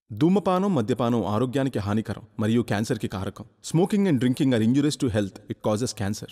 ధూమపానం మద్యపానం ఆరోగ్యానికి హానికరం మరియు క్యాన్సర్కి కారకం smoking and drinking are injuries to health it causes cancer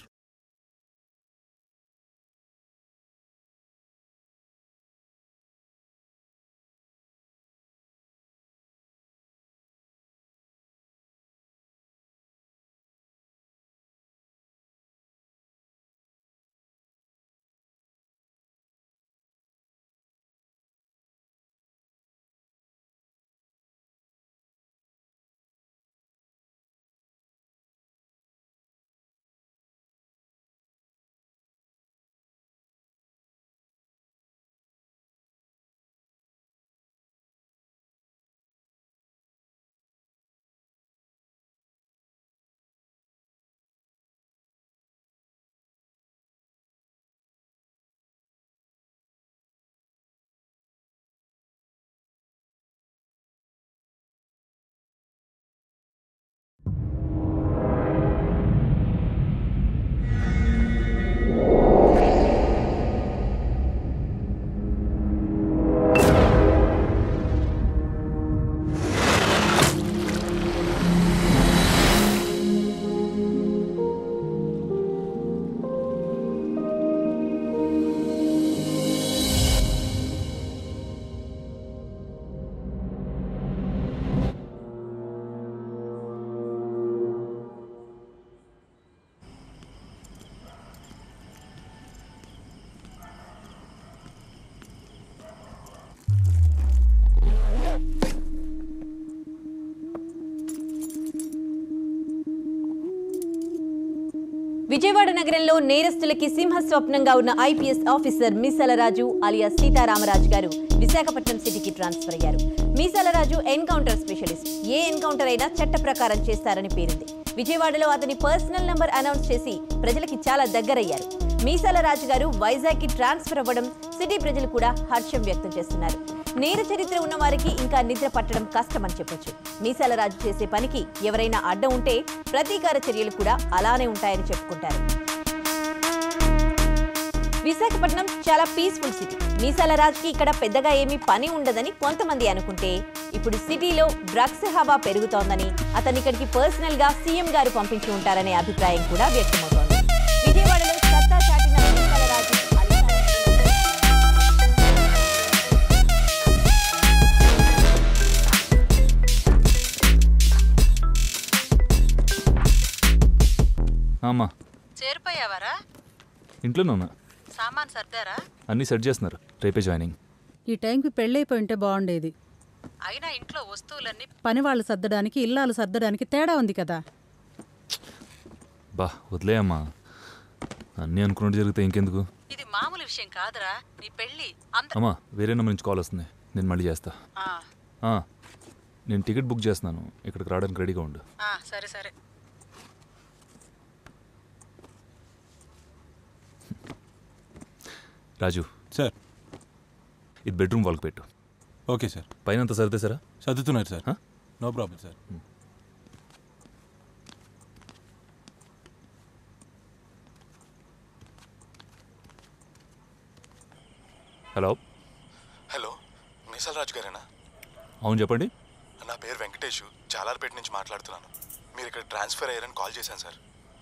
Vijayawada నగరంలో నేరస్తులకి సింహ స్వప్నంగా ఉన్న IPS officer Meesalaraju alias Sitaramaraju గారు విశాఖపట్నం సిటీకి ట్రాన్స్ఫర్ అయ్యారు మీసాలరాజు ఎన్కౌంటర్ స్పెషలిస్ట్ ఏ ఎన్కౌంటర్ అయినా చట్ట ప్రకారం చేస్తారని పేరుంది విజయవాడలో అతని పర్సనల్ నంబర్ అనౌన్స్ చేసి ప్రజలకి చాలా దగ్గరయ్యారు మీసాల రాజు గారు వైజాగ్ కి ట్రాన్స్ఫర్ అవ్వడం సిటీ ప్రజలు కూడా హర్షం వ్యక్తం చేస్తున్నారు నేర చరిత్ర ఉన్న వారికి ఇంకా నిద్ర పట్టడం కష్టమని చెప్పొచ్చు మీసాల రాజు చేసే పనికి ఎవరైనా అడ్డం ఉంటే ప్రతీకార చర్యలు కూడా అలానే ఉంటాయని చెప్పుకుంటారు విశాఖపట్నం చాలా పీస్ఫుల్ సిటీ మీసాల రాజుకి ఇక్కడ పెద్దగా ఏమీ పని ఉండదని కొంతమంది అనుకుంటే ఇప్పుడు సిటీలో డ్రగ్స్ హవా పెరుగుతోందని అతన్ని ఇక్కడికి పర్సనల్ గా సీఎం గారు పంపించి ఉంటారనే అభిప్రాయం కూడా వ్యక్తమవుతోంది విజయవాడలో సత్తా చాటిన మీసాల రాజు అధికారం అమ్మా చేరిపోయావారా ఇంట్లోనే ఉన్నా సామాన్ సర్దారా అన్నీ సెట్ చేస్తున్నారు రేపే జాయినింగ్ ఈ టైంకి పెళ్ళైపోయి ఉంటే బాగుండేది అయినా ఇంట్లో వస్తువులన్నీ పని వాళ్ళు సర్దడానికి ఇల్లాలు సర్దడానికి తేడా ఉంది కదా బా వదిలే అమ్మా అన్నీ అనుకున్నట్టు జరిగితే ఇంకెందుకు ఇది మామూలు విషయం కాదురా నీ పెళ్ళి అంద అమ్మా వేరే నెంబర్ నుంచి కాల్ వస్తుంది నేను మళ్ళీ చేస్తా ఆ, ఆ, నేను టికెట్ బుక్ చేస్తున్నాను ఇక్కడికి రావడానికి రెడీగా ఉండు ఆ, సరే సరే రాజు సార్ ఇది బెడ్రూమ్ వాళ్ళకి పెట్టు ఓకే సార్ పైన అంతా సర్దేశారా చదువుతున్నారు సార్ హ? No problem sir hello hello Meesal Raju గారేనా అవును చెప్పండి నా పేరు వెంకటేష్ జాలార్పేట నుంచి మాట్లాడుతున్నాను మీరు ఇక్కడ ట్రాన్స్ఫర్ అయ్యారని కాల్ చేశాను సార్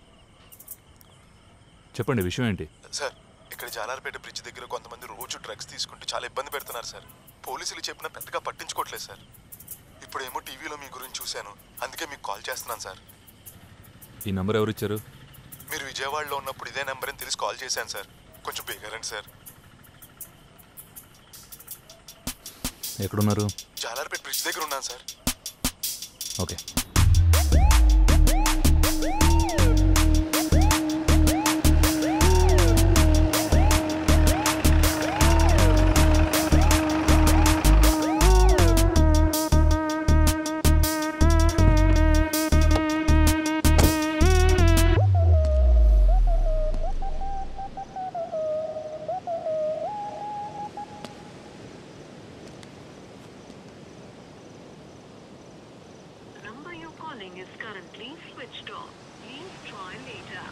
చెప్పండి విషయం ఏంటి సార్ ఇక్కడ జాలార్పేట బ్రిడ్జ్ దగ్గర కొంతమంది రోజు డ్రగ్స్ తీసుకుంటూ చాలా ఇబ్బంది పెడుతున్నారు సార్ పోలీసులు చెప్పినా పెద్దగా పట్టించుకోవట్లేదు సార్ ఇప్పుడేమో టీవీలో మీ గురించి చూశాను అందుకే మీకు కాల్ చేస్తున్నాను సార్ ఈ నెంబర్ ఎవరు ఇచ్చారు మీరు విజయవాడలో ఉన్నప్పుడు ఇదే నెంబర్ అని తెలిసి కాల్ చేశాను సార్ కొంచెం బేగారండి సార్ ఎక్కడున్నారు జాలార్పేట బ్రిడ్జ్ దగ్గర ఉన్నాను sir okay The number you're calling is currently switched off. Please try later.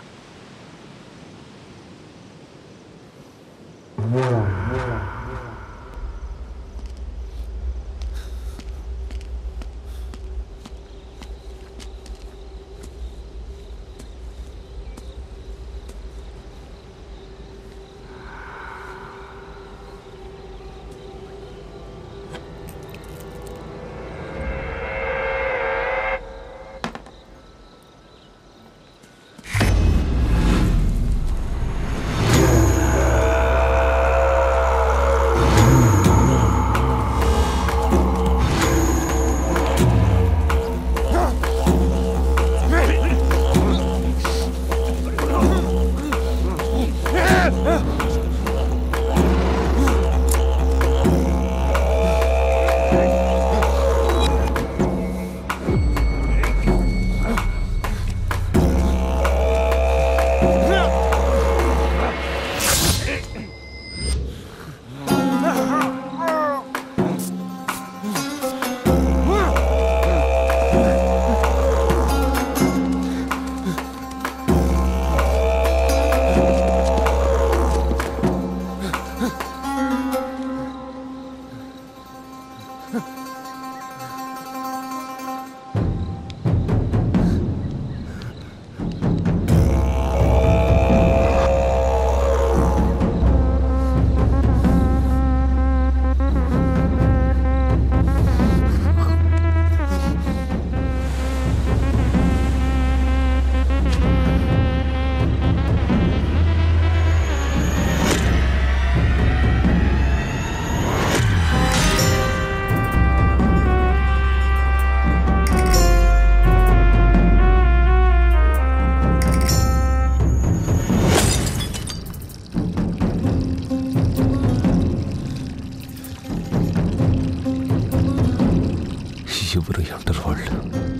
ఎవరు అంటారు వాళ్ళు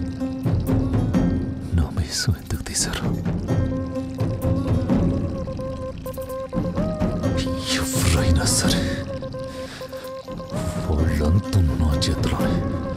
నా మీసం ఎందుకు తీశారు ఎవరైనా సరే వాళ్ళంతా నా చేతిలోనే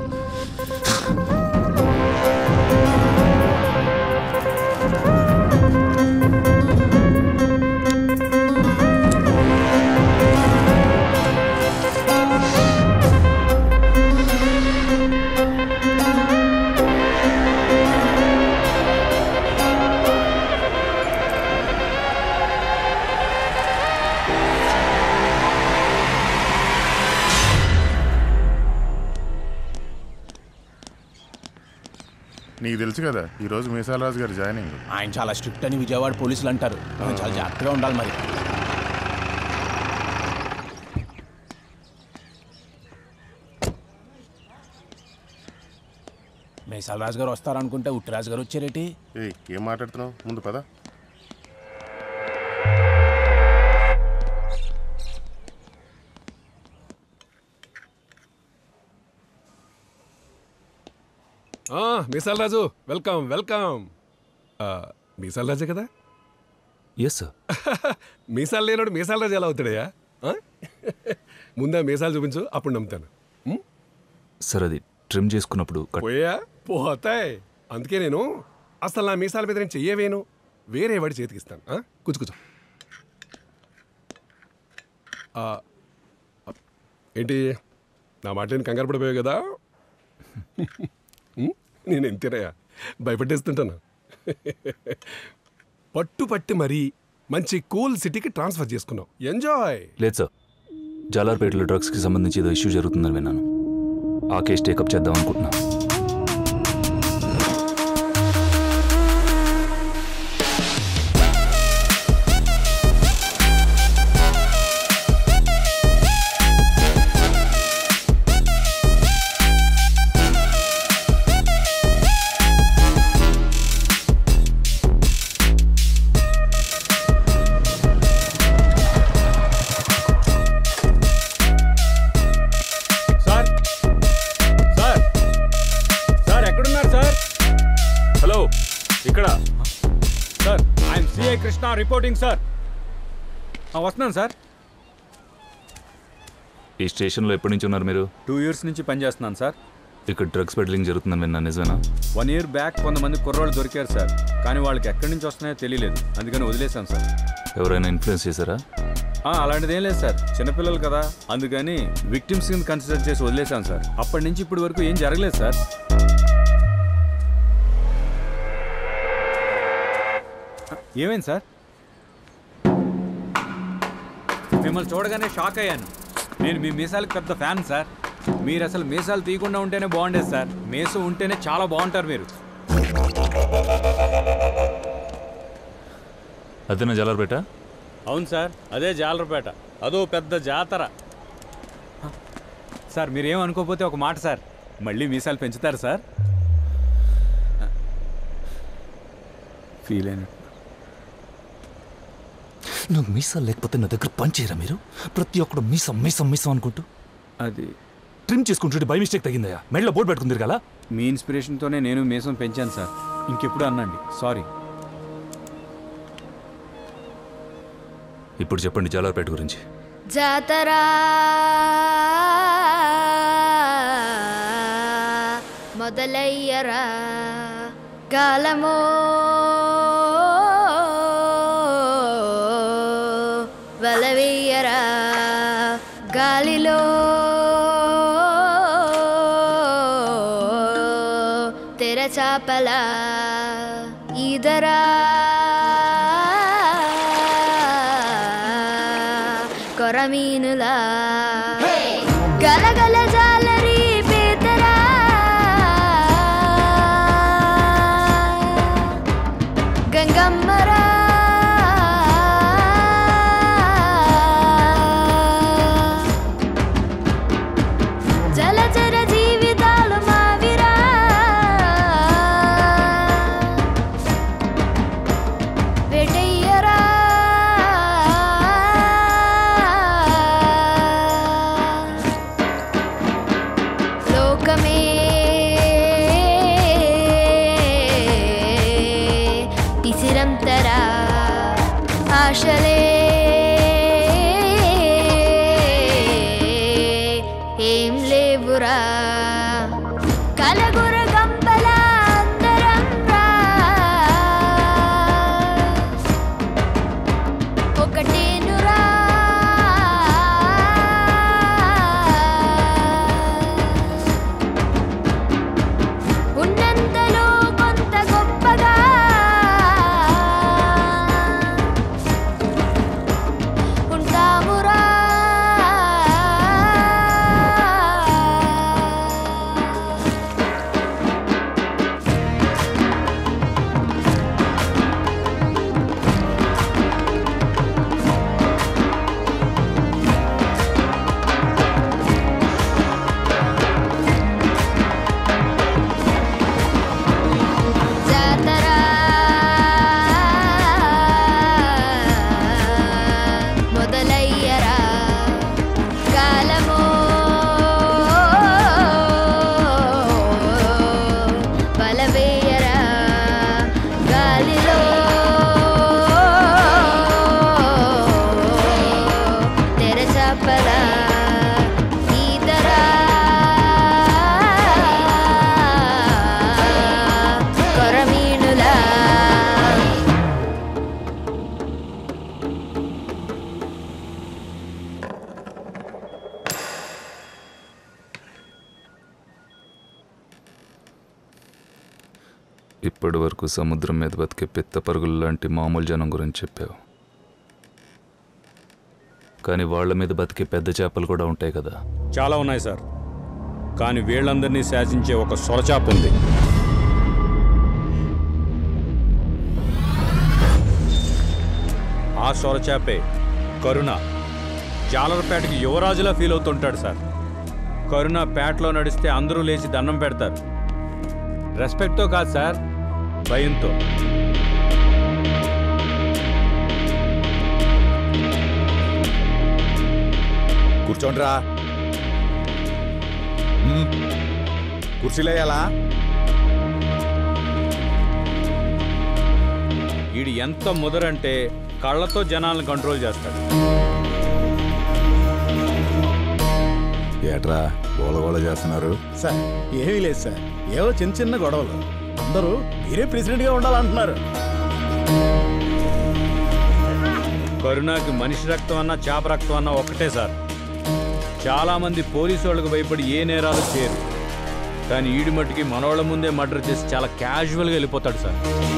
నీకు తెలుసు కదా ఈ రోజు మీసాలరాజు గారి జాయినింగ్ ఆయన చాలా స్ట్రిక్ట్ అని విజయవాడ పోలీసులు అంటారు మనం చాలా జాగ్రత్తగా ఉండాలి మరి మేసాల రాజు గారు వస్తారనుకుంటే ఉట్టిరాజు గారు వచ్చారేటి ఏయ్ ఏం మాట్లాడుతున్నావు ముందు పద మీసాల రాజు వెల్కమ్ వెల్కమ్ మీసాల రాజే కదా ఎస్ సార్ మీసాలు లేనాడు మీసాల రాజు ఎలా అవుతాడయ్యా ఆ? ముందే మీసాలు చూపించు అప్పుడు నమ్ముతాను ఉం? సార్ అది ట్రిమ్ చేసుకున్నప్పుడు కట్ పోయా పోతాయి అందుకే నేను అసలు నా మీసాల మీద నేను చెయ్యవేను వేరే వాడి చేతికి ఇస్తాను ఆ? కూర్చో కూర్చో ఆ, ఏంటి నా మాట నేను కంగారు పడిపోయావు కదా ఉం? నేను ఎంతేనయ్యా భయపెట్టేస్తుంటాను పట్టు పట్టి మరీ మంచి కూల్ సిటీకి ట్రాన్స్ఫర్ చేసుకున్నావు ఎంజాయ్ లేదు సార్ జాలార్పేటలో డ్రగ్స్కి సంబంధించి ఏదో ఇష్యూ జరుగుతుందని విన్నాను ఆ కేసు టేకప్ చేద్దాం అనుకుంటున్నాను సార్ సార్ సార్ ఎక్కడున్నారు సార్ హలో ఇక్కడ sir I'm CI Krishna reporting sir ఆ, వస్తున్నాను సార్ ఈ స్టేషన్లో ఎప్పటి నుంచి ఉన్నారు మీరు టూ ఇయర్స్ నుంచి పనిచేస్తున్నాను సార్ ఇక్కడ డ్రగ్స్ పెడ్లింగ్ జరుగుతుందని విన్నాను నిజమేనా వన్ ఇయర్ బ్యాక్ కొంతమంది కుర్రోళ్ళు దొరికారు సార్ కానీ వాళ్ళకి ఎక్కడి నుంచి వస్తున్నాయో తెలియలేదు అందుకని వదిలేశాను సార్ ఎవరైనా ఇన్ఫ్లుయెన్స్ చేశారా ఆ, అలాంటిది ఏం లేదు సార్ చిన్నపిల్లలు కదా అందుకని విక్టిమ్స్ కింద కన్సిడర్ చేసి వదిలేశాను సార్ అప్పటి నుంచి ఇప్పటి వరకు ఏం జరగలేదు సార్ ఆ, ఏమైంది సార్ మిమ్మల్ని చూడగానే షాక్ అయ్యాను నేను మీ మీసాలకు పెద్ద ఫ్యాన్ సార్ మీరు అసలు మీసాలు తీయకుండా ఉంటేనే బాగుండేది సార్ మీసం ఉంటేనే చాలా బాగుంటారు మీరు అదేనా జాలార్పేట అవును సార్ అదే జాలరపేట అదో పెద్ద జాతర సార్ మీరేం అనుకోకపోతే ఒక మాట సార్ మళ్ళీ మీసాలు పెంచుతారు సార్ ఫీల్ అయినట్టు నాకు మీసాలు లేకపోతే నా దగ్గర పని చేయరా మీరు ప్రతి ఒక్కడు మీసం మీసం మీసం అనుకుంటూ అది ట్రిమ్ చేసుకుంటుంటే బై మిస్టేక్ తగిందయ్యా మెడలో బోర్డు పెట్టుకుంది కదా మీ ఇన్స్పిరేషన్తోనే నేను మీసం పెంచాను సార్ ఇంకెప్పుడు అనండి సారీ ఇప్పుడు చెప్పండి జాలార్పేట గురించి జాతర మొదలయ్యరా కాలమో వలవేయరా గాలిలో తెరచాపల ఈదరా కొరమీనులా గలగల జాలరి పేతరా గంగమ్మరా జలచర జీవితాలు మావిరా వెటయ్యరా లోకమే నలుగురు గంపల అందరం రా ఒకటేనురా ఉన్నంతలో కొంత గొప్పగా ఉంటామురా జాతర మొదలయ్యరా కాలమో బలవేయరా గాలిలో తెరచాపల ఈతరా కొరమీనులా ఇప్పటి వరకు సముద్రం మీద బతికే పిత్త పరుగులు లాంటి మామూలు జనం గురించి చెప్పావు కానీ వాళ్ళ మీద బతికే పెద్ద చేపలు కూడా ఉంటాయి కదా చాలా ఉన్నాయి సార్ కానీ వీళ్ళందరినీ శాసించే ఒక సొరచాప ఉంది ఆ సొరచాపే కరుణ జాలరపేటకి యువరాజులా ఫీల్ అవుతుంటాడు సార్ కరుణ పేటలో నడిస్తే అందరూ లేచి దండం పెడతారు రెస్పెక్ట్తో కాదు సార్ భయంతో కూర్చోండ్రా మ్మ్. కుర్చీలేయాలా వీడు ఎంత ముదరంటే కళ్ళతో జనాలను కంట్రోల్ చేస్తాడు ఏట్రా గోలగోల చేస్తున్నారు సార్ ఏమీ లేదు సార్ ఏవో చిన్న చిన్న గొడవలు అందరూ మీరే ప్రెసిడెంట్గా ఉండాలంటున్నారు కరుణాకి మనిషి రక్తం అన్నా చేప రక్తం అన్నా ఒక్కటే సార్ చాలా మంది పోలీసు వాళ్ళకు భయపడి ఏ నేరాలు చేయరు కానీ ఈడి మట్టుకి మనోళ్ళ ముందే మర్డర్ చేసి చాలా క్యాజువల్గా వెళ్ళిపోతాడు సార్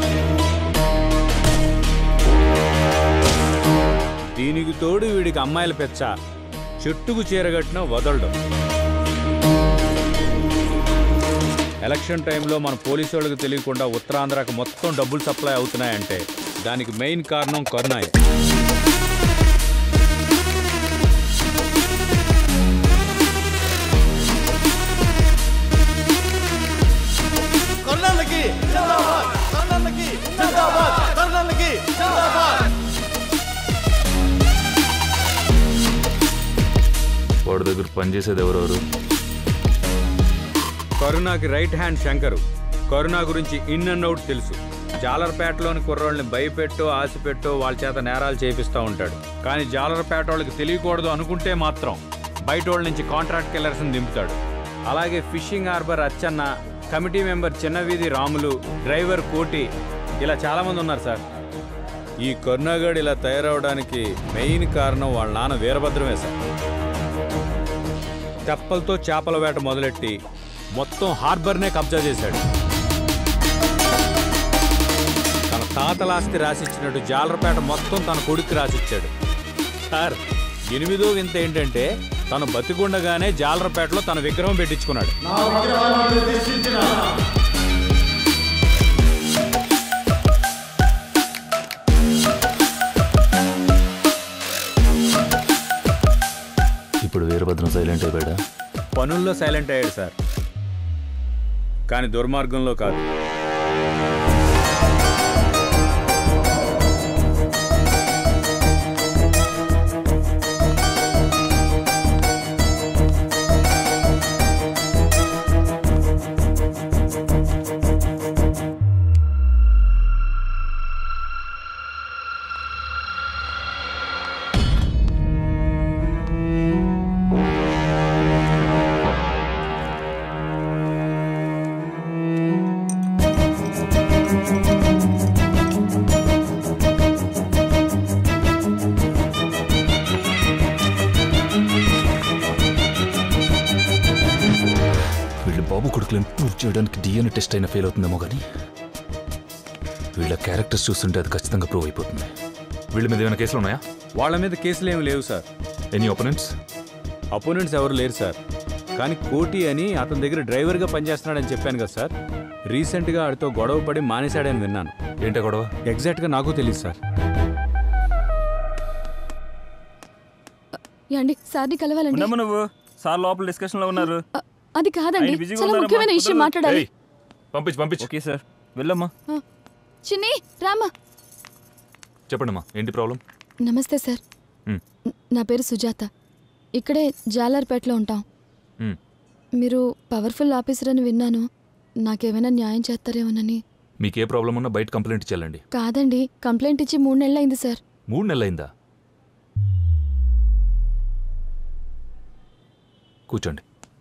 దీనికి తోడు వీడికి అమ్మాయిల పెచ్చ చెట్టుకు చీరగట్టిన వదలడం ఎలక్షన్ టైంలో మన పోలీసు వాళ్ళకి తెలియకుండా ఉత్తరాంధ్రకు మొత్తం డబ్బులు సప్లై అవుతున్నాయంటే దానికి మెయిన్ కారణం కరుణాయే కర్ణాలకి జిందాబాద్ కర్ణాలకి జిందాబాద్ కర్ణాలకి జిందాబాద్ వాడి దగ్గర పనిచేసేది ఎవరెవరు కరుణాకి రైట్ హ్యాండ్ శంకరు కరుణా గురించి ఇన్ అండ్ అవుట్ తెలుసు జాలర్పేటలోని కుర్రోళ్ళని భయపెట్టో ఆశపెట్టో వాళ్ళ చేత నేరాలు చేపిస్తూ ఉంటాడు కానీ జాలర్పేట వాళ్ళకి తెలియకూడదు అనుకుంటే మాత్రం బయట వాళ్ళ నుంచి కాంట్రాక్ట్ కిల్లర్స్ని దింపుతాడు అలాగే fishing harbour Achanna committee member Chinnaveedhi Ramulu driver Koti ఇలా చాలామంది ఉన్నారు సార్ ఈ కరుణాగాడు ఇలా తయారవడానికి మెయిన్ కారణం వాళ్ళ నాన్న వీరభద్రమే సార్ తెప్పలతో చేపల వేట మొదలెట్టి మొత్తం హార్బర్నే కబ్జా చేశాడు తన తాతలాస్తి రాసిచ్చినట్టు జాలరపేట మొత్తం తన కొడుకు రాసిచ్చాడు సార్ ఎనిమిదో వింత ఏంటంటే తను బతికుండగానే జాలరపేటలో తన విగ్రహం పెట్టించుకున్నాడు ఇప్పుడు వీరభద్రం సైలెంట్ అయిపోయాడా పనుల్లో సైలెంట్ అయ్యాడు సార్ కానీ దుర్మార్గంలో కాదు క్లెయిమ్ ప్రూవ్ చేయడానికి డిఎన్ఏ టెస్ట్ అయినా ఫెయిల్ అవుతుందేమో కానీ వీళ్ళ క్యారెక్టర్స్ చూస్తుంటే అది ఖచ్చితంగా ప్రూవ్ అయిపోతుంది వీళ్ళ మీద ఏమైనా కేసులు ఉన్నాయా వాళ్ళ మీద కేసులు ఏమి లేవు సార్ ఎనీ ఒపనెంట్స్ అపోనెంట్స్ ఎవరు లేరు సార్ కానీ కోటి అని అతని దగ్గర డ్రైవర్గా పనిచేస్తున్నాడని చెప్పాను కదా సార్ రీసెంట్గా ఆడితో గొడవ పడి మానేశాడని విన్నాను ఏంటో గొడవ ఎగ్జాక్ట్గా నాకు తెలియదు సార్ యాండి సార్ని కలవాలండి ఉండమ్మ నువ్వు సార్ లోపల డిస్కషన్ లో ఉన్నారు అది కాదండి ఆయన బిజీగా చాలా ఉన్నారమ్మా. ముఖ్యమైన విషయం ఉండదు. మాట్లాడాలి ఏయ్, పంపించు పంపించు ఓకే సార్ వెళ్ళమ్మా ఆ, చిన్ని రామా చెప్పండమ్మా ఏంటి ప్రాబ్లం నమస్తే సార్ మ్. న- నా పేరు సుజాత ఇక్కడే జాలార్పేటలో ఉంటాం మ్. మీరు పవర్ఫుల్ ఆఫీసర్ అని విన్నాను నాకేమైనా న్యాయం చేస్తారేమోనని మీకు ఏ ప్రాబ్లం ఉన్నా బయట కంప్లైంట్ ఇచ్చేయాలండి కాదండి కంప్లైంట్ ఇచ్చి మూడు నెలలు అయింది సార్ మూడు నెలలైందా కూర్చోండి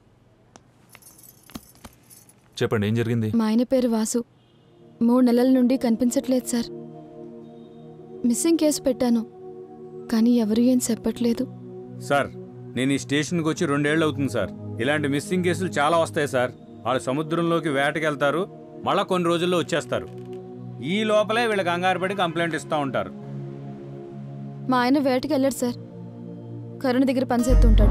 చెప్పండి ఏం జరిగింది మా ఆయన పేరు వాసు మూడు నెలల నుండి కనిపించట్లేదు సార్ మిస్సింగ్ కేసు పెట్టాను కానీ ఎవరు ఏం చెప్పట్లేదు సార్ నేను ఈ స్టేషన్కి వచ్చి రెండేళ్ళు అవుతుంది సార్ ఇలాంటి మిస్సింగ్ కేసులు చాలా వస్తాయి సార్ వాళ్ళు సముద్రంలోకి వేటకెళ్తారు మళ్ళా కొన్ని రోజుల్లో వచ్చేస్తారు ఈ లోపలే వీళ్ళకి కంగారు పడి కంప్లైంట్ ఇస్తూ ఉంటారు మా ఆయన వేటకి వెళ్ళాడు సార్ కరుణ దగ్గర పనిచేస్తూ ఉంటాడు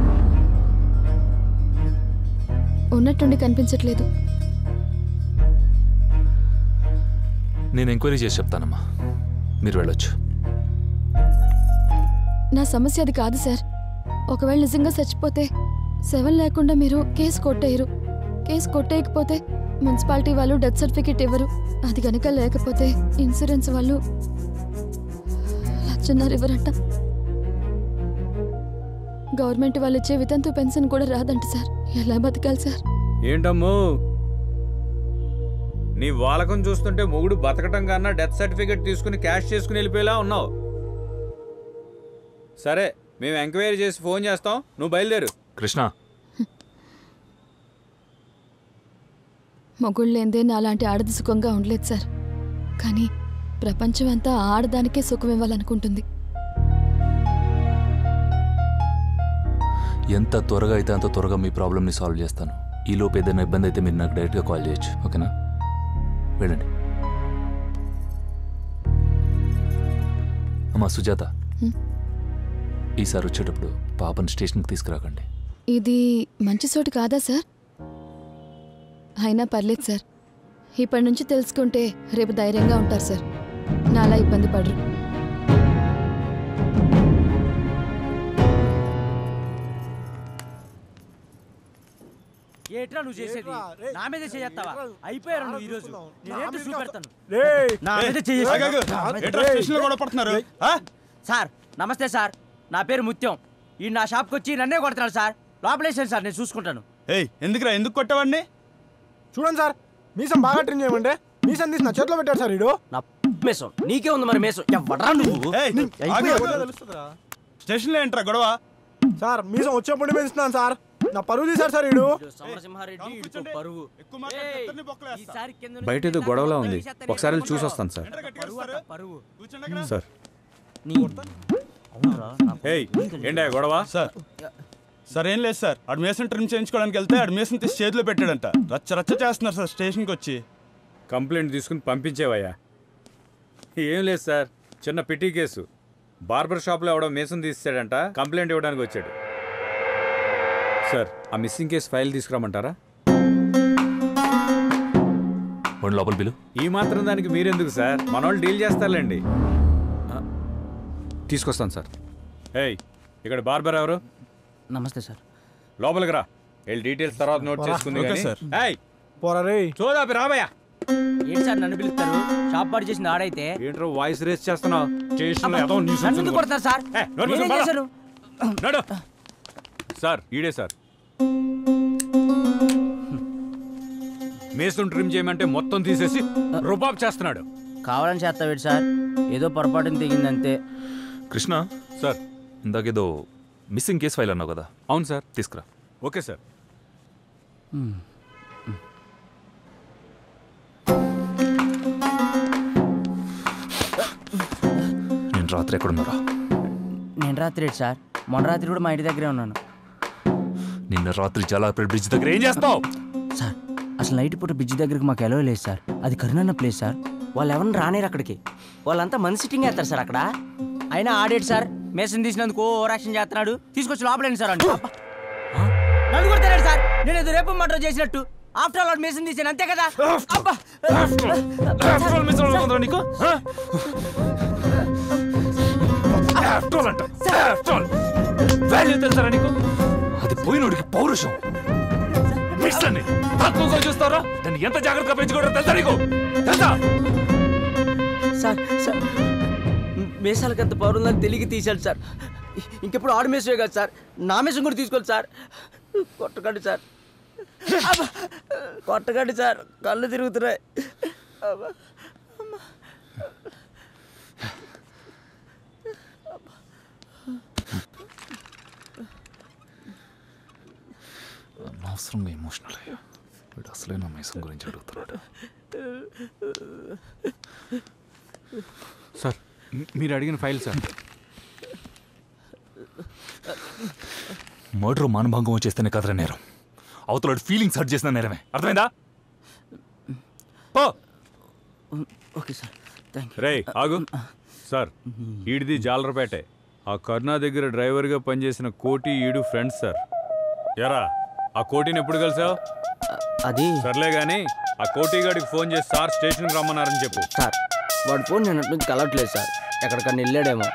ఉన్నట్టుండి కనిపించట్లేదు నేను ఎంక్వైరీ చేసి చెప్తానమ్మా మీరు వెళ్ళొచ్చు నా సమస్య అది కాదు సార్ ఒకవేళ నిజంగా చచ్చిపోతే సెవెన్ లేకుండా మీరు కేసు కొట్టేయరు కేసు కొట్టేయకపోతే మున్సిపాలిటీ వాళ్ళు డెత్ సర్టిఫికేట్ ఇవ్వరు అది కనుక లేకపోతే ఇన్సూరెన్స్ వాళ్ళు లక్షన్నర ఇవ్వరంట గవర్నమెంట్ వాళ్ళు ఇచ్చే వితంతు పెన్షన్ కూడా రాదంట సార్ ఎలా బతకాలి సార్ ఏంటమ్మో నీ వాలకం చూస్తుంటే మొగుడు బతకటం కన్నా డెత్ సర్టిఫికేట్ తీసుకుని క్యాష్ చేసుకుని వెళ్ళిపోయేలా ఉన్నావు సరే మేము ఎంక్వైరీ చేసి ఫోన్ చేస్తాం నువ్వు బయలుదేరు కృష్ణ మొగుళ్ళేందే నాలాంటి ఆడది సుఖంగా ఉండలేదు సార్ కానీ ప్రపంచం అంతా ఆడదానికే సుఖం ఇవ్వాలనుకుంటుంది ఎంత త్వరగా అయితే అంత త్వరగా మీ ప్రాబ్లమ్ని సాల్వ్ చేస్తాను ఈలోపు ఏదైనా ఇబ్బంది అయితే మీరు నాకు డైరెక్ట్గా కాల్ చేయొచ్చు ఓకేనా వెళ్ళండి అమ్మా సుజాత హ్మ్. ఈసారి వచ్చేటప్పుడు పాపని స్టేషన్కి తీసుకురాకండి ఇది మంచి చోటు కాదా సార్ అయినా పర్లేదు సార్ ఇప్పటి నుంచి తెలుసుకుంటే రేపు ధైర్యంగా ఉంటారు సార్ నాలా ఇబ్బంది పడరు ఏట్రా నువ్వు చేసేది నా మీద చేస్తావా అయిపోయారు నువ్వు ఈ రోజు నేనేంటో చూపెడతాను రేయ్. నా మీద ఏయ్, చేయేసి- ఆగు, ఆగు. నా మీద- ఏంట్రా స్టేషన్లో గొడవ పడుతున్నారు? ఆ? సార్ నమస్తే సార్ నా పేరు ముత్యం ఈ నా షాప్కి వచ్చి నన్నే కొడతాడు సార్ లోపలేసాను సార్ నేను చూసుకుంటాను ఏయ్ ఎందుకురా ఎందుకు కొట్టావండి చూడండి సార్ మీసం బాగా ట్రిమ్ చేయమంటే మీసం తీసి నా చేతిలో పెట్టాడు సార్ ఇడు నా మేసం నీకే ఉంది మరి మేసం ఎవడరా నువ్వు తెలుస్తుందిరా స్టేషన్లో ఏంట్రా గొడవ సార్ మీసం వచ్చేప్పుడు పెంచుతున్నాను సార్ నా పరువు తీశారు సార్ ఇడు సమరసింహారెడ్డి ఇడుకో పరువు ఏయ్, ఈసారి కింద నుంచి బయట ఏదో గొడవలా ఉంది ఒకసారి వెళ్ళి చూసి వస్తాను సార్ పరువు అట, పరువు సార్ నీ అవునరా, నా ఏయ్ ఏంటా గొడవ సార్ సార్ ఏం లేదు సార్ అడ్మిషన్ ట్రిమ్ చేయించుకోవడానికి వెళ్తే అడ్మిషన్ తీసి చేతిలో పెట్టాడంట రచ్చ రచ్చ చేస్తున్నారు సార్ స్టేషన్కి వచ్చి కంప్లైంట్ తీసుకుని పంపించేవయ్యా ఏం లేదు సార్ చిన్న పిటి కేసు బార్బర్ షాప్లో ఎవడో మేసం తీసాడంట కంప్లైంట్ ఇవ్వడానికి వచ్చాడు సార్ ఆ మిస్సింగ్ కేసు ఫైల్ తీసుకురామంటారా వన్ లోపల బిలు ఈ మాత్రం దానికి మీరెందుకు సార్ మన వాళ్ళు డీల్ చేస్తారులేండి ఆ, తీసుకొస్తాను సార్ ఏయ్ ఇక్కడ బార్బర్ ఎవరు నమస్తే సార్ లోపలికి రా వెళ్ళి డీటెయిల్స్ తర్వాత నోట్ పోరా. చేసుకుంది ఓకే కానీ. సార్. ఏయ్ పోరా రే చూదాపి రాబయ్యా ఏంటి సార్ నన్ను పిలుస్తారు షాప్ పాడు చేసింది ఆడైతే ఏంట్రో వాయిస్ రేస్ చేస్తున్నావు స్టేషన్లో ఏదో nuisance నన్ను ఉంది. ఎందుకు కొడతారు సార్ ఏ, నోరు నేనేం మూసుకొని చేశాను నడు సార్ ఈడే సార్ మేసం ట్రిమ్ చేయమంటే మొత్తం తీసేసి రుబాబ్ చేస్తున్నాడు కావాలని చేస్తావేటి సార్ ఏదో పొరపాటున దిగిందంతే కృష్ణ సార్ ఇందాకేదో మిస్సింగ్ కేసు ఫైల్ అన్నావు కదా అవును సార్ తీసుకురా ఓకే సార్ నేను రాత్రి ఎక్కడున్నారా నేను రాత్రి ఏంటి సార్ మొన్న రాత్రి కూడా మా ఇంటి దగ్గరే ఉన్నాను నిన్న రాత్రి జలాపేట బ్రిడ్జ్ దగ్గర ఏం చేస్తావు సార్ ఆ అసలు నైట్ పూట బ్రిడ్జ్ దగ్గరికి మాకు ఎలవ లేదు సార్ అది కరుణన్న ప్లేస్ సార్ వాళ్ళు ఎవరిని రానేరు అక్కడికి వాళ్ళంతా మన సిట్టింగ్ వేస్తారు సార్ అక్కడ అయినా ఆడేడు సార్ మేసం తీసినందుకు ఓ యాక్షన్ చేస్తున్నాడు తీసుకొచ్చి లోపలేండి సార్ అంటే నన్ను కొడతాడు సార్ నేను ఏదో రేపు మటర్ చేసినట్టు ఆఫ్టర్ ఆల్ మేసం తీసాను అంతే కదా అబ్బా నీకు వాల్యూ తెలుసారా నీకు అది పోయినోడికి పౌరుషం మిస్టర్ని తక్కువగా చూస్తారా దాన్ని ఎంత జాగ్రత్తగా పెంచుకోవడం తెలుసా నీకు తెలుసా సార్ సార్ మేసాలకు అంత పవర్ ఉందని తెలియక తీశాడు సార్ ఇంకెప్పుడు ఆడు మేసే కాదు సార్ నా మేసం కూడా తీసుకోండి సార్ కొట్టకండి సార్ అబ్బా! కొట్టకండి సార్ కళ్ళు తిరుగుతున్నాయి అబ్బా! అనవసరంగా ఎమోషనల్ అయ్యా వీడు అసలే నా మేసం గురించి అడుగుతున్నాడు సార్ మీరు అడిగిన ఫైల్ సార్ మర్డర్ మానభంగం చేస్తేనే కదరా నేరం అవతల ఫీలింగ్స్ హర్ట్ చేసిన నేరమే అర్థమైందా పో ఓకే సార్ థ్యాంక్ రేయ్ ఆగు సార్ ఈడిది జాలరపేటే ఆ కరుణా దగ్గర డ్రైవర్గా పనిచేసిన కోటి ఈడు ఫ్రెండ్స్ సార్ ఎరా ఆ కోటిని ఎప్పుడు కలిసావు అది సర్లే గాని ఆ కోటి గాడికి ఫోన్ చేసి సార్ స్టేషన్కి రమ్మన్నారని చెప్పు సార్ వాడు ఫోన్ నేను నుంచి కలవట్లేదు సార్ ఎక్కడికన్నా వెళ్ళాడేమో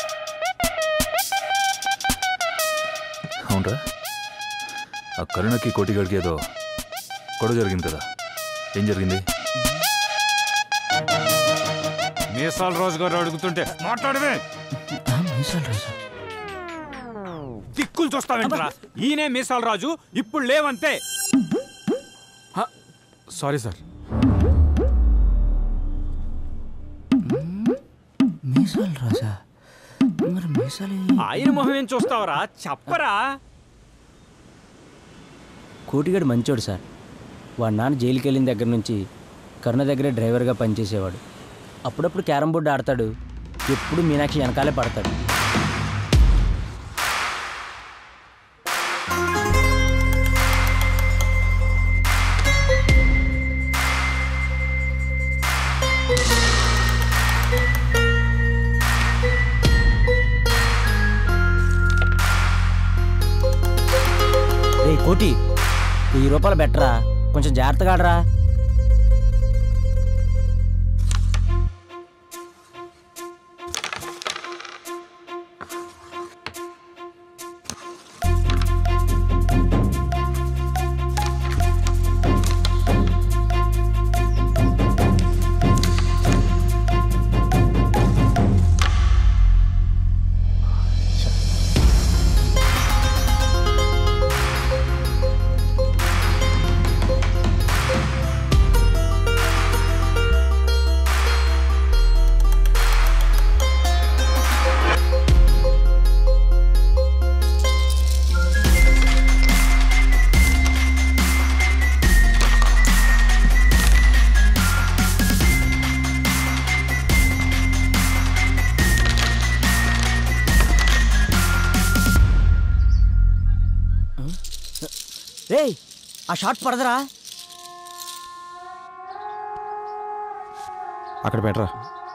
అవునరా ఆ కరుణకి కోటిగాడికి ఏదో గొడవ జరిగింది కదా ఏం జరిగింది మీసాల రోజు గారు అడుగుతుంటే మాట్లాడవే దిక్కులు చూస్తావేంట్రా ఈయనే మీసాల రాజు ఇప్పుడు లేవంతే సారీ సార్ మీసాలు రాజా మరి మీసాలు ఆయన మొహం ఏం చూస్తావరా చెప్పరా కోటిగాడు మంచోడు సార్ వాడు నాన్న జైలుకి వెళ్ళిన దగ్గర నుంచి కరుణ దగ్గరే డ్రైవర్గా పనిచేసేవాడు అప్పుడప్పుడు క్యారమ్ బోర్డు ఆడతాడు ఎప్పుడు మీనాక్షి వెనకాలే పడతాడు రే కోటి వెయ్యి రూపాయలు బెటరా కొంచెం జాగ్రత్తగా ఆడరా రేయ్ ఆ షాట్ పడదరా అక్కడ పెట్టరా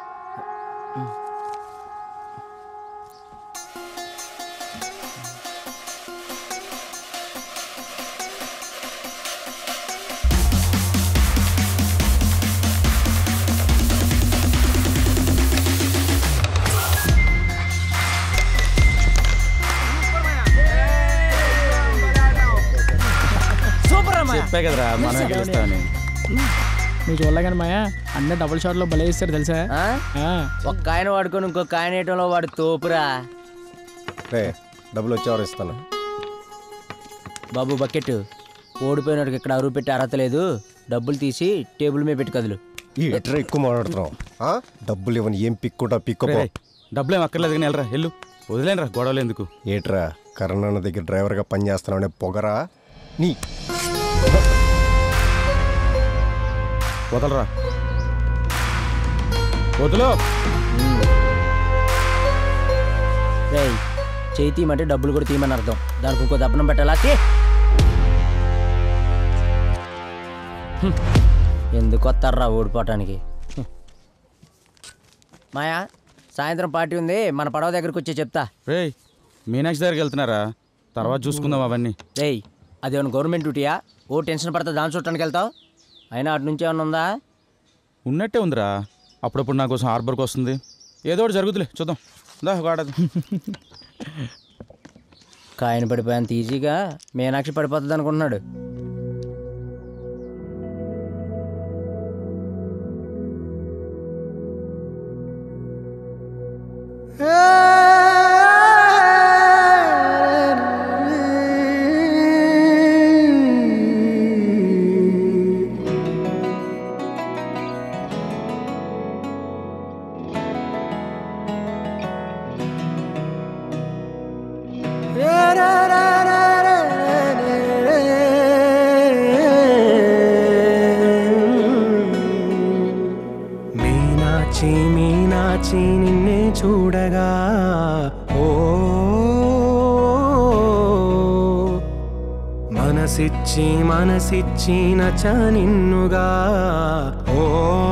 సూపర్ అమ్మాయి చెప్పే కదరా మనం గెలుస్తామని నువ్వు చూడలేగాని మాయా అన్న డబుల్ షాట్ లో భలే ఇస్తారు తెలుసా ఒక్క ఆయన వాడుకొని ఇంకొక ఆయన వేయటంలో వాడు తోపురా రే డబ్బులు వచ్చేవారు ఇస్తాను బాబు బకెట్ ఓడిపోయినోడికి ఇక్కడ అరువు పెట్టి అర్హత లేదు డబ్బులు తీసి టేబుల్ మీద పెట్టి కదులు ఈ ఎట్రా ఎక్కువ మాట్లాడుతున్నావు ఆ? డబ్బులు ఇవ్వని ఏం పిక్కుంటా పిక్కపో రేయ్, డబ్బులు ఏం అక్కర్లేదు కానీ వెళ్ళరా వెళ్ళు వదిలేనరా గొడవలు ఎందుకు ఏట్రా కరణాన్న దగ్గర డ్రైవర్గా పనిచేస్తున్నావు అనే పొగరా నీ వదలరా వదులు రేయ్ చేయి తీయమంటే డబ్బులు కూడా తీయమని అర్థం దానికి ఇంకో దప్పనం పెట్టాలా తీ ఎందుకు వస్తారా ఓడిపోవటానికి హ్మ్. మాయా సాయంత్రం పార్టీ ఉంది మన పడవ దగ్గరకు వచ్చి చెప్తా రేయ్ మీనాక్షి దగ్గరికి వెళ్తున్నారా తర్వాత చూసుకుందాం అవన్నీ రేయ్ అదేమన్నా గవర్నమెంట్ డ్యూటీయా ఓ టెన్షన్ పడితే దాని చూడటానికి వెళ్తావు అయినా అటు నుంచి ఏమన్నా ఉందా ఉన్నట్టే ఉందిరా అప్పుడప్పుడు నా కోసం హార్బర్కి వస్తుంది ఏదో ఒకటి జరుగుతులే చూద్దాం దా ఒక ఆడదు కాయన పడిపోయేంత ఈజీగా మీనాక్షి పడిపోతుంది అనుకుంటున్నాడు మీనాచి మీనాచి నిన్నే చూడగా ఓ మనసిచ్చి మనసిచ్చి నచ నిన్నుగా ఓ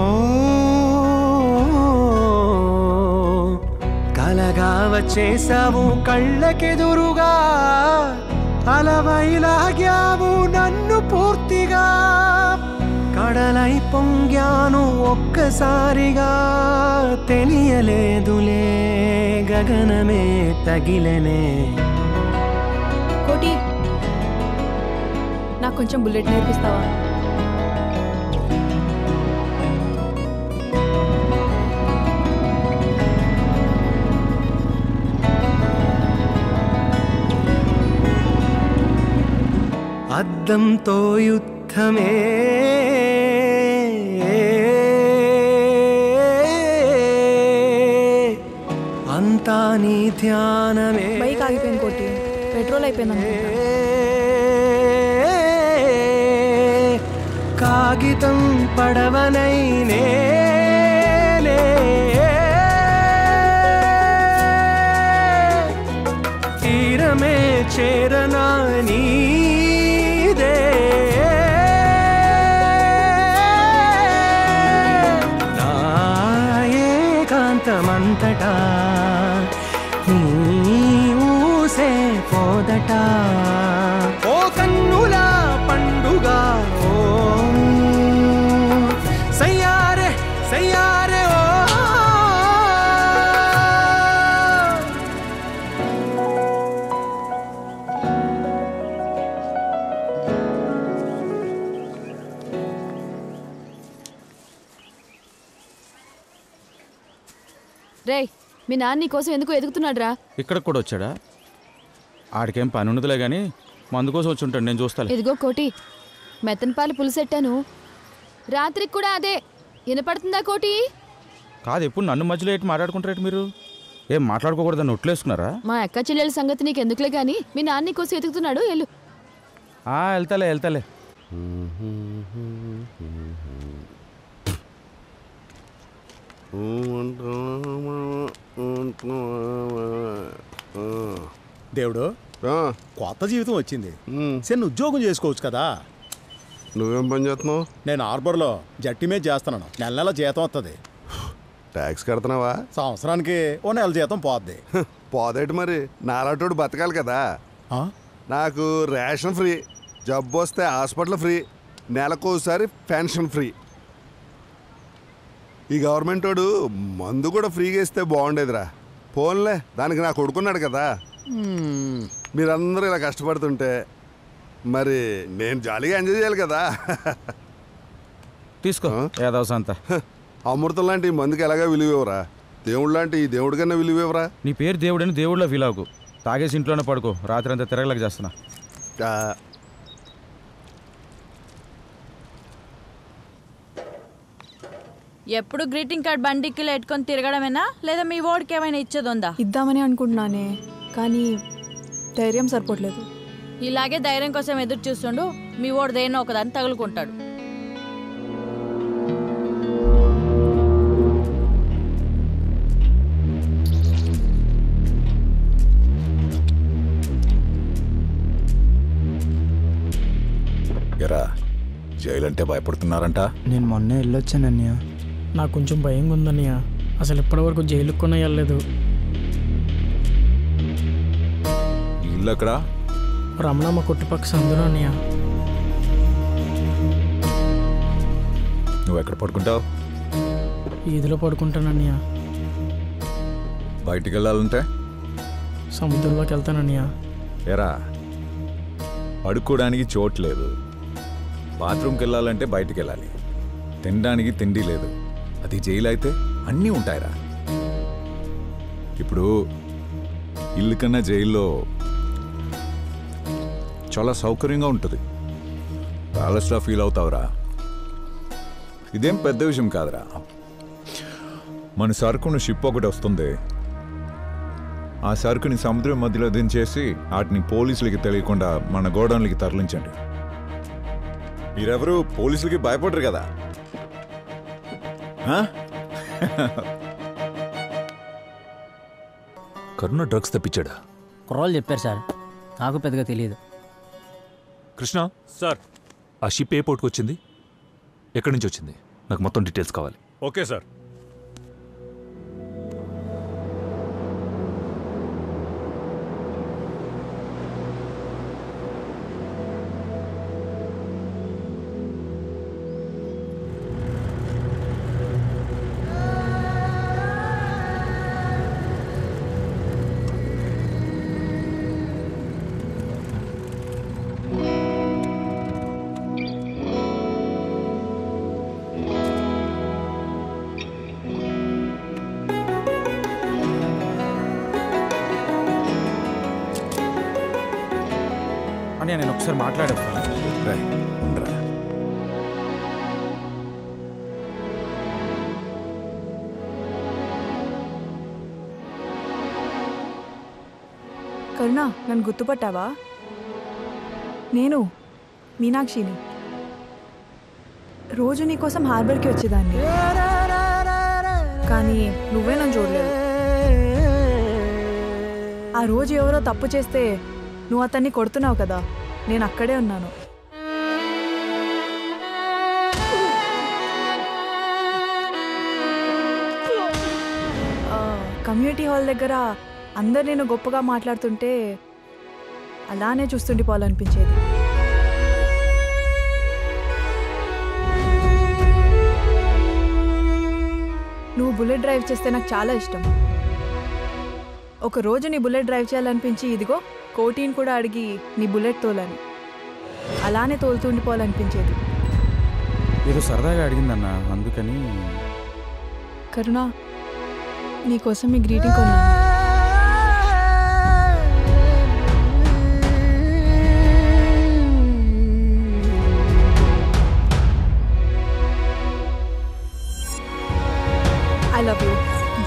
కలగా వచ్చేసావు కళ్ళకెదురుగా అలవైలాగ్యావు నన్ను పూర్తిగా కడలై పొంగ్యాను ఒక్కసారిగా తెలియలేదులే గగనమే తగిలనే కోటి నాకు కొంచెం బుల్లెట్ నేర్పిస్తావా అద్దంతో యుద్ధమే అంతా నీ ధ్యానమే బైక్ ఆగిపోయింది కోటి పెట్రోల్ అయిపోయింది అనుకుంటా కాగితం పడవనైనే తీరమే చేరనా నీదే నా ఏకాంతమంతటా నీ ఊసే పోదట ఓ కన్నుల పండుగ ఓ సయ్యారే సయ్యారే ఓ రేయ్ మీ నాన్న నీ కోసం ఎందుకు ఎదుగుతున్నాడు రా ఇక్కడికి కూడా వచ్చాడా ఆడికేం పని ఉండదులే కానీ మందు కోసం వచ్చి ఉంటాడు నేను చూస్తాలే ఇదిగో కోటి మెత్తనపాలు పులుసెట్టాను రాత్రికి కూడా అదే వినపడుతుందా కోటి కాదు ఎప్పుడు నన్ను మధ్యలో ఏంటి మాట్లాడుకుంటారేంటి మీరు ఏం మాట్లాడుకోకూడదని ఒట్లేసుకున్నారా మా అక్క చెల్లెల సంగతి నీకు ఎందుకులే గాని మీ నాన్న నీ కోసం ఎదుగుతున్నాడు ఎల్లు ఆ, వెళ్తాలే వెళ్తాలే దేవుడు కొత్త జీవితం వచ్చింది చిన్న ఉద్యోగం చేసుకోవచ్చు కదా నువ్వేం పని చేస్తున్నావు నేను హార్బర్లో జట్టి మీద చేస్తున్నాను నెల నెల జీతం వస్తుంది ట్యాక్స్ కడుతున్నావా సంవత్సరానికి ఓ నెల జీతం పోద్ది పోదేటి మరి నాలాంటోడు బతకాలి కదా నాకు రేషన్ ఫ్రీ జబ్బు వస్తే హాస్పిటల్ ఫ్రీ నెలకోసారి పెన్షన్ ఫ్రీ ఈ గవర్నమెంట్ వాడు మందు కూడా ఫ్రీగా ఇస్తే బాగుండేదిరా పోన్లే దానికి నా కొడుకున్నాడు కదా మీరందరూ ఇలా కష్టపడుతుంటే మరి నేను జాలీగా ఎంజాయ్ చేయాలి కదా తీసుకో యాదవ్ సంత అమృతం లాంటి ఈ మందుకి ఎలాగా విలువేవరా దేవుడు లాంటి ఈ దేవుడి కన్నా విలువేవరా నీ పేరు దేవుడని దేవుళ్ళ ఫీల్ అవ్వకు తాగేసి ఇంట్లోనే పడుకో రాత్రి అంతా తిరగలేక చేస్తున్నా ఎప్పుడు గ్రీటింగ్ కార్డ్ బండిక్కిలో ఎట్టుకొని తిరగడమేనా లేదా మీ ఓడికి ఏమైనా ఇచ్చేది ఉందా ఇద్దామని అనుకుంటున్నానే కానీ ధైర్యం సరిపోవట్లేదు ఇలాగే ధైర్యం కోసం ఎదురు చూస్తుండు మీ ఓడి దేన్నో ఒకదాన్ని తగులుకుంటాడు ఎరా జైలు మీరంటే భయపడుతున్నారంట నేను మొన్న వెళ్ళొచ్చానన్నయ్య నాకు కొంచెం భయంగా ఉందన్నయ్య అసలు ఇప్పటివరకు జైలుకు కూడా వెళ్ళలేదు ఇల్లు అక్కడ రమణమ్మ కొట్టుపక్క సందులో అన్నయ్య నువ్వు ఎక్కడ పడుకుంటావు ఈదిలో పడుకుంటానన్నయ్య బయటికి వెళ్ళాలంటే సముద్రంలోకి వెళ్తానన్నయ్య ఎరా పడుకోవడానికి చోటు లేదు బాత్రూమ్కి వెళ్ళాలంటే బయటికి వెళ్ళాలి తినడానికి తిండి లేదు అది జైలు అయితే అన్నీ ఉంటాయిరా ఇప్పుడు ఇల్లు కన్నా జైల్లో చాలా సౌకర్యంగా ఉంటుంది ప్యాలెస్లో ఫీల్ అవుతావురా ఇదేం పెద్ద విషయం కాదురా మన సరుకును షిప్ ఒకటి వస్తుంది ఆ సరుకుని సముద్రం మధ్యలో దించేసి వాటిని పోలీసులకి తెలియకుండా మన గోడౌన్లకి తరలించండి మీరెవరు పోలీసులకి భయపడరు కదా ఆ? కరుణ డ్రగ్స్ తెప్పించాడా కుర్రోళ్ళు చెప్పారు సార్ నాకు పెద్దగా తెలియదు కృష్ణ సార్ ఆ షిప్ ఏ పోర్ట్కి వచ్చింది ఎక్కడి నుంచి వచ్చింది నాకు మొత్తం డీటెయిల్స్ కావాలి ఓకే సార్ అని నేను ఒకసారి మాట్లాడేస్తాను రేయ్, ఉండరా. కరుణ నన్ను గుర్తుపట్టావా నేను మీనాక్షిని రోజు నీకోసం హార్బర్కి వచ్చేదాన్ని కానీ నువ్వే నన్ను చూడలేదు ఆ రోజు ఎవరో తప్పు చేస్తే నువ్వు అతన్ని కొడుతున్నావు కదా నేను అక్కడే ఉన్నాను ఆ, కమ్యూనిటీ హాల్ దగ్గర అందరు నేను గొప్పగా మాట్లాడుతుంటే అలానే చూస్తుండిపోవాలనిపించేది నువ్వు బుల్లెట్ డ్రైవ్ చేస్తే నాకు చాలా ఇష్టం ఒక రోజు నీ బుల్లెట్ డ్రైవ్ చేయాలనిపించి ఇదిగో కోటీని కూడా అడిగి నీ బుల్లెట్ తోలని అలానే తోలుతుండిపోవాలనిపించేది ఏదో సరదాగా అడిగిందన్న అందుకని కరుణ నీకోసం మీ గ్రీటింగ్ కొన్నాను ఐ లవ్ యూ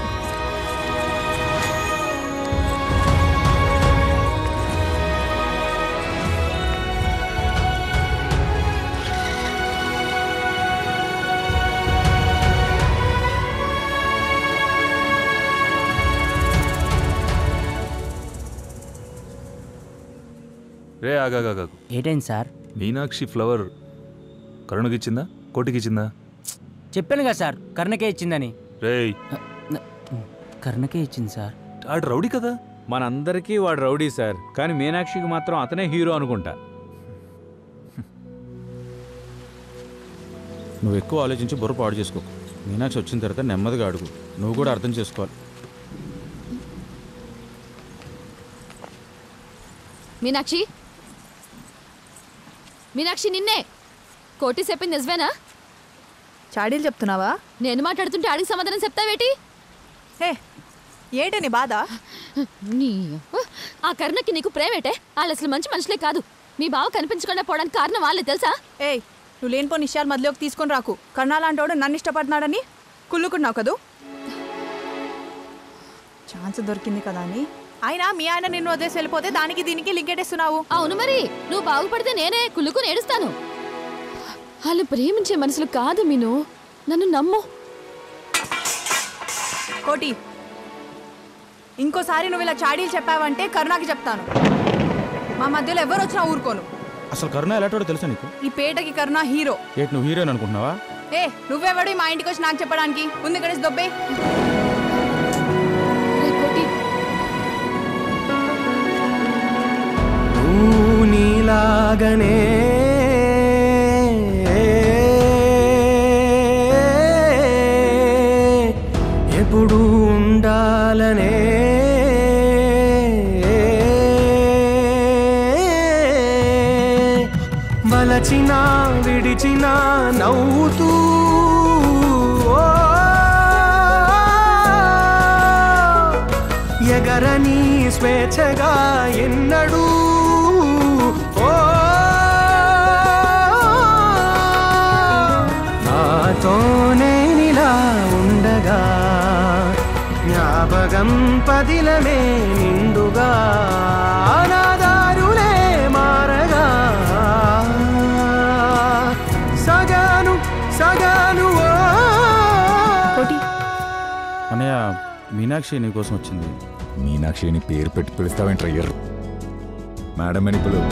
రే ఆగాగాగు ఏటైంది సార్ మీనాక్షి ఫ్లవర్ కరుణకిచ్చిందా కోటికిచ్చిందా చెప్పాను కదా సార్ కర్ణకే ఇచ్చిందని రేయ్ కర్ణకే ఇచ్చింది సార్ ఆడు రౌడీ కదా మనందరికీ వాడు రౌడీ సార్ కానీ మీనాక్షికి మాత్రం అతనే హీరో అనుకుంటా నువ్వు ఎక్కువ ఆలోచించి బుర్ర పాడు చేసుకో మీనాక్షి వచ్చిన తర్వాత నెమ్మదిగా అడుగు నువ్వు కూడా అర్థం చేసుకోవాలి మీనాక్షి మీనాక్షి నిన్నే కోటి చెప్పింది నిజమేనా చాడీలు చెప్తున్నావా నేను మాట్లాడుతుంటే ఆడికి సమాధానం చెప్తావేటి హే ఏంటి నీ బాధ నీ ఆ కర్ణకి నీకు ప్రేమేటే వాళ్ళు అసలు మంచి మనుషులే కాదు మీ బావ కనిపించకుండా పోవడానికి కారణం వాళ్ళే తెలుసా ఏయ్ నువ్వు లేనిపోని విషయాలు మధ్యలోకి తీసుకొని రాకు కర్ణా లాంటోడు నన్ను ఇష్టపడుతున్నాడని కుళ్ళుకున్నావు కదూ ఛాన్స్ దొరికింది కదా అని అయినా మీ ఆయన నిన్ను వదిలేసి వెళ్ళిపోతే దానికి దీనికి లింకెటేస్తున్నావు అవును మరి నువ్వు బాగుపడితే నేనే కుళ్ళుకుని ఏడుస్తాను వాళ్ళు ప్రేమించే మనుషులు కాదు మీను నన్ను నమ్ము కోటి ఇంకోసారి నువ్వు ఇలా చాడీలు చెప్పావంటే కరుణాకి చెప్తాను మా మధ్యలో ఎవరు వచ్చినా ఊరుకోను అసలు కరుణ ఎలాంటోడో తెలుసా నీకు ఈ పేటకి కరుణ హీరో ఏంటి నువ్వు హీరోయిన్ అనుకుంటున్నావా ఏ నువ్వెవడు మా ఇంటికి వచ్చి నాకు చెప్పడానికి ఉంది గణేష్ దొబ్బే నువ్వు నీలాగనే ఎప్పుడు ఉండాలనే వలచిన విడిచిన నవ్వుతూ ఓ, ఎగరని స్వేచ్ఛగా ఎన్నడూ ఓ నాతో నేనిలా ఉండగా జ్ఞాపకం పదిలమే నిండుగా నాదారులే మారగా సగాను సగాను ఓ అన్నయ్య మీనాక్షి నీ కోసం వచ్చింది మీనాక్షి అని పేరు పెట్టి పిలుస్తావేంట్రా ఎర్ర మేడం అని పిలువు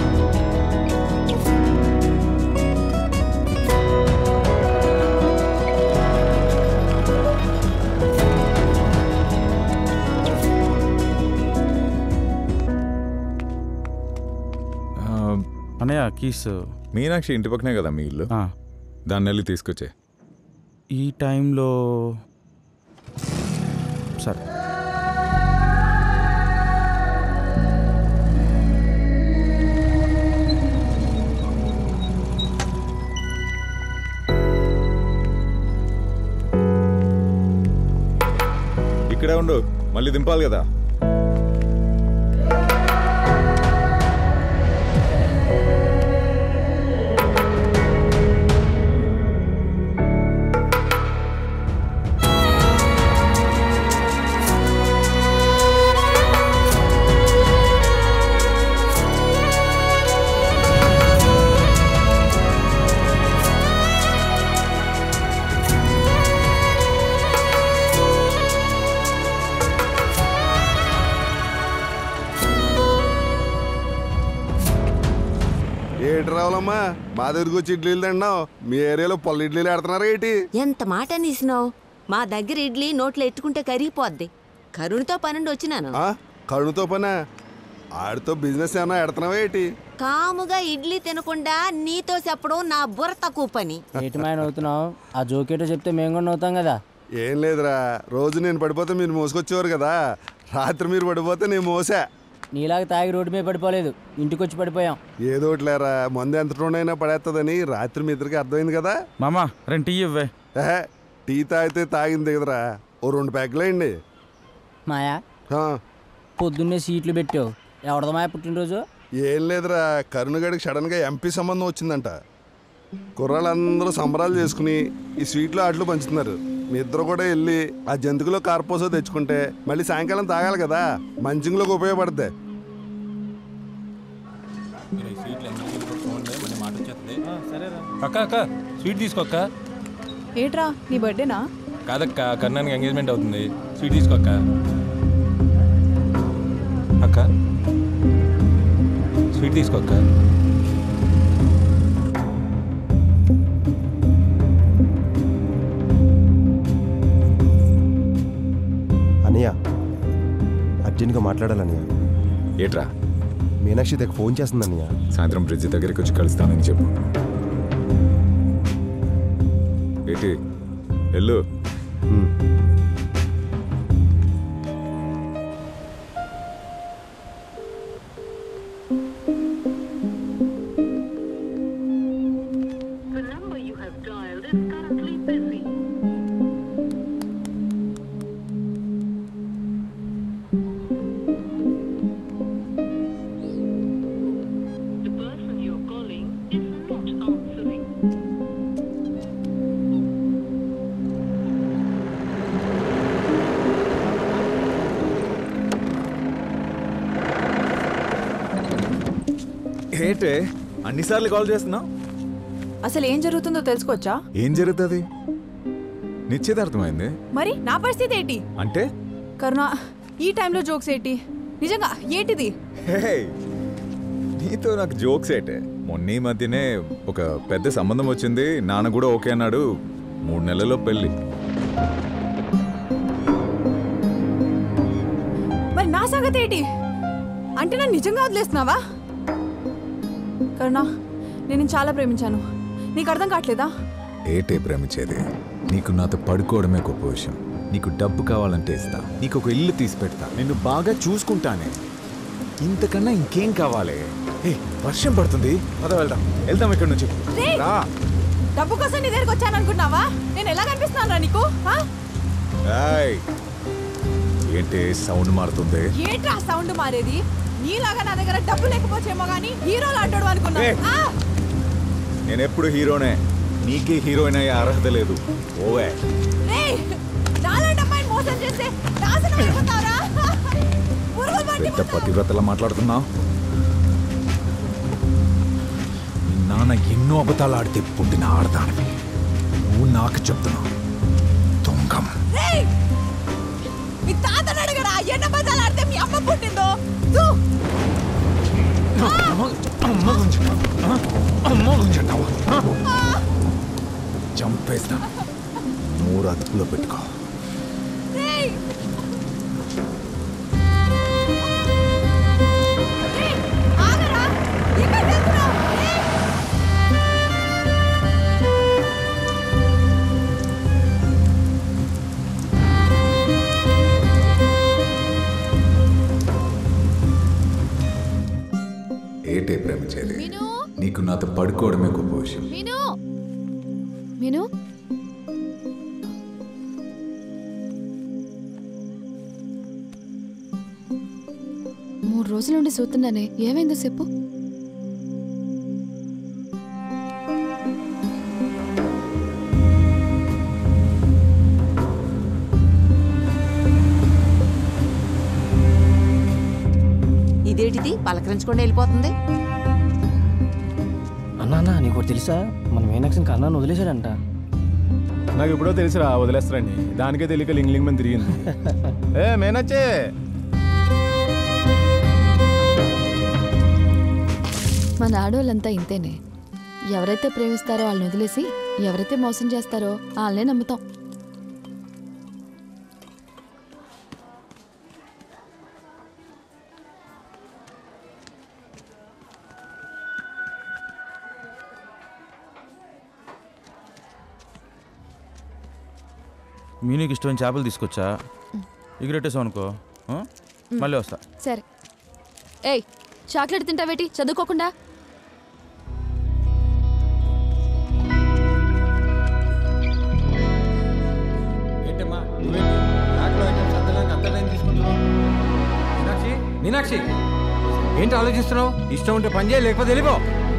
ఆ, అన్నయ్య కీస్ మీనాక్షి ఇంటి పక్కనే కదా మీ ఇల్లు దాన్ని వెళ్ళి తీసుకొచ్చే ఈ టైంలో సరే ఇక్కడే ఉండు మళ్ళీ దింపాలి కదా ఏటి రావాలమ్మా మా దగ్గరకు వచ్చి ఇడ్లీలు తింటున్నావు మీ ఏరియాలో పొల్ల ఇడ్లీలు ఆడుతున్నారా ఏంటి ఎంత మాట అనేసినావు మా దగ్గర ఇడ్లీ నోట్లో ఎట్టుకుంటే కరిగిపోద్ది కరుణతో పనుండి వచ్చినాను ఆ? కరుణతో పనా ఆడితో బిజినెస్ ఏమన్నా ఎడుతున్నావా ఏంటి కాముగా ఇడ్లీ తినకుండా నీతో చెప్పడం నా బుర్ర తక్కువ పని ఏటి మాయన అవుతున్నావు ఆ జోకేటో చెప్తే మేము కూడా నవ్వుతాం కదా ఏం లేదురా రోజు నేను పడిపోతే మీరు మోసుకొచ్చేవారు కదా రాత్రి మీరు పడిపోతే నేను మోసా నీలాగా తాగి రోడ్డు మీద పడిపోలేదు ఇంటికి వచ్చి పడిపోయాం ఏదో ఒకటి లేరా మందు ఎంత టోనైనా పడేస్తుందని రాత్రి మీ ఇద్దరికి అర్థమైంది కదా మామా రెండు టీ ఇవ్వే ఏహే, టీ తాగితే తాగింది కదరా ఓ రెండు ప్యాకులేయండి మాయా ఆ, పొద్దున్నే సీట్లు పెట్టావు ఎవడదా మాయా పుట్టినరోజు ఏం లేదురా కరుణగడికి సడన్గా ఎంపీ సంబంధం వచ్చిందంట కుర్రాళ్ళందరూ సంబరాలు చేసుకుని ఈ స్వీట్లు ఆటలు పంచుతున్నారు మీ ఇద్దరు కూడా వెళ్ళి ఆ జంతుకులో కార్పోసో తెచ్చుకుంటే మళ్ళీ సాయంకాలం తాగాలి కదా మంచింగ్లోకి ఉపయోగపడుద్ది అక్క అక్క స్వీట్ తీసుకోక్క ఏట్రా నీ బర్త్డేనా కాదక్క కర్ణానికి ఎంగేజ్మెంట్ అవుతుంది స్వీట్ తీసుకోక్క అక్క స్వీట్ తీసుకోక్క అన్నయ్య అర్జెంట్గా మాట్లాడాలన్నయ్య ఏట్రా మీనాక్షి దగ్గర ఫోన్ చేస్తుంది అన్నయ్య సాయంత్రం బ్రిడ్జ్ దగ్గరికి వచ్చి కలుస్తానని చెప్పు ఏంటి వెళ్ళు The number you have dialed is currently busy. The person you're calling is not answering. ఏంటే అన్నిసార్లు కాల్ చేస్తున్నావు అసలు ఏం జరుగుతుందో తెలుసుకోవచ్చా ఏం జరుగుతుంది నిశ్చితార్థమైంది మరి నా పరిస్థితి ఏంటి అంటే కరుణ ఈ టైంలో జోక్స్ ఏంటి నిజంగా ఏంటిది హే నీతో నాకు జోక్స్ ఏటే మొన్న ఈ మధ్యనే ఒక పెద్ద సంబంధం వచ్చింది నాన్న కూడా ఓకే అన్నాడు మూడు నెలల్లో పెళ్ళి మరి నా సంగతి ఏంటి అంటే నన్ను నిజంగా వదిలేస్తున్నావా కరుణా నేను నిన్ను చాలా ప్రేమించాను నీకు అర్థం కావట్లేదా ఏటే ప్రేమించేది నీకు నాతో పడుకోవడమే గొప్ప విషయం నీకు డబ్బు కావాలంటే ఇస్తా నీకు ఒక ఇల్లు తీసి పెడతా నిన్ను బాగా చూసుకుంటానే ఇంతకన్నా ఇంకేం కావాలి ఏ వర్షం పడుతుంది పద వెళ్దాం వెళ్దాం ఇక్కడ నుంచి రేయ్! రా డబ్బు కోసం నీ దగ్గరకు వచ్చాను అనుకున్నావా నేను ఎలా కనిపిస్తున్నాను రా నీకు ఆ? ఏయ్! ఏంటి సౌండ్ మారుతుంది ఏంట్రా సౌండ్ మారేది నీలాగా నా దగ్గర డబ్బు లేకపోతేమో గానీ హీరోలు అంటాడు అనుకున్నా ఏ! నేను ఎప్పుడు హీరోనే నీకే హీరోయిన్ అయ్యే అర్హత లేదు ఓవే రేయ్ నాలాంటి అమ్మాయిని మోసం చేస్తే నాశనం అయిపోతారా పురుగులు పట్టి పెద్ద పతివ్రతలా మాట్లాడుతున్నావు మీ నాన్న ఎన్నో అబద్ధాలు ఆడితే పుట్టిన ఆడదానివి నువ్వు నాకు చెప్తున్నావు దొంగం రేయ్ మీ తాతను అడగరా ఎన్న బజాలు ఆడితే మీ అమ్మ పుట్టిందో తూ. చంపేస్తా మూడు అదుపులో పెట్టుకో రేయ్ రేయ్, ఆగరా ఎక్కడికి వెళ్తున్నావ్? రేయ్. ఏటే ప్రేమించేది నీకు నాతో పడుకోవడమే గొప్ప విషయం మీను మీను మూడు రోజుల నుండి చూస్తున్నానే ఏమైందో చెప్పు ఇదేంటిది పలకరించకుండా వెళ్ళిపోతుంది అన్నా అన్నా నీకు ఒకటి తెలుసా మన మీనాక్షికి అన్నాను వదిలేశాడంట నాకు ఎప్పుడో తెలుసురా వదిలేస్తారని దానికే తెలియక లింగ్ లింగ్ మంది తిరిగింది ఏ మేనచ్చే మన ఆడవాళ్ళంతా ఇంతేనే ఎవరైతే ప్రేమిస్తారో వాళ్ళని వదిలేసి ఎవరైతే మోసం చేస్తారో వాళ్ళనే నమ్ముతాం మీనికి ఇష్టమైన చేపలు తీసుకొచ్చా ఎగిరెట్టేసావు అనుకో ఆ? మళ్ళీ వస్తా సరే ఏయ్ చాక్లెట్ తింటావేటి చదువుకోకుండా ఏంటమ్మా నువ్వేంటి బ్యాగ్లో ఐటమ్స్ అందడానికి అంత టైం తీసుకుంటున్నావు మీనాక్షి మీనాక్షి ఏంటి ఆలోచిస్తున్నావు ఇష్టం ఉంటే పని చేయ లేకపోతే వెళ్ళిపో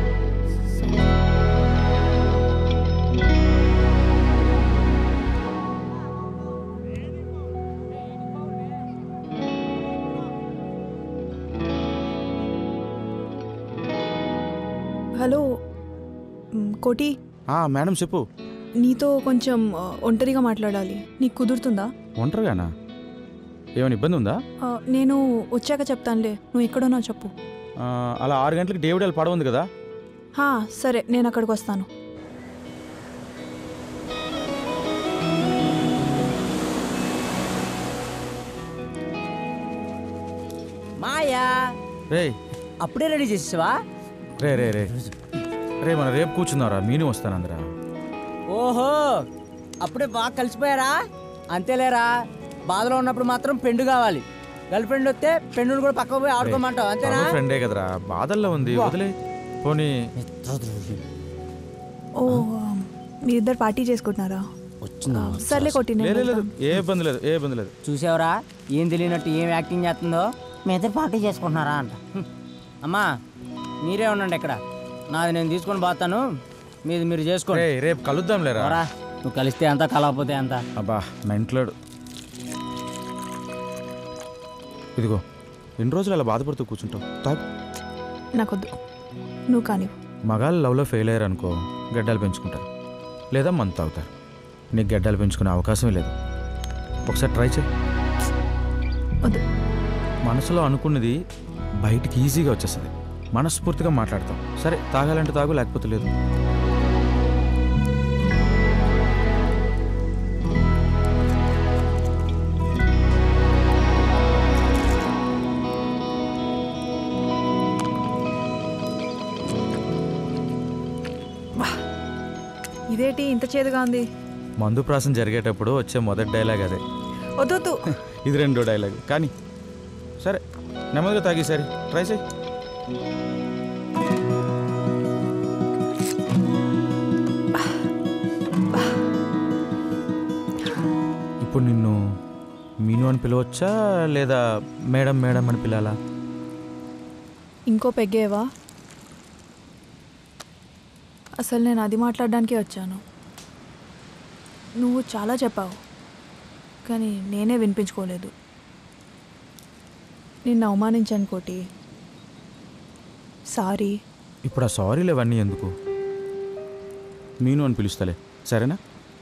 హలో మ్, కోటి ఆ, మేడం చెప్పు నీతో కొంచెం ఆ, ఒంటరిగా మాట్లాడాలి నీకు కుదురుతుందా ఒంటరిగానా ఏమైనా ఇబ్బంది ఉందా ఆ, నేను వచ్చాక చెప్తానులే నువ్వు ఎక్కడున్నా చెప్పు ఆ, అలా ఆరు గంటలకు డేవిడ్ వాళ్ళ పడవ ఉంది కదా హా, సరే నేను అక్కడికి వస్తాను మాయా రే అప్పుడే రెడీ చేసేసావా రే రే రే రే మన రేపు కూర్చున్నారా మీను వస్తానందరా ఓహో అప్పుడే బాగా కలిసిపోయారా అంతేలేరా బాధలో ఉన్నప్పుడు మాత్రం పెండు కావాలి గర్ల్ ఫ్రెండ్ వస్తే పెండుని కూడా పక్కకు పోయి ఆడుకోమంటావు అంతేనా ఫ్రెండే కదరా బాధల్లో ఉంది వా. వదిలే పోనీ ఓ మీ ఇద్దరు పార్టీ చేసుకుంటున్నారా వచ్చిందా సర్లే కొట్టి నేను లేదు లేదు వెళ్తాను. ఏ ఇబ్బంది లేదు ఏ ఇబ్బంది లేదు చూసావరా ఏం తెలియనట్టు ఏం యాక్టింగ్ చేస్తుందో మీ ఇద్దరు పార్టీ చేసుకుంటున్నారా అంట హ్మ్. అమ్మా మీరే ఉండండి ఇక్కడ నాది నేను తీసుకొని పోతాను మీది మీరు చేసుకోండి రేయ్, రేపు కలుద్దాం లేరా పోరా. నువ్వు కలిస్తే ఎంత కలవకపోతే ఎంత అబ్బా మెంట్లాడు ఇదిగో ఎన్ని రోజులు అలా బాధపడుతూ కూర్చుంటావు తాగు నాకొద్దు నువ్వు కానీ మగాళ్ళు లవ్లో ఫెయిల్ అయ్యారు అనుకో గడ్డలు పెంచుకుంటారు లేదా మంత్ తాగుతారు నీకు గడ్డలు పెంచుకునే అవకాశమే లేదు ఒకసారి ట్రై చేయి వద్దు మనసులో అనుకున్నది బయటికి ఈజీగా వచ్చేస్తుంది మనస్ఫూర్తిగా మాట్లాడతాం సరే తాగాలంటే తాగు లేకపోతే లేదు ఇదేంటి ఇంత చేదుగా ఉంది మందు ప్రాసం జరిగేటప్పుడు వచ్చే మొదటి డైలాగ్ అదే వద్దొద్దు ఇది రెండో డైలాగ్ కానీ సరే నెమ్మదిగా తాగి సరే ట్రై చేయి ఇప్పుడు నిన్ను మీను అని పిలవచ్చా లేదా మేడం మేడం అని పిలాలా ఇంకో పెగ్గేవా అసలు నేను అది మాట్లాడడానికే వచ్చాను నువ్వు చాలా చెప్పావు కానీ నేనే వినిపించుకోలేదు నిన్ను అవమానించాను కోటి సారీ ఇప్పుడు ఆ సారీలు ఇవన్నీ ఎందుకు మీను అని పిలుస్తలే సరేనా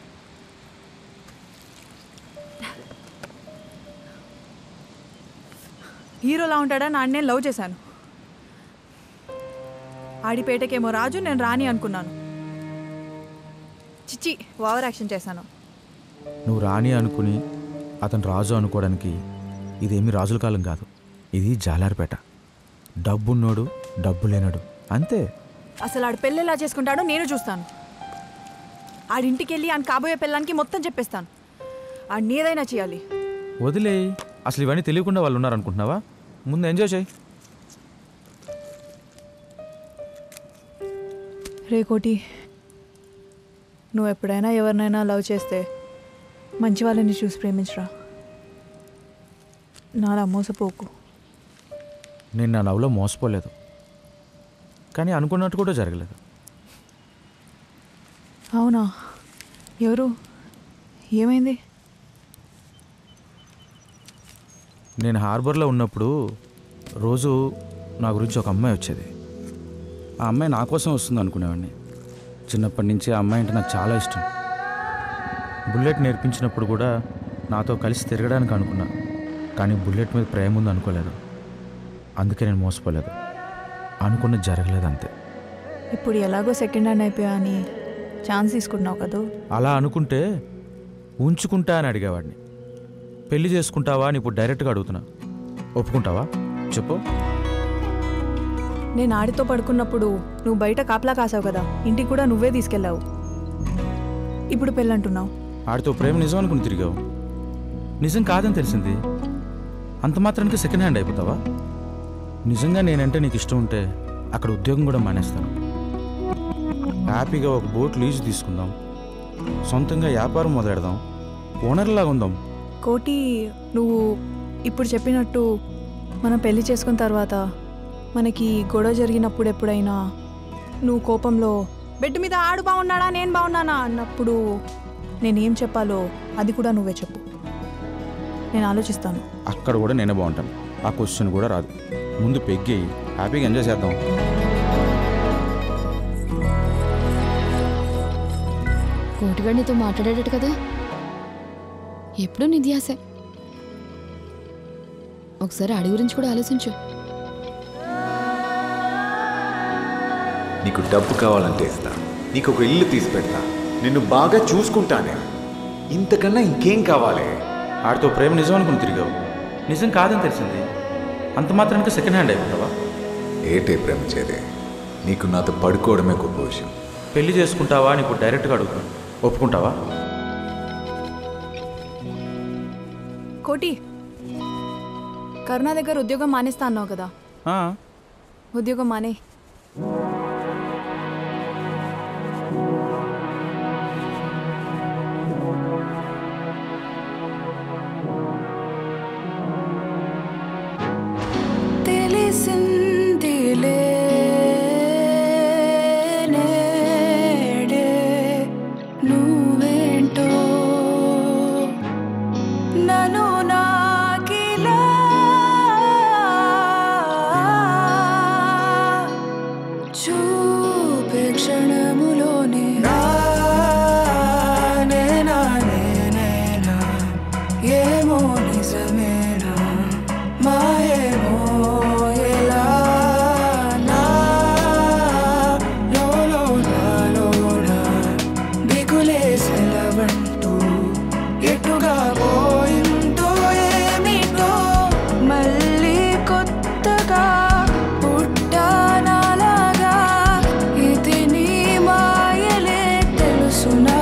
హీరోలా ఉంటాడా నాన్న నేను లవ్ చేశాను ఆడిపేటకేమో రాజు నేను రాని అనుకున్నాను చిచ్చి ఓవర్ యాక్షన్ చేశాను నువ్వు రాణి అనుకుని అతను రాజు అనుకోవడానికి ఇదేమి రాజుల కాలం కాదు ఇది జాలారిపేట డబ్బున్నోడు డబ్బు లేనడు అంతే అసలు ఆడు పెళ్ళి ఎలా చేసుకుంటాడో నేను చూస్తాను ఆడింటికి వెళ్ళి ఆయన కాబోయే పిల్లానికి మొత్తం చెప్పేస్తాను ఆడిని ఏదైనా చేయాలి వదిలే అసలు ఇవన్నీ తెలియకుండా వాళ్ళు ఉన్నారనుకుంటున్నావా ముందు ఎంజాయ్ చేయి రే కోటి నువ్వు ఎప్పుడైనా ఎవరినైనా లవ్ చేస్తే మంచి వాళ్ళని చూసి ప్రేమించరా నాలా మోసపోకు నేను నా లవ్లో మోసపోలేదు కానీ అనుకున్నట్టు కూడా జరగలేదు అవునా ఎవరు ఏమైంది నేను హార్బర్లో ఉన్నప్పుడు రోజు నా గురించి ఒక అమ్మాయి వచ్చేది ఆ అమ్మాయి నా కోసం వస్తుంది అనుకునేవాడిని చిన్నప్పటి నుంచి ఆ అమ్మాయి అంటే నాకు చాలా ఇష్టం బుల్లెట్ నేర్పించినప్పుడు కూడా నాతో కలిసి తిరగడానికి అనుకున్నా కానీ బుల్లెట్ మీద ప్రేమ ఉంది అనుకోలేదు అందుకే నేను మోసపోలేదు అనుకున్నది జరగలేదు అంతే ఇప్పుడు ఎలాగో సెకండ్ హ్యాండ్ అయిపోయా అని ఛాన్స్ తీసుకుంటున్నావు కదూ అలా అనుకుంటే ఉంచుకుంటా అని అడిగేవాడిని పెళ్లి చేసుకుంటావా అని ఇప్పుడు డైరెక్ట్గా అడుగుతున్నా ఒప్పుకుంటావా చెప్పు నేను ఆడితో పడుకున్నప్పుడు నువ్వు బయట కాపలా కాసావు కదా ఇంటికి కూడా నువ్వే తీసుకెళ్ళావు ఇప్పుడు పెళ్ళంటున్నావు ఆడితో ప్రేమ నిజం అనుకుని తిరిగావు నిజం కాదని తెలిసింది అంత మాత్రానికి సెకండ్ హ్యాండ్ అయిపోతావా నిజంగా నేనంటే నీకు ఇష్టం ఉంటే అక్కడ ఉద్యోగం కూడా మానేస్తాను హ్యాపీగా ఒక బోట్ లీజు తీసుకుందాం సొంతంగా వ్యాపారం మొదలెడదాం ఓనర్లాగా ఉందాం కోటి నువ్వు ఇప్పుడు చెప్పినట్టు మనం పెళ్లి చేసుకున్న తర్వాత మనకి గొడవ జరిగినప్పుడు ఎప్పుడైనా నువ్వు కోపంలో బెడ్ మీద ఆడు బాగున్నాడా నేను బాగున్నానా అన్నప్పుడు నేనేం చెప్పాలో అది కూడా నువ్వే చెప్పు నేను ఆలోచిస్తాను అక్కడ కూడా నేనే బాగుంటాను ఆ క్వశ్చన్ కూడా రాదు ముందు పెగ్గి హ్యాపీగా ఎంజాయ్ చేద్దాం కోటిగాడు నీతో మాట్లాడేటట్టు కదా ఎప్పుడూ నీ ధ్యాసే ఒకసారి అడి గురించి కూడా ఆలోచించు నీకు డబ్బు కావాలంటే ఇస్తా నీకు ఒక ఇల్లు తీసి పెడతా నిన్ను బాగా చూసుకుంటానే ఇంతకన్నా ఇంకేం కావాలి ఆడితో ప్రేమ నిజం అనుకుని తిరిగావు నిజం కాదని తెలిసింది అంత మాత్రానికి సెకండ్ హ్యాండ్ అయిపోతావా ఏటే ప్రేమించేదే నీకు నాతో పడుకోవడమే గొప్ప విషయం పెళ్లి చేసుకుంటావా అని ఇప్పుడు డైరెక్ట్గా అడుగుతాను ఒప్పుకుంటావా కోటి కరుణ దగ్గర ఉద్యోగం మానేస్తా అన్నావు కదా ఆ, ఉద్యోగం మానే తెలిసిందిలే నేడే నువ్వేంటో నన్ను నాకిలా చూపే క్షణములోనే నానే నానే నేనా ఏమో నిజమేనా మాయేమో ఎలా నా నువ్వంటూ ఎటుగా పోయిందో ఏమిటో మళ్ళీ కొత్తగా పుట్టానాలాగా ఇది నీ మాయలే తెలుసునా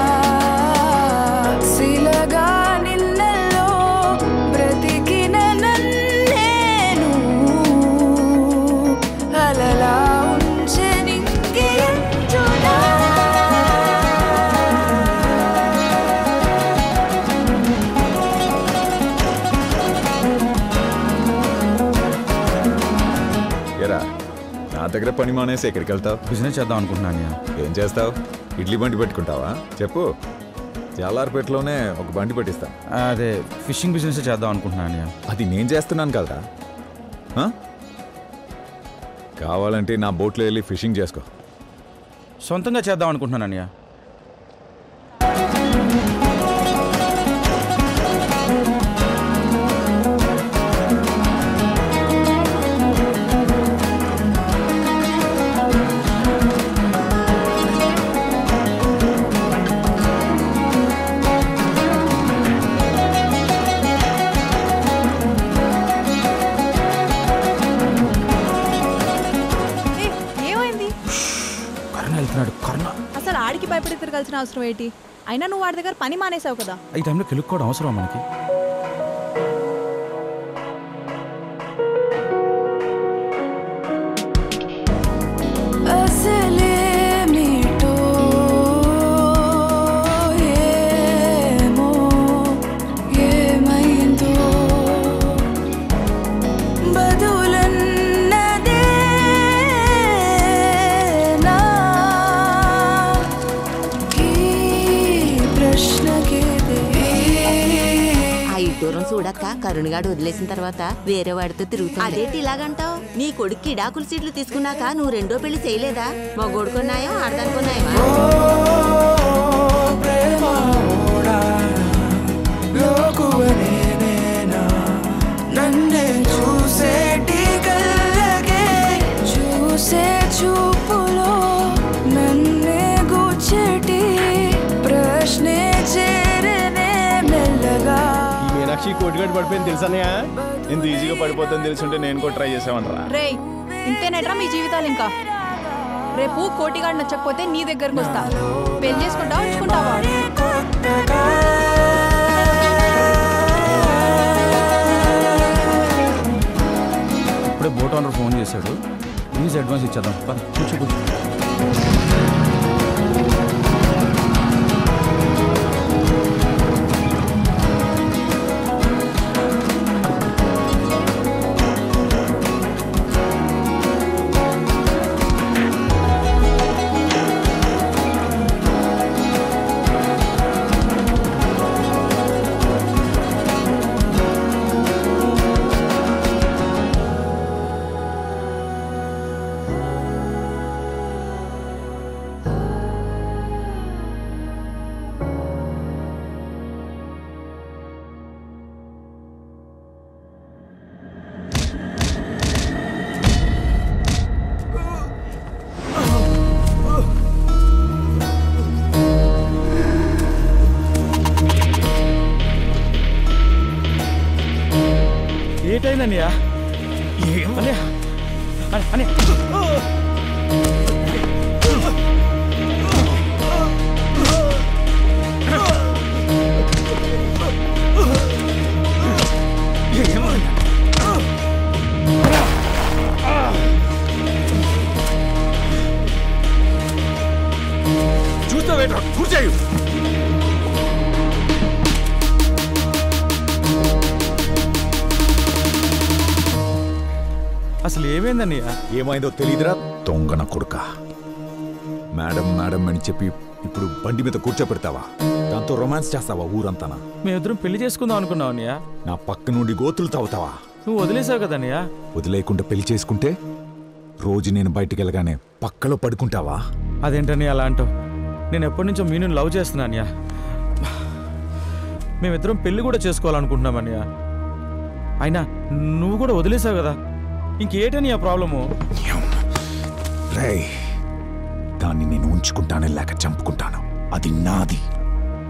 శిలగా నిన్నలో బ్రతికిన నన్నేను అలలా ఉంచనింగే అంచునా ఎరా నా దగ్గర పని మానేసి ఎక్కడికి వెళ్తావు బిజినెస్ చేద్దాం అనుకుంటున్నాను ఏం చేస్తావు ఇడ్లీ బండి పెట్టుకుంటావా చెప్పు జాలార్పేటలోనే ఒక బండి పెట్టిస్తా అదే ఫిషింగ్ బిజినెస్ చేద్దాం అనుకుంటున్నాను అది నేను చేస్తున్నాను కదరా ఆ? కావాలంటే నా బోట్లో వెళ్ళి ఫిషింగ్ చేసుకో సొంతంగా చేద్దాం అనుకుంటున్నాను అన్నయ్య ఏ, ఏమైంది కరుణ వెళ్తున్నాడు కరుణ అసలు ఆడికి భయపడి తిరగాల్సిన అవసరం ఏంటి అయినా నువ్వు వాడి దగ్గర పని మానేసావు కదా ఈ టైంలో కెలుక్కోవడం అవసరం మనకి అసలేమిటో ఏమో ఏమైందో బదులన్నదే నా ఈ ప్రశ్నకేదే ఆ దూరం చూడక్క కరుణగాడు వదిలేసిన తర్వాత వేరే వాడితో తిరుగుతుంది అదేంటి ఇలాగంటావు నీ కొడుక్కి డాకుల సీట్లు తీసుకున్నాక నువ్వు రెండో పెళ్లి చేయలేదా మా కొడుకున్నాయో ఆడదానుకున్నాయమా లోకువనేనేనా నన్నే చూసేటి కళ్ళగే చూసే చూపులో నన్నే గుచ్చేటి ప్రశ్నే చేరనే మెల్లగా ఈ మీనాక్షి కోటిగడ్డ పడిపోయింది తెలుసానయా ఇంత ఈజీగా పడిపోతుందని తెలుసుంటే నేను కూడా ట్రై చేసామనరా రేయ్ ఇంతేనేట్రా మీ జీవితాలు ఇంకా రేపు కోటిగాడు నచ్చకపోతే నీ దగ్గరకు వస్తా పెళ్లి చేసుకుంటావా ఉంచుకుంటావా ఇప్పుడే బోట్ ఓనర్ ఫోన్ చేశాడు ప్లీజ్ అడ్వాన్స్ ఇచ్చేద్దాం పద, కూర్చో కూర్చో ఏటైందన్నయ్య అన్నయ్య అన్నయ్య, అన్నయ్య చూస్తావేట్రా కూర్చేయు అసలు ఏమైందన్నయ్య ఏమైందో తెలియదురా దొంగన కొడుక మేడం మేడం అని చెప్పి ఇప్పుడు బండి మీద కూర్చోపెడతావా దాంతో రొమాన్స్ చేస్తావా ఊరంతానా మేమిద్దరం పెళ్లి చేసుకుందాం అనుకున్నాం అన్నయ్య నా పక్క నుండి గోతులు తాగుతావా నువ్వు వదిలేసావు కదన్నయ్య వదిలేయకుండా పెళ్లి చేసుకుంటే రోజు నేను బయటికి వెళ్ళగానే పక్కలో పడుకుంటావా అదేంటని అలా అంటావు నేను ఎప్పటి నుంచో మీను లవ్ చేస్తున్నానయ్యా మేమిద్దరం పెళ్లి కూడా చేసుకోవాలనుకుంటున్నామన్నయ్య అయినా నువ్వు కూడా వదిలేసావు కదా ఇంకేటని ఆ ప్రాబ్లము రేయ్ దాన్ని నేను ఉంచుకుంటానే లేక చంపుకుంటాను అది నాది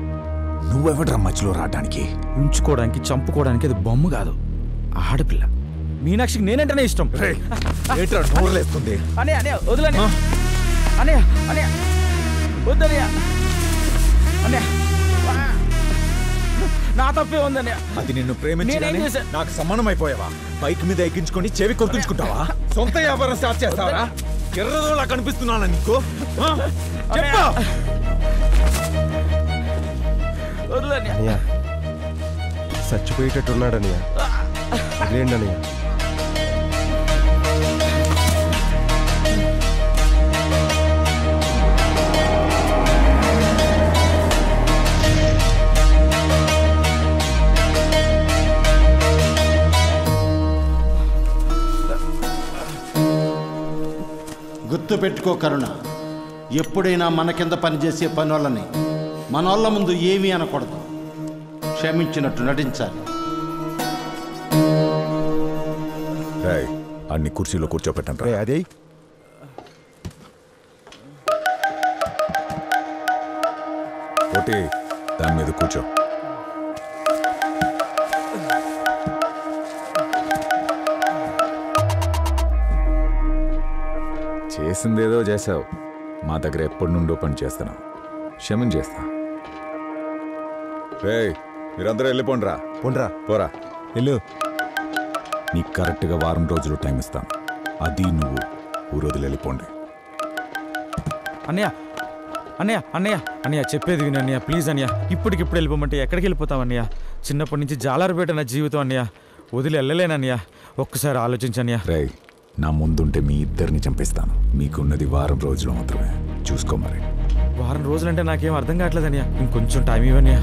నువ్వెవడ్రా మధ్యలో రావడానికి ఉంచుకోవడానికి చంపుకోవడానికి అది బొమ్మ కాదు ఆడపిల్ల మీనాక్షికి నేనంటేనే ఇష్టం ఏంట్రా నోరులేస్తుంది అనే అనే వదిలే అనే అనే వద్దనయ్య అనే నా తప్పే ఉందనే అది నిన్ను నేనేం ప్రేమించగానే చేశా? నాకు సమానం అయిపోయావా బైక్ మీద ఎక్కించుకొని చెవి కొరికించుకుంటావా సొంత వ్యాపారం స్టార్ట్ చేస్తావా ఎర్రదోలా కనిపిస్తున్నానా నీకు ఆ? చెప్పు వదిలేని అనియా చచ్చిపోయేటట్టున్నాడు అనియా వదిలేండి అనియా గుర్తు పెట్టుకో కరుణ ఎప్పుడైనా మన కింద పనిచేసే పనులని మనోళ్ళ ముందు ఏమీ అనకూడదు క్షమించినట్టు నటించాలి రేయ్, అన్ని కుర్చీలో కూర్చోపెట్టండి అదే ఒకటి దాని మీద కూర్చో చేసిందేదో చేసావు మా దగ్గర ఎప్పటి నుండో పని చేస్తున్నావు క్షమం చేస్తా రే మీరందరూ వెళ్ళిపోండ్రా పోండ్రా పోరా వెళ్ళు నీకు కరెక్ట్గా వారం రోజులు టైం ఇస్తాను అది నువ్వు ఊరోజులు వెళ్ళిపోండి అన్నయ్య అన్నయ్య అన్నయ్య అన్నయ్య చెప్పేది విను అన్నయ్య ప్లీజ్ అన్నయ్య ఇప్పటికిప్పుడు వెళ్ళిపోమంటే ఎక్కడికి వెళ్ళిపోతాం అన్నయ్య చిన్నప్పటి నుంచి జాలారిపేట నా జీవితం అన్నయ్య వదిలి వెళ్ళలేనన్నయ్య ఒక్కసారి ఆలోచించన్నయ్య రే నా ముందుంటే మీ ఇద్దరిని చంపేస్తాను మీకున్నది వారం రోజులు మాత్రమే చూసుకో మరి వారం రోజులంటే నాకేం అర్థం కావట్లేదు అన్నయ్య ఇంకొంచెం టైం ఇవ్వన్నయ్య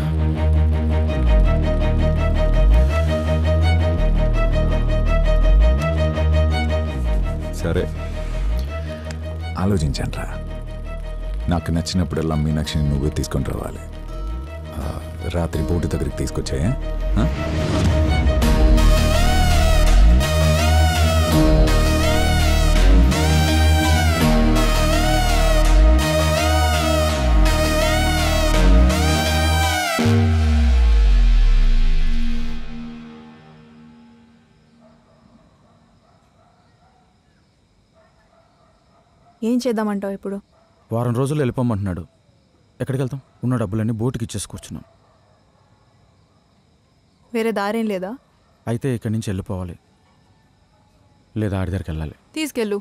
సరే ఆలోచించండ్రా నాకు నచ్చినప్పుడల్లా మీనాక్షిని నువ్వే తీసుకొని రావాలి ఆ, రాత్రి బోటు దగ్గరికి తీసుకొచ్చాయా ఆ? ఏం చేద్దామంటావు ఇప్పుడు వారం రోజులు వెళ్ళిపోమంటున్నాడు ఎక్కడికి వెళ్తాం ఉన్న డబ్బులన్నీ బోటుకి ఇచ్చేసి కూర్చున్నాం వేరే దారేం లేదా అయితే ఇక్కడి నుంచి వెళ్ళిపోవాలి లేదా ఆడి దగ్గరికి వెళ్ళాలి తీసుకెళ్ళు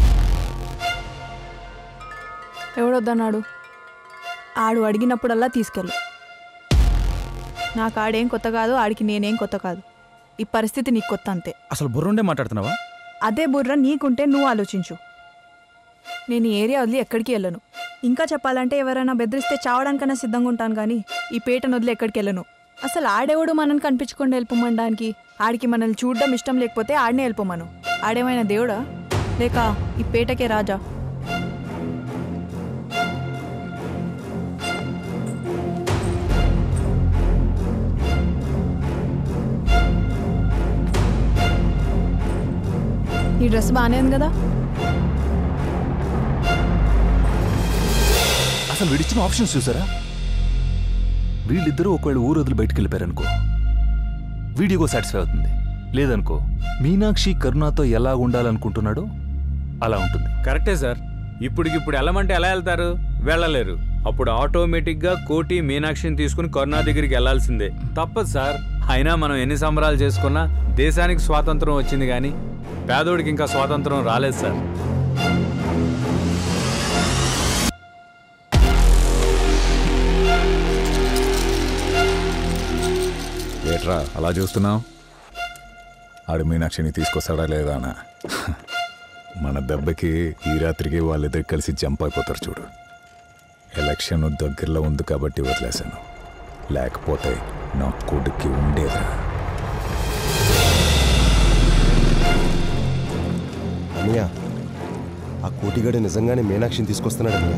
ఎవడొద్దన్నాడు ఆడు అడిగినప్పుడల్లా తీసుకెళ్ళు నాకు ఆడేం కొత్త కాదు ఆడికి నేనేం కొత్త కాదు ఈ పరిస్థితి నీకు కొత్త అంతే అసలు బుర్రుండే మాట్లాడుతున్నావా అదే బుర్ర నీకుంటే నువ్వు ఆలోచించు నేను ఈ ఏరియా వదిలి ఎక్కడికి వెళ్ళను ఇంకా చెప్పాలంటే ఎవరైనా బెదిరిస్తే చావడానికైనా సిద్ధంగా ఉంటాను కానీ ఈ పేటను వదిలి ఎక్కడికి వెళ్ళను అసలు ఆడేవాడు మనల్ని కనిపించకుండా వెళ్ళిపోమనడానికి ఆడికి మనల్ని చూడడం ఇష్టం లేకపోతే ఆడనే వెళ్ళిపోమను ఆడేమైనా దేవుడా లేక ఈ పేటకే రాజా ఈ డ్రెస్ బాగానే ఉంది కదా అసలు వీడిచ్చిన ఆప్షన్స్ చూసారా వీళ్ళిద్దరూ ఒకవేళ ఊరు వదిలి బయటికి వెళ్ళిపోయారనుకో వీడియోగో సాటిస్ఫై అవుతుంది లేదనుకో మీనాక్షి కరుణాతో ఎలా ఉండాలనుకుంటున్నాడో అలా ఉంటుంది కరెక్టే సార్ ఇప్పటికిప్పుడు వెళ్ళమంటే ఎలా వెళ్తారు వెళ్ళలేరు అప్పుడు ఆటోమేటిక్గా కోటి మీనాక్షిని తీసుకుని కరుణా దగ్గరికి వెళ్ళాల్సిందే తప్పదు సార్ అయినా మనం ఎన్ని సంబరాలు చేసుకున్నా దేశానికి స్వాతంత్రం వచ్చింది కానీ పేదోడికి ఇంకా స్వాతంత్రం రాలేదు సార్ ఏట్రా అలా చూస్తున్నావు ఆడు మీనాక్షిని తీసుకొస్తాడా లేదా అనా మన దెబ్బకి ఈ రాత్రికి వాళ్ళిద్దరు కలిసి జంప్ అయిపోతారు చూడు ఎలక్షన్ దగ్గరలో ఉంది కాబట్టి వదిలేశాను లేకపోతే నా కొడుక్కి ఉండేదిరా అనియా ఆ కోటిగాడు నిజంగానే మీనాక్షిని తీసుకొస్తున్నాడు అనియా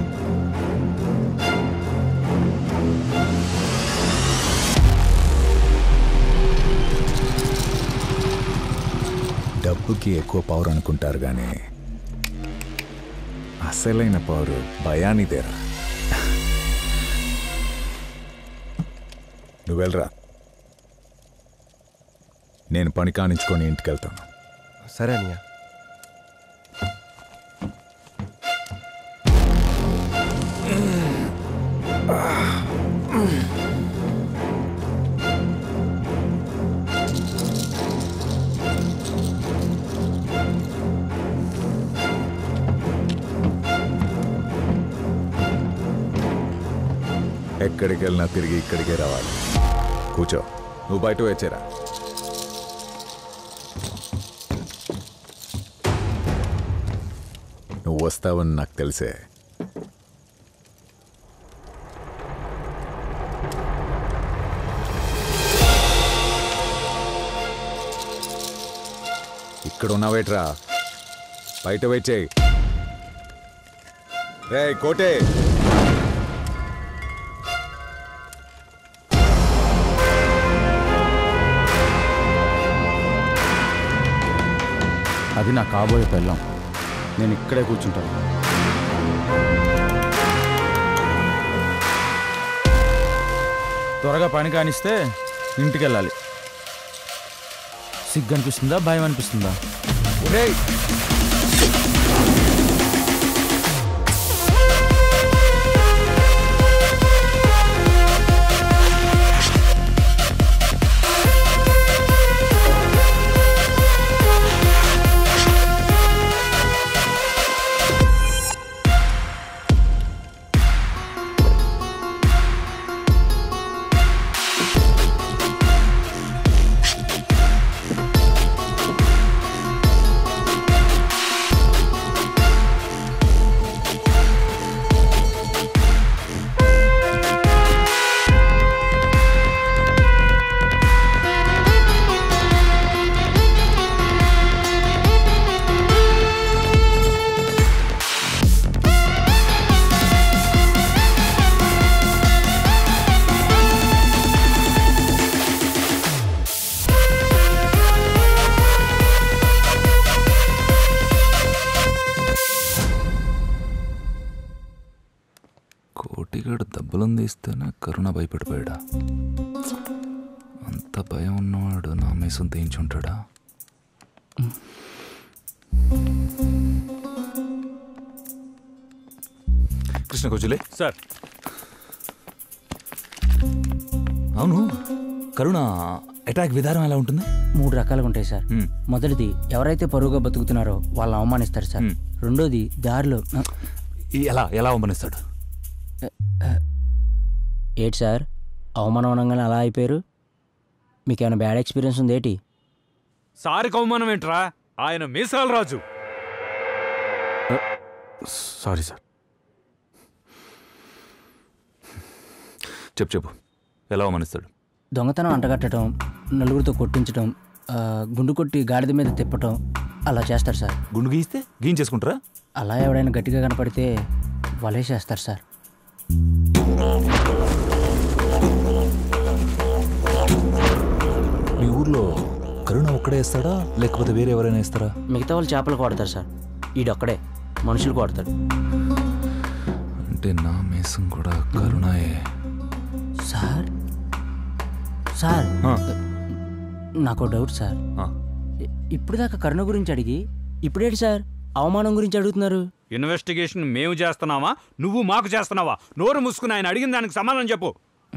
డబ్బుకి ఎక్కువ పవర్ అనుకుంటారు కానీ అసలైన పవర్ భయానిదేరా నువ్వు వెళ్ళరా నేను పని కానించుకొని ఇంటికి వెళ్తాను సరే అన్నయ్య ఎక్కడికి వెళ్ళినా తిరిగి ఇక్కడికే రావాలి కూర్చో నువ్వు బయట వచ్చేరా నువ్వు వస్తావని నాకు తెలిసే ఇక్కడ ఉన్నావేట్రా బయట వెయిట్ చేయి రే కోటే అది నా కాబోయే పెళ్ళం నేను ఇక్కడే కూర్చుంటాను త్వరగా పని కానిస్తే ఇంటికి వెళ్ళాలి సిగ్గు అనిపిస్తుందా భయం అనిపిస్తుందా కోటిగాడు దెబ్బలను తీస్తేనే కరుణ భయపడిపోయాడా అంత భయం ఉన్నవాడు నా మీసం తీయించుంటాడా కృష్ణ కొజులే సార్ అవును కరుణ అటాక్ విధానం ఎలా ఉంటుంది మూడు రకాలుగా ఉంటాయి సార్ మొదటిది ఎవరైతే పరువుగా బతుకుతున్నారో వాళ్ళని అవమానిస్తారు సార్ రెండోది దారిలో ఎలా ఎలా అవమానిస్తాడు ఏంటి సార్ అవమానం అనగానే అలా అయిపోయారు మీకు ఏమైనా బ్యాడ్ ఎక్స్పీరియన్స్ ఉంది ఏంటి సారికి అవమానం ఏంట్రా ఆయన మీసాల రాజు సారీ సార్ చెప్పు చెప్పు ఎలా అవమానిస్తాడు దొంగతనం అంటగట్టడం నలుగురితో కొట్టించడం ఆ, గుండు కొట్టి గాడిద మీద తిప్పటం అలా చేస్తారు సార్ గుండు గీస్తే గీయించేసుకుంటారా అలా ఎవడైనా గట్టిగా కనపడితే వలేసేస్తారు సార్ మీ ఊర్లో కరుణ ఒక్కడే వేస్తాడా లేకపోతే వేరే ఎవరైనా వేస్తారా మిగతా వాళ్ళు చేపలు కొడతారు సార్ ఈడొక్కడే మనుషులు కొడతాడు అంటే నా మీసం కూడా కరుణాయే సార్ సార్ నాకు డౌట్ సార్ ఇ- ఇప్పుడు దాకా కరుణ గురించి అడిగి ఇప్పుడేంటి సార్ అవమానం గురించి అడుగుతున్నారు ఇన్వెస్టిగేషన్ మేము చేస్తున్నావా నువ్వు మాకు చేస్తున్నావా నోరు మూసుకుని ఆయన అడిగిన దానికి సమాధానం చెప్పు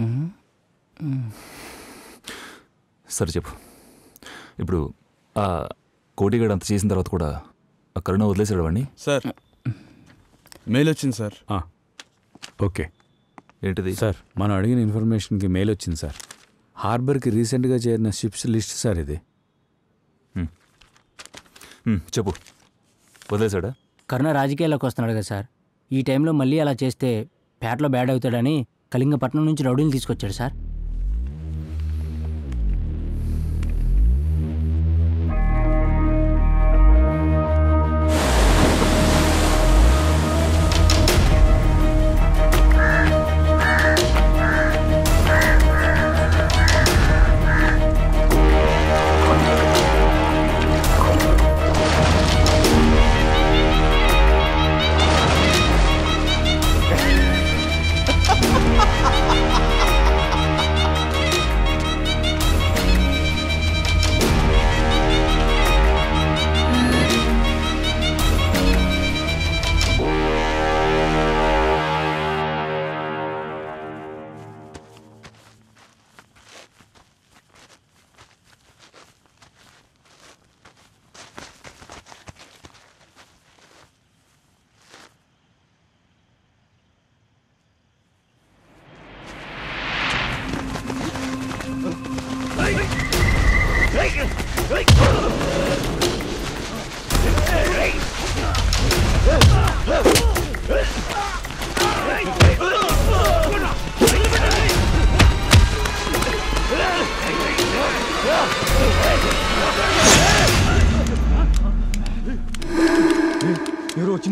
సరే చెప్పు ఇప్పుడు ఆ కోటిగాడు అంత చేసిన తర్వాత కూడా ఆ కరుణ వదిలేసాడు వాడిని సార్ మెయిల్ వచ్చింది సార్ ఓకే ఏంటిది సార్ మనం అడిగిన ఇన్ఫర్మేషన్కి మెయిల్ వచ్చింది సార్ హార్బర్కి రీసెంట్గా చేరిన షిప్స్ లిస్ట్ సార్ ఇది హ్మ్, చెప్పు వదిలేసాడా కరుణ రాజకీయాల్లోకి వస్తున్నాడు కదా సార్ ఈ టైంలో మళ్ళీ అలా చేస్తే పేటలో బ్యాడ్ అవుతాడని కళింగపట్నం నుంచి రౌడీని తీసుకొచ్చాడు sir Ha ha ha ha!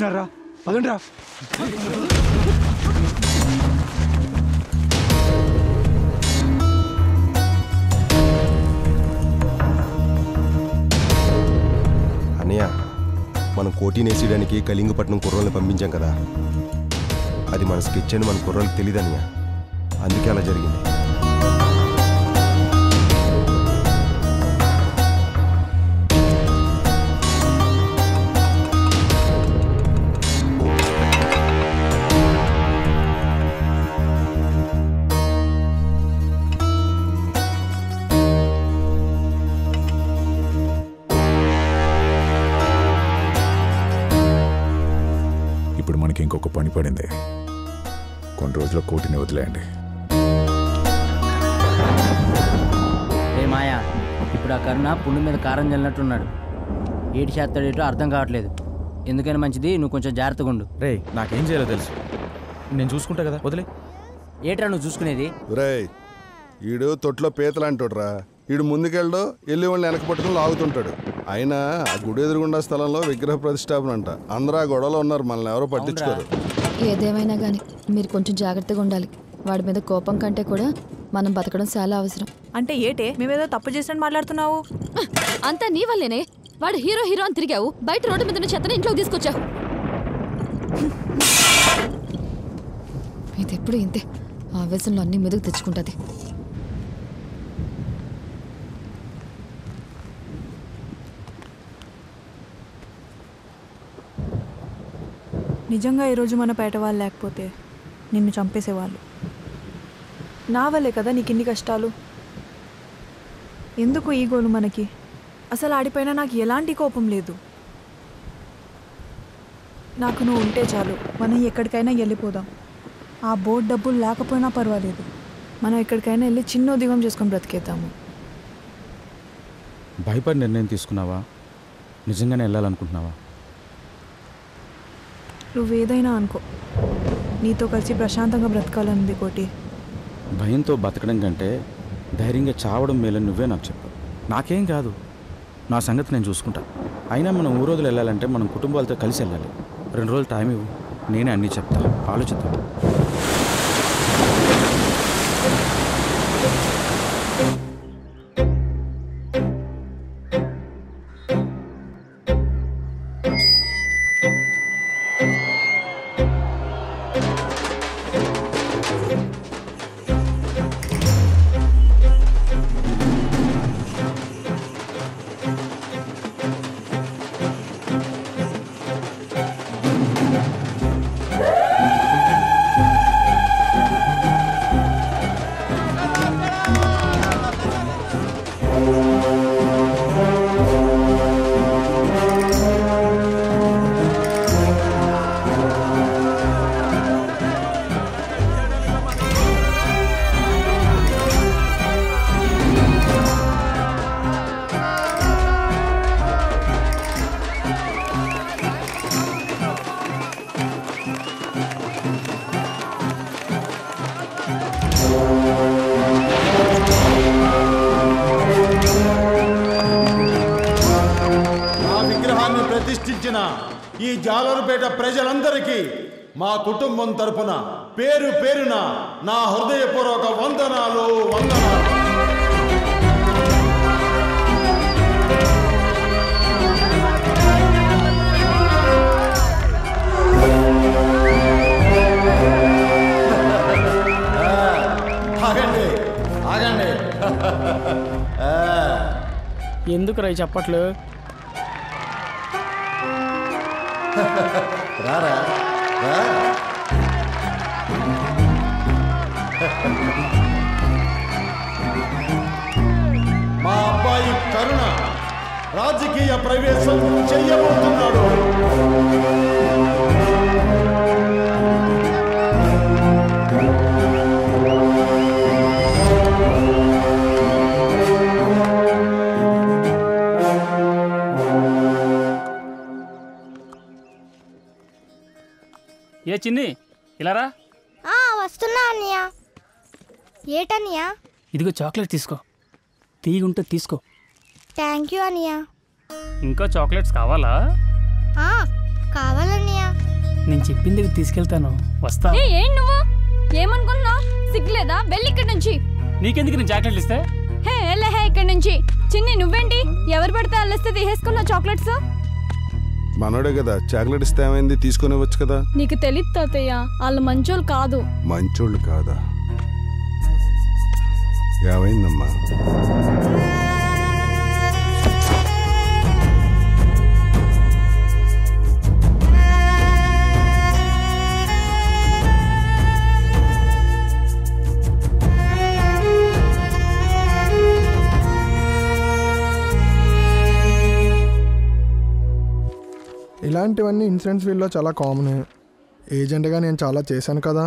వస్తున్నారా పదండి రా అన్నయ్య మనం కోటీని వేసేయడానికి కళింగపట్నం కుర్రోల్ని పంపించాం కదా అది మన స్కెచ్ అని మన కుర్రోళ్ళకి తెలియదు అన్నయ్య అందుకే అలా జరిగింది ఇప్పుడు మనకి ఇంకొక పని పడింది కొన్ని రోజుల కోటిని వదిలేయండి రే మాయా ఇప్పుడు ఆ కరుణ పుండు మీద కారం చల్లినట్టున్నాడు ఏటి చేస్తాడేటో అర్థం కావట్లేదు ఎందుకని మంచిది నువ్వు కొంచెం జాగ్రత్తగా ఉండు రే నాకేం చేయాలో తెలుసు నేను చూసుకుంటా కదా వదిలే ఏట్రా నువ్వు చూసుకునేది రేయ్ ఈడు తొట్లో పీతలు అంటాడురా ఈడు ముందుకెళ్ళడు వెళ్ళి వాళ్ళని వెనక పట్టుకుని లాగుతుంటాడు అయినా ఆ గుడి ఎదురుగుండా స్థలంలో విగ్రహ ప్రతిష్టాపన అంట అందరూ ఆ గొడవలో ఉన్నారు మనల్ని ఎవరో పట్టించుకోరు ఏదేమైనా కానీ మీరు కొంచెం జాగ్రత్తగా ఉండాలి వాడి మీద కోపం కంటే కూడా మనం బతకడం చాలా అవసరం అంటే ఏటే మేమేదో తప్పు చేసినట్టు మాట్లాడుతున్నావు అంతా నీ వల్లేనే వాడు హీరో హీరో అని తిరిగావు బయట రోడ్డు మీద ఉన్న చెత్తని ఇంట్లోకి తీసుకొచ్చావు ఇది ఎప్పుడు ఇంతే ఆవేశంలో అన్ని మీదకు తెచ్చుకుంటుంది నిజంగా ఈరోజు మన పేట వాళ్ళు లేకపోతే నిన్ను చంపేసేవాళ్ళు నా వల్లే కదా నీకు ఇన్ని కష్టాలు ఎందుకు ఈ గోలు మనకి అసలు ఆడిపైన నాకు ఎలాంటి కోపం లేదు నాకు నువ్వు ఉంటే చాలు మనం ఎక్కడికైనా వెళ్ళిపోదాం ఆ బోర్డు డబ్బులు లేకపోయినా పర్వాలేదు మనం ఎక్కడికైనా వెళ్ళి చిన్న ఉద్యోగం చేసుకొని బ్రతికేద్దాము భయపడి నిర్ణయం తీసుకున్నావా నిజంగానే వెళ్ళాలనుకుంటున్నావా నువ్వేదైనా అనుకో నీతో కలిసి ప్రశాంతంగా బ్రతకాలనుంది కోటి భయంతో బతకడం కంటే ధైర్యంగా చావడం మేలని నువ్వే నాకు చెప్పు నాకేం కాదు నా సంగతి నేను చూసుకుంటా అయినా మనం ఊరోజులు వెళ్ళాలంటే మనం కుటుంబాలతో కలిసి వెళ్ళాలి రెండు రోజులు టైం ఇవ్వు నేనే అన్నీ చెప్తా ఆలోచిద్దాం నా విగ్రహాన్ని ప్రతిష్ఠించిన ఈ జాలరుపేట ప్రజలందరికీ మా కుటుంబం తరపున పేరు పేరున నా హృదయపూర్వక వందనాలు వందనాలు ఆగండి ఆగండి ఆ. ఎందుకు రై చెప్పట్లు రారా రా మా అబ్బాయి కరుణ రాజకీయ ప్రవేశం చెయ్యబోతున్నాడు ఏ చిన్ని ఇలా రా ఆ, వస్తున్నా అన్నయ్య ఏటన్నయ్య ఇదిగో చాక్లెట్ తీసుకో తీగుంటే తీసుకో థ్యాంక్ యూ అన్నయ్య ఇంకా చాక్లెట్స్ కావాలా ఆ, కావాలన్నయ్య నేను చెప్పిన దగ్గర తీసుకెళ్తాను వస్తా ఏ ఏం నువ్వు ఏమనుకున్నావు సిగ్గులేదా వెళ్ళి ఇక్కడి నుంచి నీకెందుకు నేను జాకెట్లు ఇస్తే హే వెళ్ళే హే ఇక్కడి నుంచి చిన్ని నువ్వేంటి ఎవరు పడితే వాళ్ళిస్తే తీసేసుకున్నావు చాక్లెట్స్ మనోడే కదా చాక్లెట్ ఇస్తే ఏమైంది తీసుకొని ఇవ్వచ్చు కదా నీకు తెలియదు తాతయ్య వాళ్ళు మంచోళ్ళు కాదు మంచోళ్ళు కాదా ఏమైందమ్మా ఇలాంటివన్నీ ఇన్సూరెన్స్ ఫీల్డ్లో చాలా కామన్ ఏజెంట్గా నేను చాలా చేశాను కదా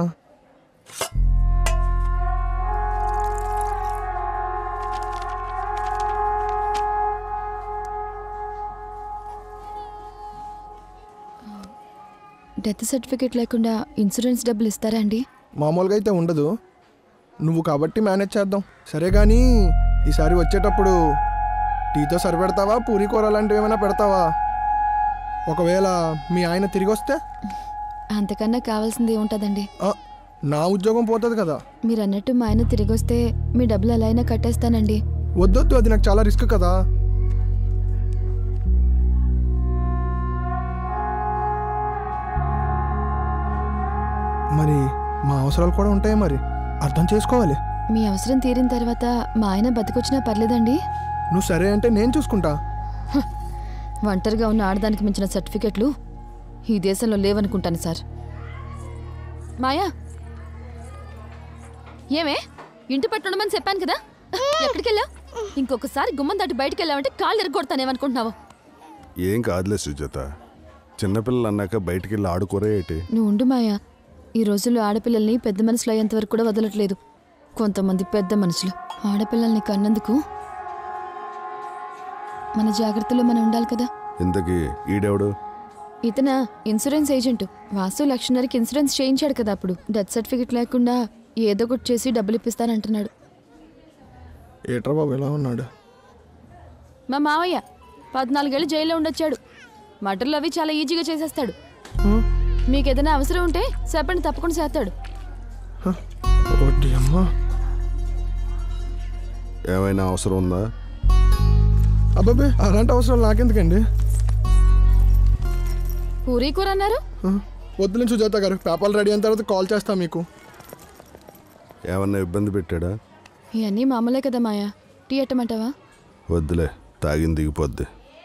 డెత్ సర్టిఫికేట్ లేకుండా ఇన్సూరెన్స్ డబ్బులు ఇస్తారా అండి మామూలుగా అయితే ఉండదు నువ్వు కాబట్టి మేనేజ్ చేద్దాం సరే కానీ ఈసారి వచ్చేటప్పుడు టీతో సరిపెడతావా పూరి కూర లాంటివి ఏమైనా పెడతావా ఒకవేళ మీ ఆయన తిరిగి వస్తే అంతకన్నా కావాల్సింది ఏముంటుందండి ఆ, నా ఉద్యోగం పోతుంది కదా మీరు అన్నట్టు మా ఆయన తిరిగి వస్తే మీ డబ్బులు ఎలా అయినా కట్టేస్తానండి వద్దొద్దు అది నాకు చాలా రిస్క్ కదా మరి మా అవసరాలు కూడా ఉంటాయి మరి అర్థం చేసుకోవాలి మీ అవసరం తీరిన తర్వాత మా ఆయన బతికొచ్చినా పర్లేదండి నువ్వు సరే అంటే నేను చూసుకుంటా ఒంటరిగా ఉన్న ఆడదానికి మించిన సర్టిఫికెట్లు ఈ దేశంలో లేవనుకుంటాను సార్ మాయా ఏమే ఇంటి పట్టుడమని చెప్పాను కదా ఎక్కడికి వెళ్ళావు ఇంకొకసారి గుమ్మం దాటి బయటికి వెళ్ళావంటే కాళ్ళు ఎరగొడతానేమనుకుంటున్నావు ఏం కాదులే సుజాత చిన్నపిల్లలు అన్నాక బయటికి వెళ్ళి ఆడుకోరే ఏంటి నువ్వు ఉండు మాయా ఈ రోజుల్లో ఆడపిల్లల్ని పెద్ద మనుషులు అయ్యేంత వరకు కూడా వదలట్లేదు కొంతమంది పెద్ద మనుషులు ఆడపిల్లల్ని కన్నందుకు మన జాగ్రత్తలో మనం ఉండాలి కదా ఇంతకీ ఈడెవడు ఇతన ఇన్సూరెన్స్ ఏజెంట్ వాసు లక్షణరికి ఇన్సూరెన్స్ చేయించాడు కదా అప్పుడు డెత్ సర్టిఫికెట్ లేకుండా ఏదో ఒకటి చేసి డబ్బులు ఇప్పిస్తానంటున్నాడు ఏట్రా బాబు ఎలా ఉన్నాడు మా మావయ్య పద్నాలుగేళ్ళు జైల్లో ఉండొచ్చాడు మటర్లు అవి చాలా ఈజీగా చేసేస్తాడు మీకు ఏదైనా అవసరం ఉంటే చెప్పండి తప్పకుండా చేస్తాడు వడ్డీ అమ్మా ఏమైనా అవసరం ఉందా అబ్బాబే అలాంటి అవసరం నాకెందుకండి పూరీ కూర అన్నారు ఆ, వద్దులే సుజాత గారు పేపర్లు రెడీ అయిన తర్వాత కాల్ చేస్తా మీకు ఏమన్నా ఇబ్బంది పెట్టాడా ఇవన్నీ మామూలే కదా మాయా టీ ఎట్టమంటావా వద్దులే తాగింది దిగిపోద్ది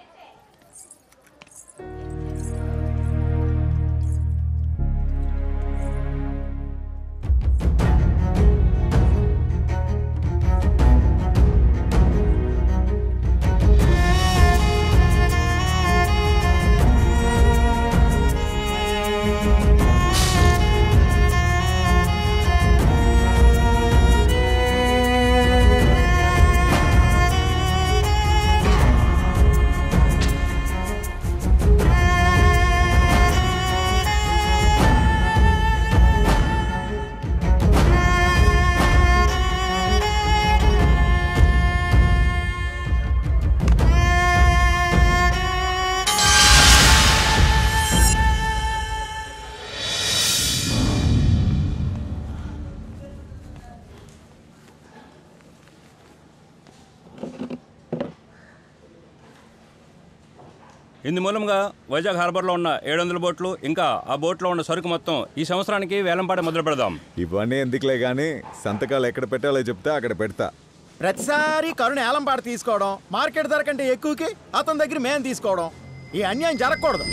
ఇందు మూలంగా వైజాగ్ హార్బర్లో ఉన్న ఏడు వందల బోట్లు ఇంకా ఆ బోట్లో ఉన్న సరుకు మొత్తం ఈ సంవత్సరానికి వేలంపాట మొదలు పెడదాం ఇవన్నీ ఎందుకులే కానీ సంతకాలు ఎక్కడ పెట్టాలో చెప్తే అక్కడ పెడతా ప్రతిసారి కరుణ ఏలంపాట తీసుకోవడం మార్కెట్ ధర కంటే ఎక్కువకి అతని దగ్గర మేము తీసుకోవడం ఈ అన్యాయం జరగకూడదు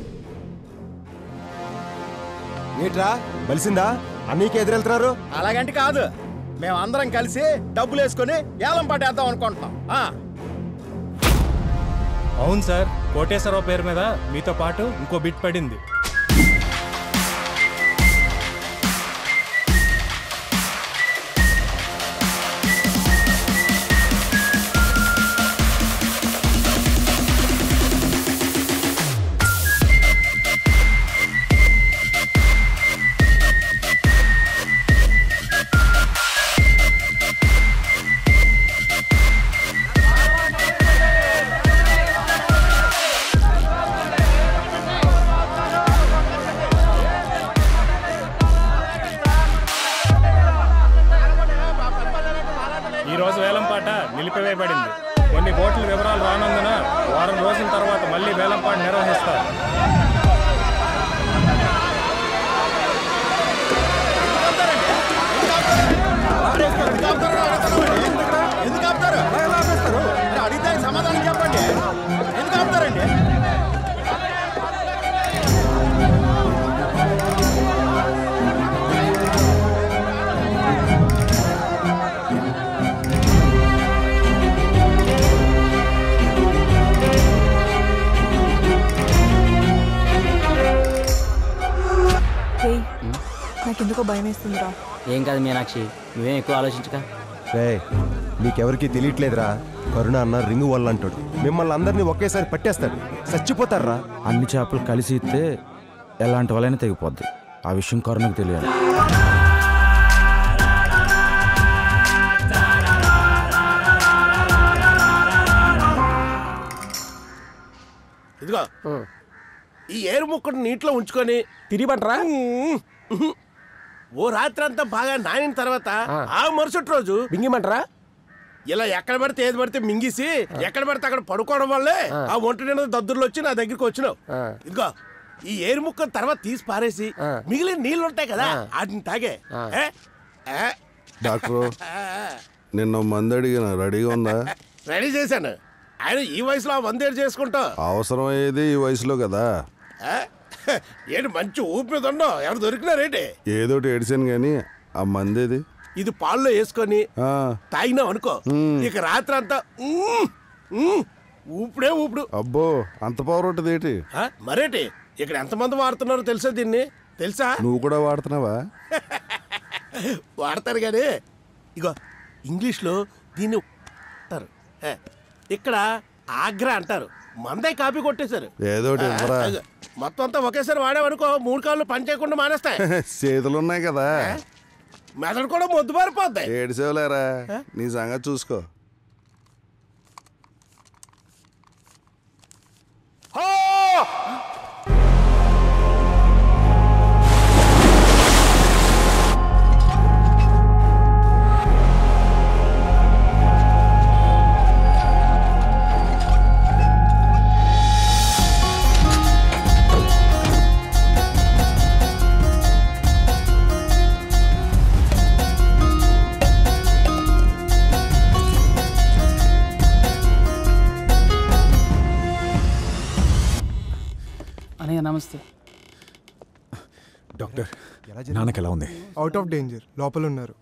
ఏట్రా బలిసిందా అన్నీకి ఎదురెళ్తున్నారు అలాగంటే కాదు మేము అందరం కలిసి డబ్బులు వేసుకొని ఏలంపాట వేద్దాం అనుకుంటున్నాం ఆ. అవును సార్ కోటేశ్వరరావు పేరు మీద మీతో పాటు ఇంకో బిట్ పడింది ఆ ఈ రోజు వేలంపాట నిలిపివేయబడింది కొన్ని బోట్ల వివరాలు రానందున వారం రోజుల తర్వాత మళ్ళీ వేలంపాట నిర్వహిస్తారు ఎందుకు ఆపుతారు అంటే అడిగితే సమాధానం చెప్పండి ఎందుకు ఆపుతారండి రే నాకెందుకో భయం వేస్తుందిరా ఏం కాదు మీనాక్షి నువ్వేం ఎక్కువ ఆలోచించక రే మీకెవరికి తెలియట్లేదురా కరుణ అన్న రింగు వల్ల అంటాడు మిమ్మల్ని అందరినీ ఒకేసారి పట్టేస్తాడు చచ్చిపోతారా అన్ని చేపలు కలిసి ఇస్తే ఎలాంటి వాళ్ళైనా తెగిపోద్ది ఆ విషయం కరుణకు తెలియాలి ఇదిగో ఈ ఏరు ముక్కడు నీటిలో ఉంచుకొని తిరిగిపంటరా ఓ రాత్రి అంతా బాగా నానిన తర్వాత ఆ మరుసటి రోజు మింగిమంటరా ఇలా ఎక్కడ పడితే ఏది పడితే మింగిసి ఎక్కడ పడితే అక్కడ పడుకోవడం వల్లే ఆ ఒంటి నిండా దద్దుర్లు వచ్చి నా దగ్గరికి వచ్చినావు ఇదిగో ఈ ఏరు ముక్కను తర్వాత తీసి పారేసి మిగిలిన నీళ్ళు ఉంటాయి కదా వాటిని తాగే ఏ? ఏ? డాక్టరు నిన్న మంది అడిగిన రెడీగా ఉందా రెడీ చేశాను ఆయన ఈ వయసులో ఆ వందేరు చేసుకుంటా అవసరం అయ్యేది ఈ వయసులో కదా ఆ? ఏంటి మంచి ఊపి మీద ఉండవు ఎవరు దొరికినారేంటి ఏదోటి ఏడిసాను కానీ ఆ మందేది ఇది పాల్లో వేసుకొని ఆ, తాగినావు అనుకో మ్మ్. ఇక రాత్రి అంతా మ్మ్, మ్మ్, ఊపిడే ఊపుడు అబ్బో అంత పవర్ ఉంటుంది ఏంటి ఆ? మరేటి ఇక్కడ ఎంతమంది వాడుతున్నారో తెలుసా దీన్ని తెలుసా నువ్వు కూడా వాడుతున్నావా వాడతారు కానీ ఇగో ఇంగ్లీష్లో దీన్ని అంటారు ఆ, ఇక్కడ ఆగ్రా అంటారు మందే కాపీ కొట్టేశారు ఏదోటి ఆ, ఇవ్వరా. ఇగో, మొత్తం అంతా ఒకేసారి వాడామనుకో మూడు కాళ్ళు పని చేయకుండా మానేస్తాయి చేతులు ఉన్నాయి కదా మెదడు కూడా మొద్దు పారిపోద్ది ఏడిసేవలేరా నీ సంగతి చూసుకో అనయ్య నమస్తే డాక్టర్ నాన్నకి ఎలా ఉంది అవుట్ ఆఫ్ డేంజర్ లోపల ఉన్నారు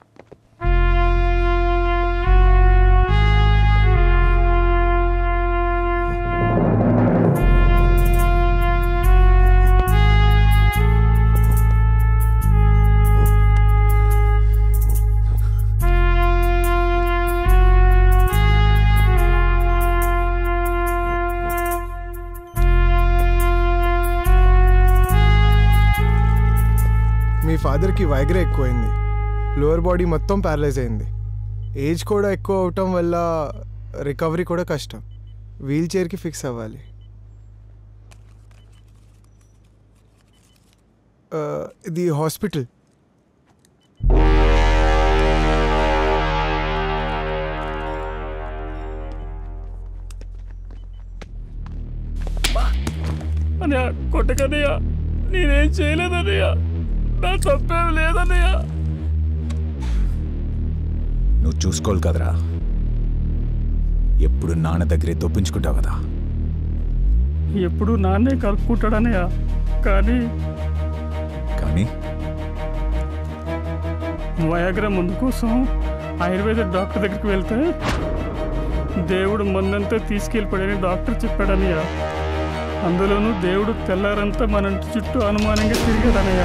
మీ ఫాదర్కి వైగ్రే ఎక్కువైంది లోవర్ బాడీ మొత్తం ప్యారలైజ్ అయింది ఏజ్ కూడా ఎక్కువ అవటం వల్ల రికవరీ కూడా కష్టం వీల్ చైర్కి ఫిక్స్ అవ్వాలి ఆ, ఇది హాస్పిటల్ అన్నయ్య కొట్టకన్నయ్య నేనేం చేయలేదన్నయ్య నా తప్పేం లేదన్నయ్య నువ్వు చూసుకోవాలి కదరా ఎప్పుడు నాన్న దగ్గరే దొప్పించుకుంటావు కదా ఎప్పుడు నాన్నే కలుపుకుంటాడన్నయ్య కానీ కానీ వయాగ్రా మందు కోసం ఆయుర్వేద డాక్టర్ దగ్గరికి వెళ్తే దేవుడు మందంతా తీసుకెళ్ళిపోయాడని డాక్టర్ చెప్పాడనయ్య అందులోనూ దేవుడు తెల్లారంతా మన ఇంటి చుట్టూ అనుమానంగా తిరిగాడనయ్య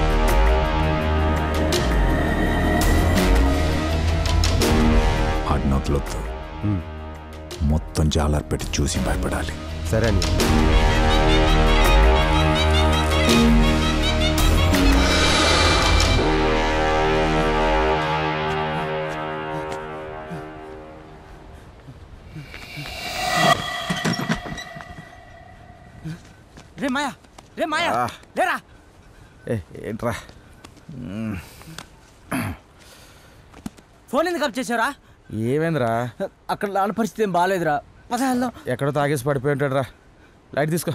ఆడినట్లొద్దు మొత్తం జాలర్ పెట్టి చూసి భయపడాలి సరే అని రే మాయా రే మాయా ఆ. లేరా ఏ ఏంట్రా ఫోన్ ఎందుకు కప్ చేసారా ఏమైందిరా అక్కడ నాన్న పరిస్థితి ఏం బాగాలేదురా పద వెళ్దాం ఎక్కడో తాగేసి పడిపోయి ఉంటాడు రా లైట్ తీసుకో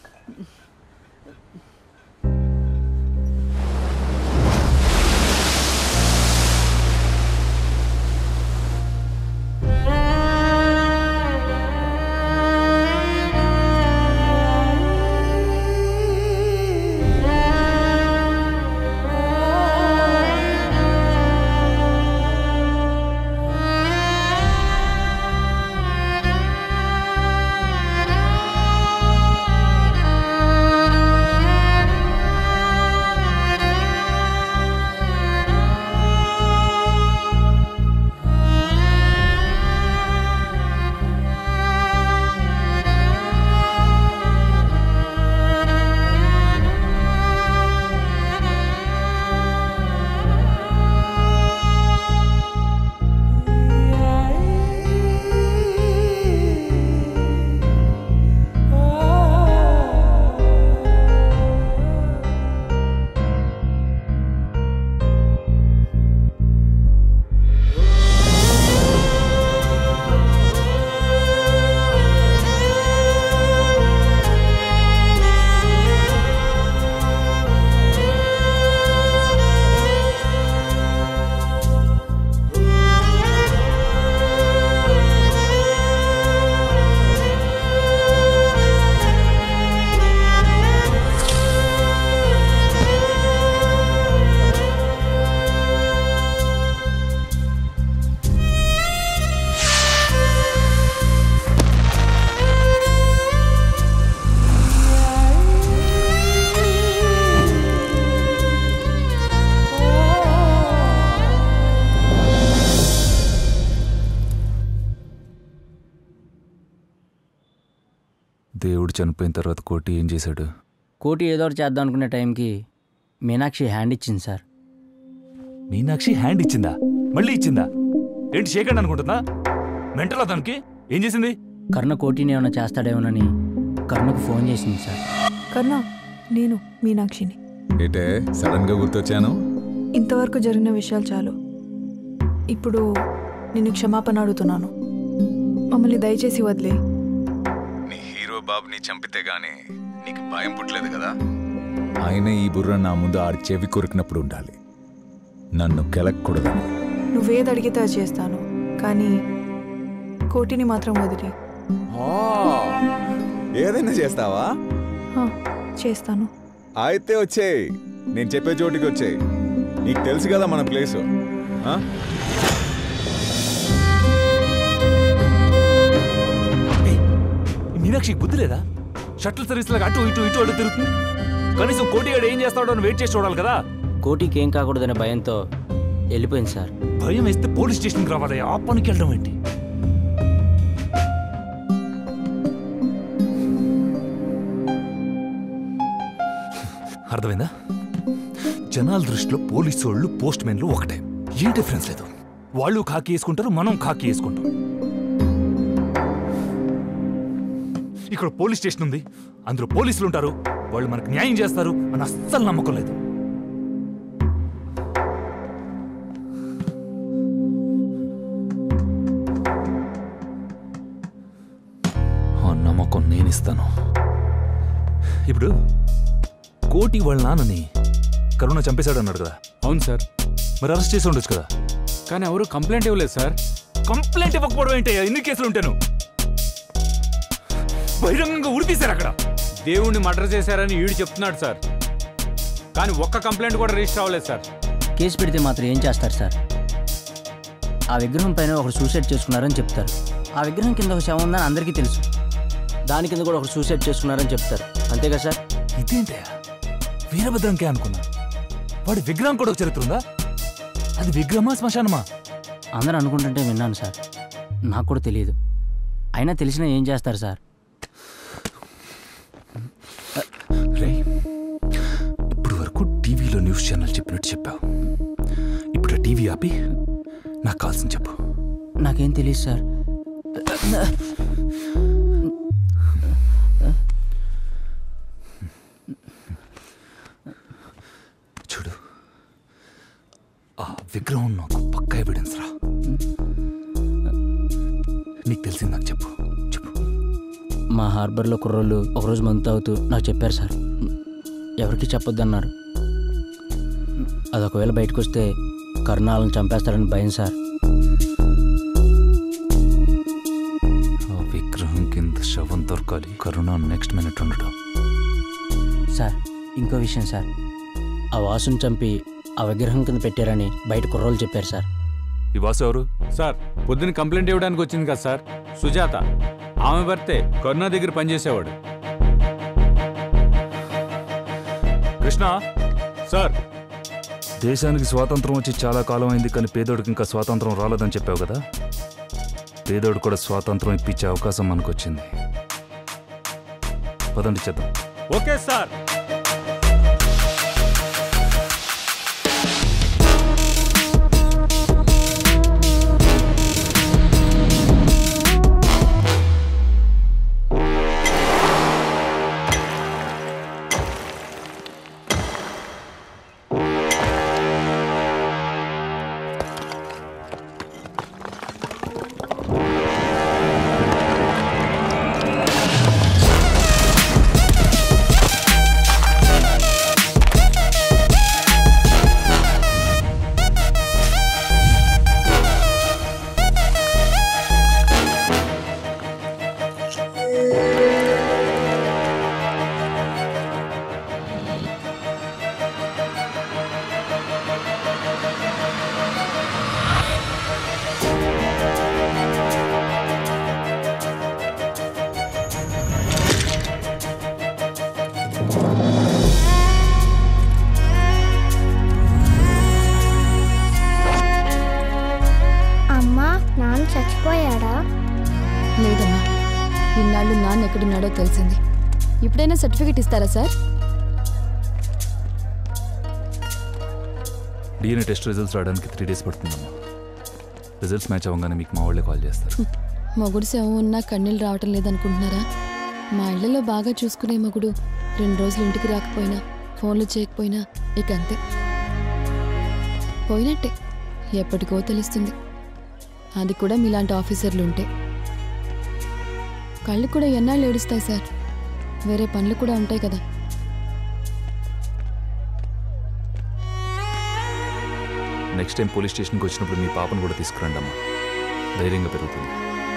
దేవుడు చనిపోయిన తర్వాత కోటి ఏం చేశాడు కోటి ఏదో ఒకటి చేద్దాం అనుకునే టైంకి మీనాక్షి హ్యాండ్ ఇచ్చింది సార్ మీనాక్షి హ్యాండ్ ఇచ్చిందా మళ్ళీ ఇచ్చిందా ఏంటి చేయకండి అనుకుంటుందా మెంటల్ దానికి ఏం చేసింది కర్ణ కోటిని ఏమైనా చేస్తాడేమోనని కర్ణకు ఫోన్ చేసింది సార్ కర్ణ నేను మీనాక్షిని ఏటే సడన్ గా గుర్తొచ్చాను ఇంతవరకు జరిగిన విషయాలు చాలు ఇప్పుడు నేను క్షమాపణ అడుగుతున్నాను మమ్మల్ని దయచేసి వదిలే నీ హీరో బాబుని చంపితే గానీ నీకు భయం పుట్టలేదు కదా ఆయన ఈ బుర్ర నా ముందు ఆడి చెవి కొరికినప్పుడు ఉండాలి నన్ను కెలక్కూడదని నువ్వేది అడిగితే అది చేస్తాను కానీ కోటిని మాత్రం వదిలి ఏదైనా చేస్తావా హా, చేస్తాను అయితే వచ్చేయ్ నేను చెప్పే చోటికి వచ్చేయ్ నీకు తెలుసు కదా మన ప్లేసు ఆ? ఈ మీనాక్షికి బుద్ధి లేదా షటిల్ సర్వీస్ లాగా అటు ఇటు ఇటు అటు తిరుగుతుంది కనీసం కోటిగాడు ఏం చేస్తాడో అని వెయిట్ చేసి చూడాలి కదా కోటికి ఏం కాకూడదనే భయంతో వెళ్ళిపోయింది సార్ భయం వేస్తే పోలీస్ స్టేషన్కి రావాలి ఆ పనికి వెళ్ళడం ఏంటి అర్థమైందా జనాల దృష్టిలో పోలీసు వాళ్ళు పోస్ట్ మెన్లు ఒకటే ఏం డిఫరెన్స్ లేదు వాళ్ళు కాకి వేసుకుంటారు మనం కాకి వేసుకుంటాం ఇక్కడ పోలీస్ స్టేషన్ ఉంది అందులో పోలీసులు ఉంటారు వాళ్ళు మనకు న్యాయం చేస్తారు అని అస్సలు నమ్మకం లేదు ఆ నమ్మకం నేను ఇస్తాను ఇప్పుడు కోటి వాళ్ళ నాన్నని కరోనా చంపేశాడు అన్నాడు కదా అవును సార్ మరి అరెస్ట్ చేసి ఉండొచ్చు కదా కానీ ఎవరు కంప్లైంట్ ఇవ్వలేదు సార్ కంప్లైంట్ ఇవ్వకపోవడం ఏంటి ఎన్ని కేసులు ఉంటాను బహిరంగంగా ఉరితీశారు అక్కడ దేవుణ్ణి మర్డర్ చేశారని ఈడు చెప్తున్నాడు సార్ కానీ ఒక్క కంప్లైంట్ కూడా రిజిస్టర్ అవ్వలేదు సార్ కేసు పెడితే మాత్రం ఏం చేస్తారు సార్ ఆ విగ్రహం పైన ఒకరు సూసైడ్ చేసుకున్నారని చెప్తారు ఆ విగ్రహం కింద ఒక శవం ఉందని అందరికీ తెలుసు దాని కింద కూడా ఒకరు సూసైడ్ చేసుకున్నారని చెప్తారు అంతేగా సార్ ఇదేంటయ్యా వీరభద్రంకే అనుకున్నా వాడి విగ్రహం కూడా ఒక చరిత్ర ఉందా అది విగ్రహమా శ్మశానమా అందరూ అనుకుంటుంటే విన్నాను సార్ నాకు కూడా తెలియదు అయినా తెలిసినా ఏం చేస్తారు సార్ రే ఇప్పుడు వరకు టీవీలో న్యూస్ ఛానల్ చెప్పినట్టు చెప్పావు ఇప్పుడు ఆ టీవీ ఆపి నాకు కావాల్సింది చెప్పు నాకేం తెలియదు సార్ చూడు ఆ విగ్రహం నాకు పక్క ఎవిడెన్స్ రా నీకు తెలిసింది నాకు చెప్పు మా హార్బర్లో కుర్రోళ్ళు ఒకరోజు మందు తాగుతూ నాకు చెప్పారు సార్ ఎవరికి చెప్పొద్దన్నారు అది ఒకవేళ బయటకు వస్తే కరుణాలను చంపేస్తారని భయం సార్ ఆ విగ్రహం కింద శవం దొరకాలి కరుణ నెక్స్ట్ మినిట్ ఉండడం సార్ ఇంకో విషయం సార్ ఆ వాసుని చంపి ఆ విగ్రహం కింద పెట్టారని బయట కుర్రోళ్ళు చెప్పారు సార్ ఈ వాసు ఎవరు సార్ పొద్దున కంప్లైంట్ ఇవ్వడానికి వచ్చింది కదా సార్ సుజాత ఆమె భర్తే కరుణా దగ్గర పనిచేసేవాడు కృష్ణ సార్ దేశానికి స్వాతంత్రం వచ్చి చాలా కాలం అయింది కానీ పేదోడికి ఇంకా స్వాతంత్రం రాలేదని చెప్పావు కదా పేదోడు కూడా స్వాతంత్రం ఇప్పించే అవకాశం మనకు వచ్చింది పదండి చేద్దాం ఓకే సార్ అమ్మా నాన్న చచ్చిపోయాడా లేదమ్మా ఇన్నాళ్ళు నాన్న ఎక్కడున్నాడో తెలిసింది ఇప్పుడైనా సర్టిఫికెట్ ఇస్తారా సార్ డిఎన్ఏ టెస్ట్ రిజల్ట్స్ రావడానికి త్రీ డేస్ పడుతుందమ్మా రిజల్ట్స్ మ్యాచ్ అవ్వగానే మీకు మా వాళ్ళే కాల్ చేస్తారు మొగుడు శవం ఉన్నా కన్నీళ్ళు రావటం లేదనుకుంటున్నారా మా ఇళ్లలో బాగా చూసుకునే మొగుడు రెండు రోజులు ఇంటికి రాకపోయినా ఫోన్లు చేయకపోయినా ఇక అంతే పోయినట్టే ఎప్పటికో తెలుస్తుంది అది కూడా మీలాంటి ఆఫీసర్లు ఉంటే కళ్ళు కూడా ఎన్నాళ్ళు ఏడుస్తాయి సార్ వేరే పనులు కూడా ఉంటాయి కదా నెక్స్ట్ టైం పోలీస్ స్టేషన్కి వచ్చినప్పుడు మీ పాపను కూడా తీసుకురండి అమ్మా ధైర్యంగా పెరుగుతుంది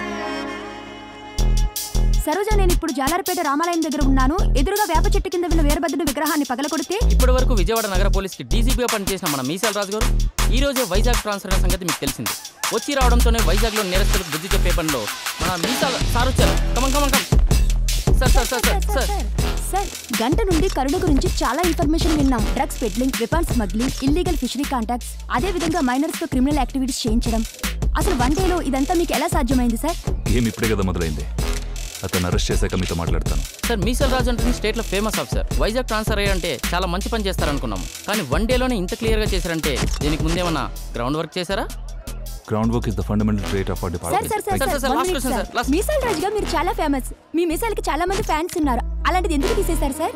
సరోజ నేను ఇప్పుడు జాలార్పేట రామాలయం దగ్గర ఉన్నాను ఎదురుగా వేప చెట్టు కింద ఉన్న వీరభద్రుడి విగ్రహాన్ని పగలకొడితే ఇప్పటి వరకు విజయవాడ నగర పోలీస్కి డీజీపీగా పనిచేసిన మన మీసాల రాజు గారు ఈ రోజే వైజాగ్ ట్రాన్స్ఫర్ అయిన సంగతి మీకు తెలిసింది వచ్చి రావడంతోనే వైజాగ్లో నేరస్తులకు బుద్ధి చెప్పే పనిలో మన మీసాల సార్ వచ్చారు come on come on come sir sir sir sir sir sir గంట నుండి కరుణ గురించి చాలా ఇన్ఫర్మేషన్ విన్నాం drugs peddling weapons smuggling illegal fishery contacts అదే విధంగా మైనర్స్ తో క్రిమినల్ యాక్టివిటీస్ చేయించడం అసలు వన్ డేలో ఇదంతా మీకు ఎలా సాధ్యమైంది సార్ గేమ్ ఇప్పుడే కదా మొదలైంది అతను అరెస్ట్ చేశాక మీతో మాట్లాడతాను సార్ మీసాల రాజు అంటే స్టేట్లో ఫేమస్ ఆఫీసర్ వైజాగ్ ట్రాన్స్ఫర్ అయ్యంటే చాలా మంచి పని చేస్తారనుకున్నాము కానీ వన్ డేలోనే ఇంత క్లియర్గా చేశారంటే దీనికి ముందేమన్నా గ్రౌండ్ వర్క్ చేశారా ground work is the fundamental trait of our sir sir sir department sir one minute, sir. Meesal రాజుగా మీరు చాలా ఫేమస్ మీ మీసాలకి చాలా మంది ఫ్యాన్స్ ఉన్నారు అలాంటిది ఎందుకు తీసేశారు సార్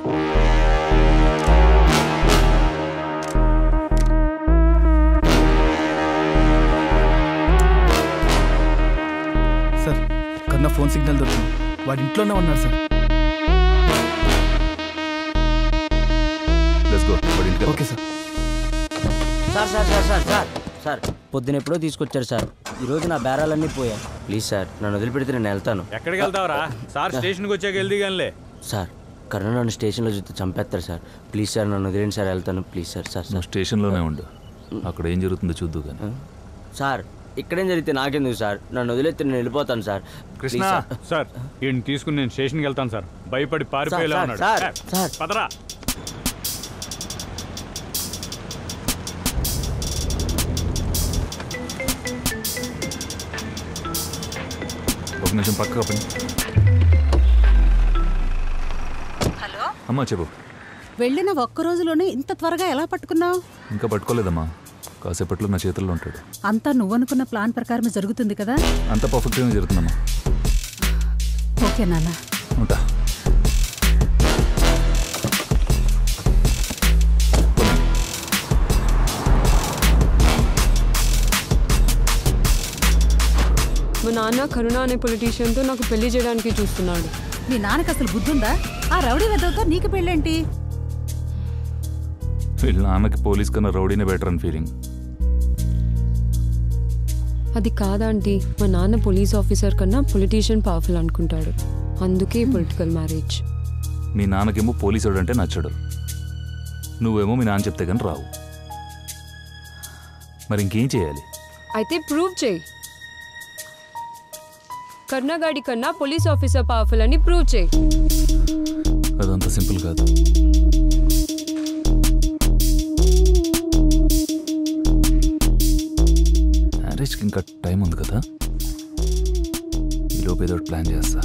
సార్ కన్నా ఫోన్ సిగ్నల్ దొరికింది వాడి ఇంట్లోనే ఉన్నారు సార్ లెట్స్ గో బట్ ఇంటికి okay sir sir sir sir sir sir sir పొద్దున ఎప్పుడో తీసుకొచ్చారు సార్ ఈరోజు నా బేరాలన్నీ పోయాయి ప్లీజ్ సార్ నన్ను వదిలిపెడితే నేను వెళ్తాను ఎక్కడికి వెళ్తావరా సార్ స్టేషన్కి వచ్చాక వెళ్ది గానిలే సార్ కరుణ నన్ను స్టేషన్లో చూస్తే చంపేస్తారు సార్ ప్లీజ్ సార్ నన్ను వదిలేండి సార్ వెళ్తాను ప్లీజ్ సార్ సార్ సార్ స్టేషన్లోనే ఉండు అక్కడ ఏం జరుగుతుందో చూద్దు కానీ సార్ ఇక్కడేం జరిగితే నాకెందుకు సార్ నన్ను వదిలేస్తే నేను వెళ్ళిపోతాను sir Krishna please sir. Sir ఈయన తీసుకుని నేను స్టేషన్కి వెళ్తాను సార్ భయపడి పారిపోయేలా సార్, ఉన్నాడు సార్, ఏ, సార్. పదరా ఒక నిమిషం పక్కగా పని హలో అమ్మా చెప్పు వెళ్ళిన ఒక్క రోజులోనే ఇంత త్వరగా ఎలా పట్టుకున్నావు ఇంకా పట్టుకోలేదమ్మా కాసేపట్లో నా చేతుల్లో ఉంటాడు అంతా నువ్వనుకున్న ప్లాన్ ప్రకారమే జరుగుతుంది కదా అంత పర్ఫెక్ట్గానే జరుగుతుందమ్మా ఓకే నాన్న ఉంటా మా నాన్న కరుణ అనే పొలిటీషియన్తో నాకు పెళ్లి చేయడానికి చూస్తున్నాడు మీ నాన్నకి అసలు బుద్ధుందా ఆ రౌడీ వెదవుతో నీకు పెళ్ళేంటి వీళ్ళ నాన్నకి పోలీస్ కన్నా రౌడీనే బెటర్ అని ఫీలింగ్ అది కాదంటీ మా నాన్న పోలీస్ ఆఫీసర్ కన్నా పొలిటీషియన్ పవర్ఫుల్ అనుకుంటాడు అందుకే పొలిటికల్ మ్యారేజ్ మీ నాన్నకేమో పోలీసుడు అంటే నచ్చడు నువ్వేమో మీ నాన్న చెప్తే కానీ రావు మరి ఇంకేం చేయాలి అయితే ప్రూవ్ చేయి కర్ణగాడి కన్నా పోలీస్ ఆఫీసర్ పవర్ఫుల్ అని ప్రూవ్ చేయి అదంత సింపుల్ కాదు మ్యారేజ్కి ఇంకా టైం ఉంది కదా ఈలోపు ఏదో ఒకటి ప్లాన్ చేస్తా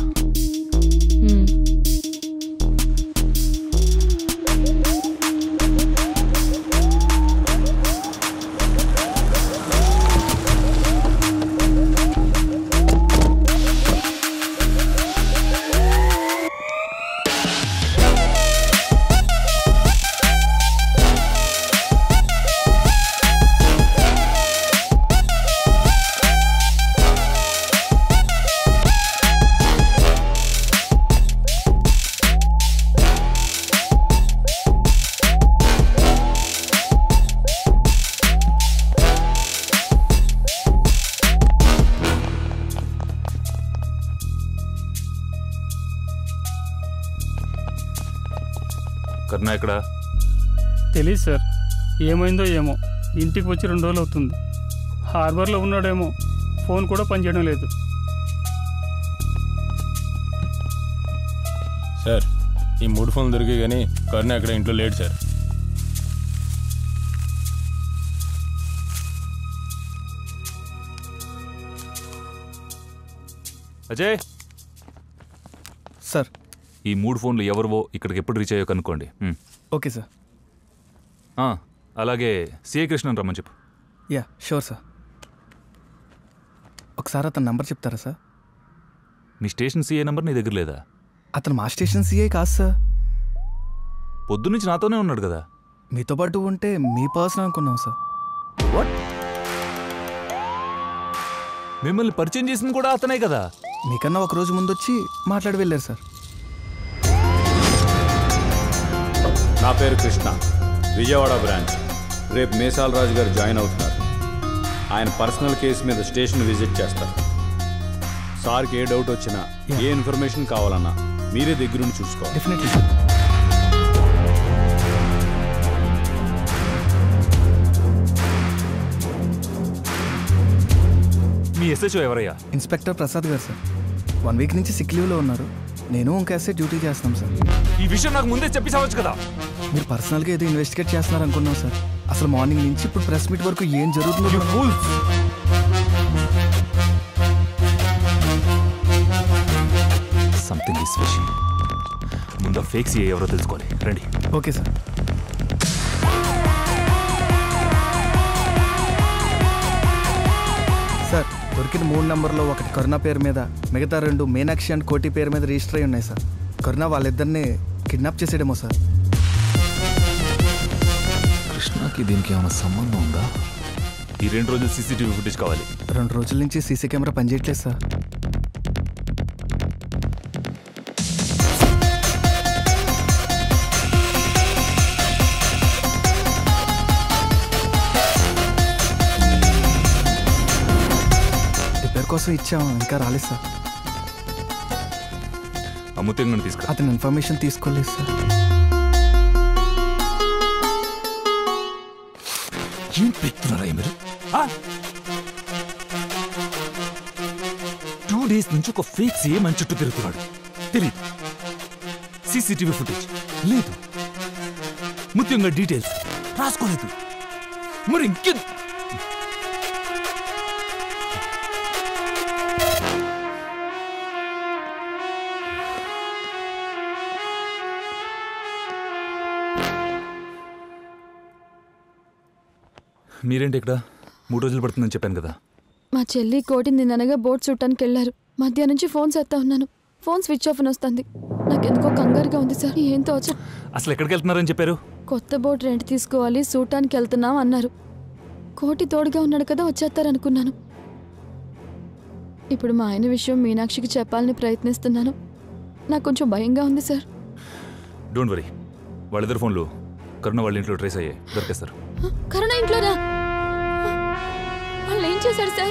కర్ణ ఎక్కడ తెలియదు సార్ ఏమైందో ఏమో ఇంటికి వచ్చి రెండు రోజులు అవుతుంది హార్బర్లో ఉన్నాడేమో ఫోన్ కూడా పనిచేయడం లేదు సార్ ఈ మూడు ఫోన్లు దొరికాయి కానీ కరుణ అక్కడ ఇంట్లో లేడు సార్ అజయ్ సార్ ఈ మూడు ఫోన్లు ఎవరివో ఇక్కడికి ఎప్పుడు రీచ్ అయ్యో కనుక్కోండి హ్మ్. ఓకే సార్ ఆ, అలాగే సిఏ కృష్ణన్ రమ్మని చెప్పు యా షూర్ సార్ ఒకసారి అతని నంబర్ చెప్తారా సార్ మీ స్టేషన్ సిఏ నెంబర్ నీ దగ్గర లేదా అతను మా స్టేషన్ సీఐ కాదు సార్ పొద్దు నుంచి నాతోనే ఉన్నాడు కదా మీతో పాటు ఉంటే మీ పర్సన్ అనుకున్నాం సార్ మిమ్మల్ని పరిచయం చేసింది కూడా అతనే కదా మీకన్నా ఒక రోజు ముందు వచ్చి మాట్లాడి వెళ్ళారు సార్ నా పేరు కృష్ణ విజయవాడ బ్రాంచ్ రేపు మేసాల రాజు గారు జాయిన్ అవుతున్నారు ఆయన పర్సనల్ కేసు మీద స్టేషన్ విజిట్ చేస్తారు సార్కి ఏ డౌట్ వచ్చినా ఏ ఇన్ఫర్మేషన్ కావాలన్నా మీరే దగ్గరుండి చూసుకోవాలి డెఫినెట్లీ మీ ఎస్హెచ్ఓ ఎవరయ్యా inspector Prasad garu sir one week నుంచి సిక్ లీవ్లో ఉన్నారు నేను ఇంకా ఎస్ఏ డ్యూటీ చేస్తాం సార్ ఈ విషయం నాకు ముందే చెప్పి చావచ్చు కదా మీరు పర్సనల్గా ఏదో ఇన్వెస్టిగేట్ చేస్తున్నారు అనుకున్నాం సార్ అసలు మార్నింగ్ నుంచి ఇప్పుడు ప్రెస్ మీట్ వరకు ఏం జరుగుతుందో సంథింగ్ ఈస్ ఫిషింగ్ ముందు ఫేక్ సిఏ ఎవరో తెలుసుకోవాలి రండి ఓకే సార్ సార్ దొరికిన మూడు నెంబర్లో ఒకటి కరుణ పేరు మీద మిగతా రెండు మీనాక్షి అండ్ కోటి పేరు మీద రిజిస్టర్ అయి ఉన్నాయి సార్ కరుణ వాళ్ళిద్దరిని కిడ్నాప్ చేసేయడమో సార్ కృష్ణకి దీనికి ఏమైనా సంబంధం ఉందా ఈ రెండు రోజులు సీసీటీవీ ఫుటేజ్ కావాలి రెండు రోజుల నుంచి సీసీ కెమెరా పనిచేయట్లేదు సార్ రిపేర్ కోసం ఇచ్చాము ఇంకా రాలేదు సార్ అమ్ముతంగా తీసుకురా అతని ఇన్ఫర్మేషన్ తీసుకోలేదు సార్ ఏం పెడుతున్నారా మీరు టూ డేస్ నుంచి ఒక ఫేక్ సీఏ మన చుట్టూ తిరుగుతున్నాడు తెలియదు సీసీటీవీ ఫుటేజ్ లేదు ముఖ్యంగా డీటెయిల్స్ రాసుకోలేదు మరి ఇంకే మీరేంటి ఇక్కడ మూడు రోజులు పడుతుందని చెప్పాను కదా మా చెల్లి కోటి నిన్ననగా బోట్ చూడటానికి వెళ్ళారు మధ్యాహ్నం నుంచి ఫోన్ చేస్తా ఉన్నాను ఫోన్ స్విచ్ ఆఫ్ అని వస్తుంది నాకెందుకో కంగారుగా ఉంది సార్ ఏం తోచ అసలు ఎక్కడికి వెళ్తున్నారని చెప్పారు కొత్త బోట్ రెంట్ తీసుకోవాలి చూడటానికి వెళ్తున్నాం అన్నారు కోటి తోడుగా ఉన్నాడు కదా వచ్చేస్తారనుకున్నాను ఇప్పుడు మా ఆయన విషయం మీనాక్షికి చెప్పాలని ప్రయత్నిస్తున్నాను నాకు కొంచెం భయంగా ఉంది సార్ డోంట్ వరీ వాళ్ళిద్దరు ఫోన్లు కరుణ వాళ్ళ ఇంట్లో ట్రేస్ అయ్యాయి దొరికేస్తారు కరుణ ఇంట్లోనా వాళ్ళు ఏం చేశారు సార్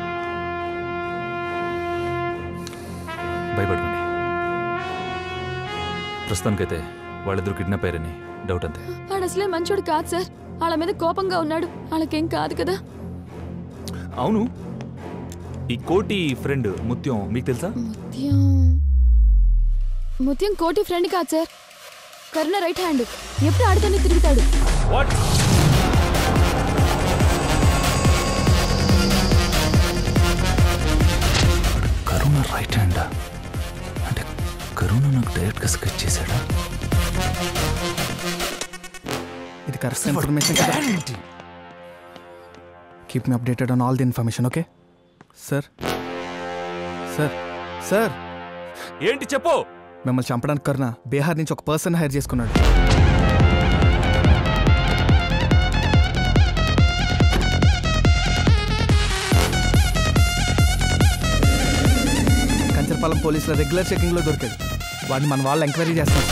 భయపడకండి ప్రస్తుతానికైతే వాళ్ళిద్దరు కిడ్నాప్ అయ్యారని డౌట్ అంతే వాడు అసలే మంచోడు కాదు సార్ వాళ్ళ మీద కోపంగా ఉన్నాడు వాళ్ళకేం కాదు కదా అవును ఈ కోటి ఫ్రెండ్ ముత్యం మీకు తెలుసా ముత్యం ముత్యం కోటి ఫ్రెండ్ కాదు సార్ కరుణ రైట్ హ్యాండ్ ఎప్పుడు ఆడుతూనే తిరుగుతాడు కరుణ రైట్ హ్యాండ్ అంటే కరుణ నాకు డైరెక్ట్గా స్కెచ్ చేశాడా ఇది correct information keep me updated on all the information okay sir sir sir ఏంటి చెప్పు మిమ్మల్ని చంపడానికి కరుణ బీహార్ నుంచి ఒక పర్సన్ హైర్ చేసుకున్నాడు కంచరపాలెం పోలీసుల రెగ్యులర్ చెకింగ్లో దొరికాడు వాడిని మన వాళ్ళు ఎంక్వైరీ చేస్తారు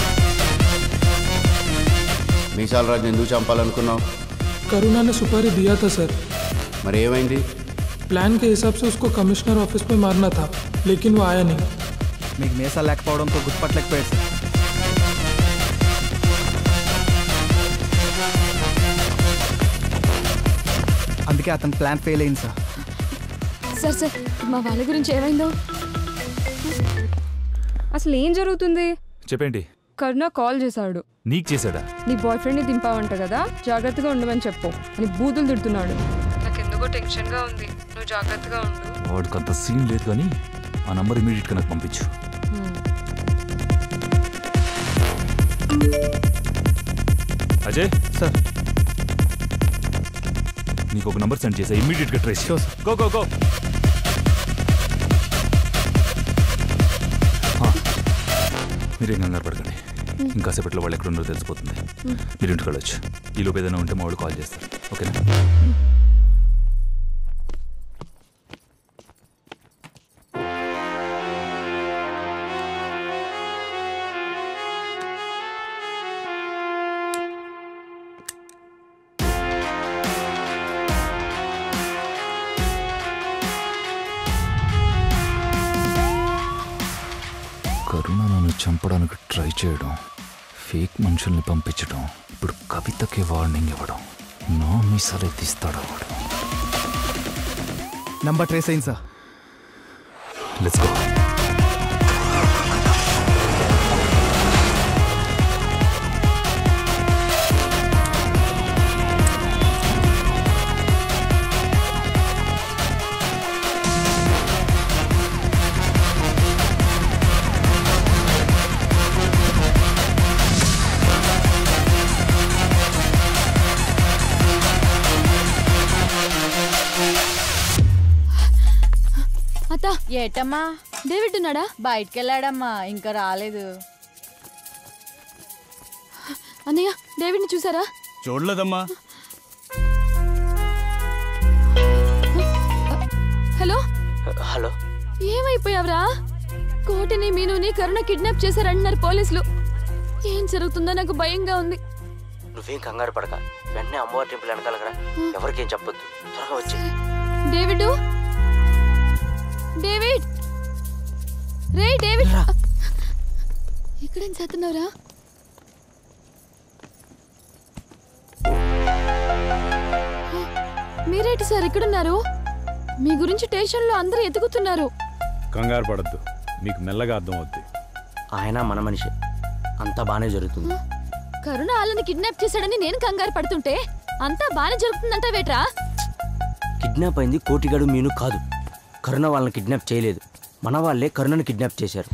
మీసాల రాజు ఎందుకు చంపాలనుకున్నావు करुणा ने सुपारी दिया था सर మరి ఏమైంది प्लान के हिसाब से उसको कमिश्नर ऑफिस में मारना था लेकिन वो आया नहीं మీకు మీసాలు లేకపోవడంతో గుర్తుపట్టలేకపోయాడు సార్ అందుకే అతని ప్లాన్ ఫెయిల్ అయింది సార్ సార్ సార్ మా వాళ్ళ గురించి ఏమైందో అసలు ఏం జరుగుతుంది చెప్పేంటి కరుణ కాల్ చేశాడు నీకు చేశాడా నీ బాయ్ ఫ్రెండ్ని దింపావంట కదా జాగ్రత్తగా ఉండమని చెప్పు అని బూతులు తిడుతున్నాడు నాకెందుకో టెన్షన్గా ఉంది నువ్వు జాగ్రత్తగా ఉండు వాడికి అంత సీన్ లేదు కానీ ఆ నంబర్ ఇమీడియట్గా నాకు పంపించు అజయ్ సార్ నీకు ఒక నంబర్ సెండ్ చేసా ఇమీడియట్గా ట్రేస్ గో గో గో మీరేం కంగారు పడకండి ఇంకాసేపట్లో వాళ్ళు ఎక్కడ ఉన్నారో తెలిసిపోతుంది మీరు ఇంటికి వెళ్ళొచ్చు ఈ లోపు ఏదైనా ఉంటే మా వాళ్ళు కాల్ చేస్తారు ఓకేనా కరుణ నన్ను చంపడానికి ట్రై చేయడం ఫేక్ మనుషుల్ని పంపించడం ఇప్పుడు కవితకి వార్నింగ్ ఇవ్వడం నా మీసాలే తీస్తాడా వాడు నంబర్ ట్రేస్ అయింది సార్ లెట్స్ గో అత్త ఏటమ్మా డేవిడ్ ఉన్నాడా బయటికి వెళ్ళాడమ్మా ఇంకా రాలేదు అన్నయ్య డేవిడ్ని చూసారా చూడలేదమ్మా హలో హలో ఏమైపోయావురా కోటిని మీనుని కరుణ కిడ్నాప్ చేశారంటున్నారు పోలీసులు ఏం జరుగుతుందో నాకు భయంగా ఉంది నువ్వేం కంగారు పడక వెంటనే అమ్మవారి టెంపుల్ వెనకాలరా ఎవరికేం చెప్పొద్దు త్వరగా వచ్చి డేవిడ్ డేవిడ్ రే డేవిడ్ ఇక్కడేం చేస్తున్నావురా మీరేంటి సార్ ఇక్కడున్నారు మీ గురించి స్టేషన్లో అందరూ ఎతుకుతున్నారు కంగారు పడద్దు మీకు మెల్లగా అర్థమవుద్ది ఆయన మన మనిషి అంతా బాగానే జరుగుతుంది కరుణ వాళ్ళని కిడ్నాప్ చేశాడని నేను కంగారు పడుతుంటే అంతా బానే జరుగుతుందంట వేట్రా కిడ్నాప్ అయింది కోటిగాడు మీను కాదు కరుణ వాళ్ళని కిడ్నాప్ చేయలేదు మన వాళ్ళే కరుణని కిడ్నాప్ చేశారు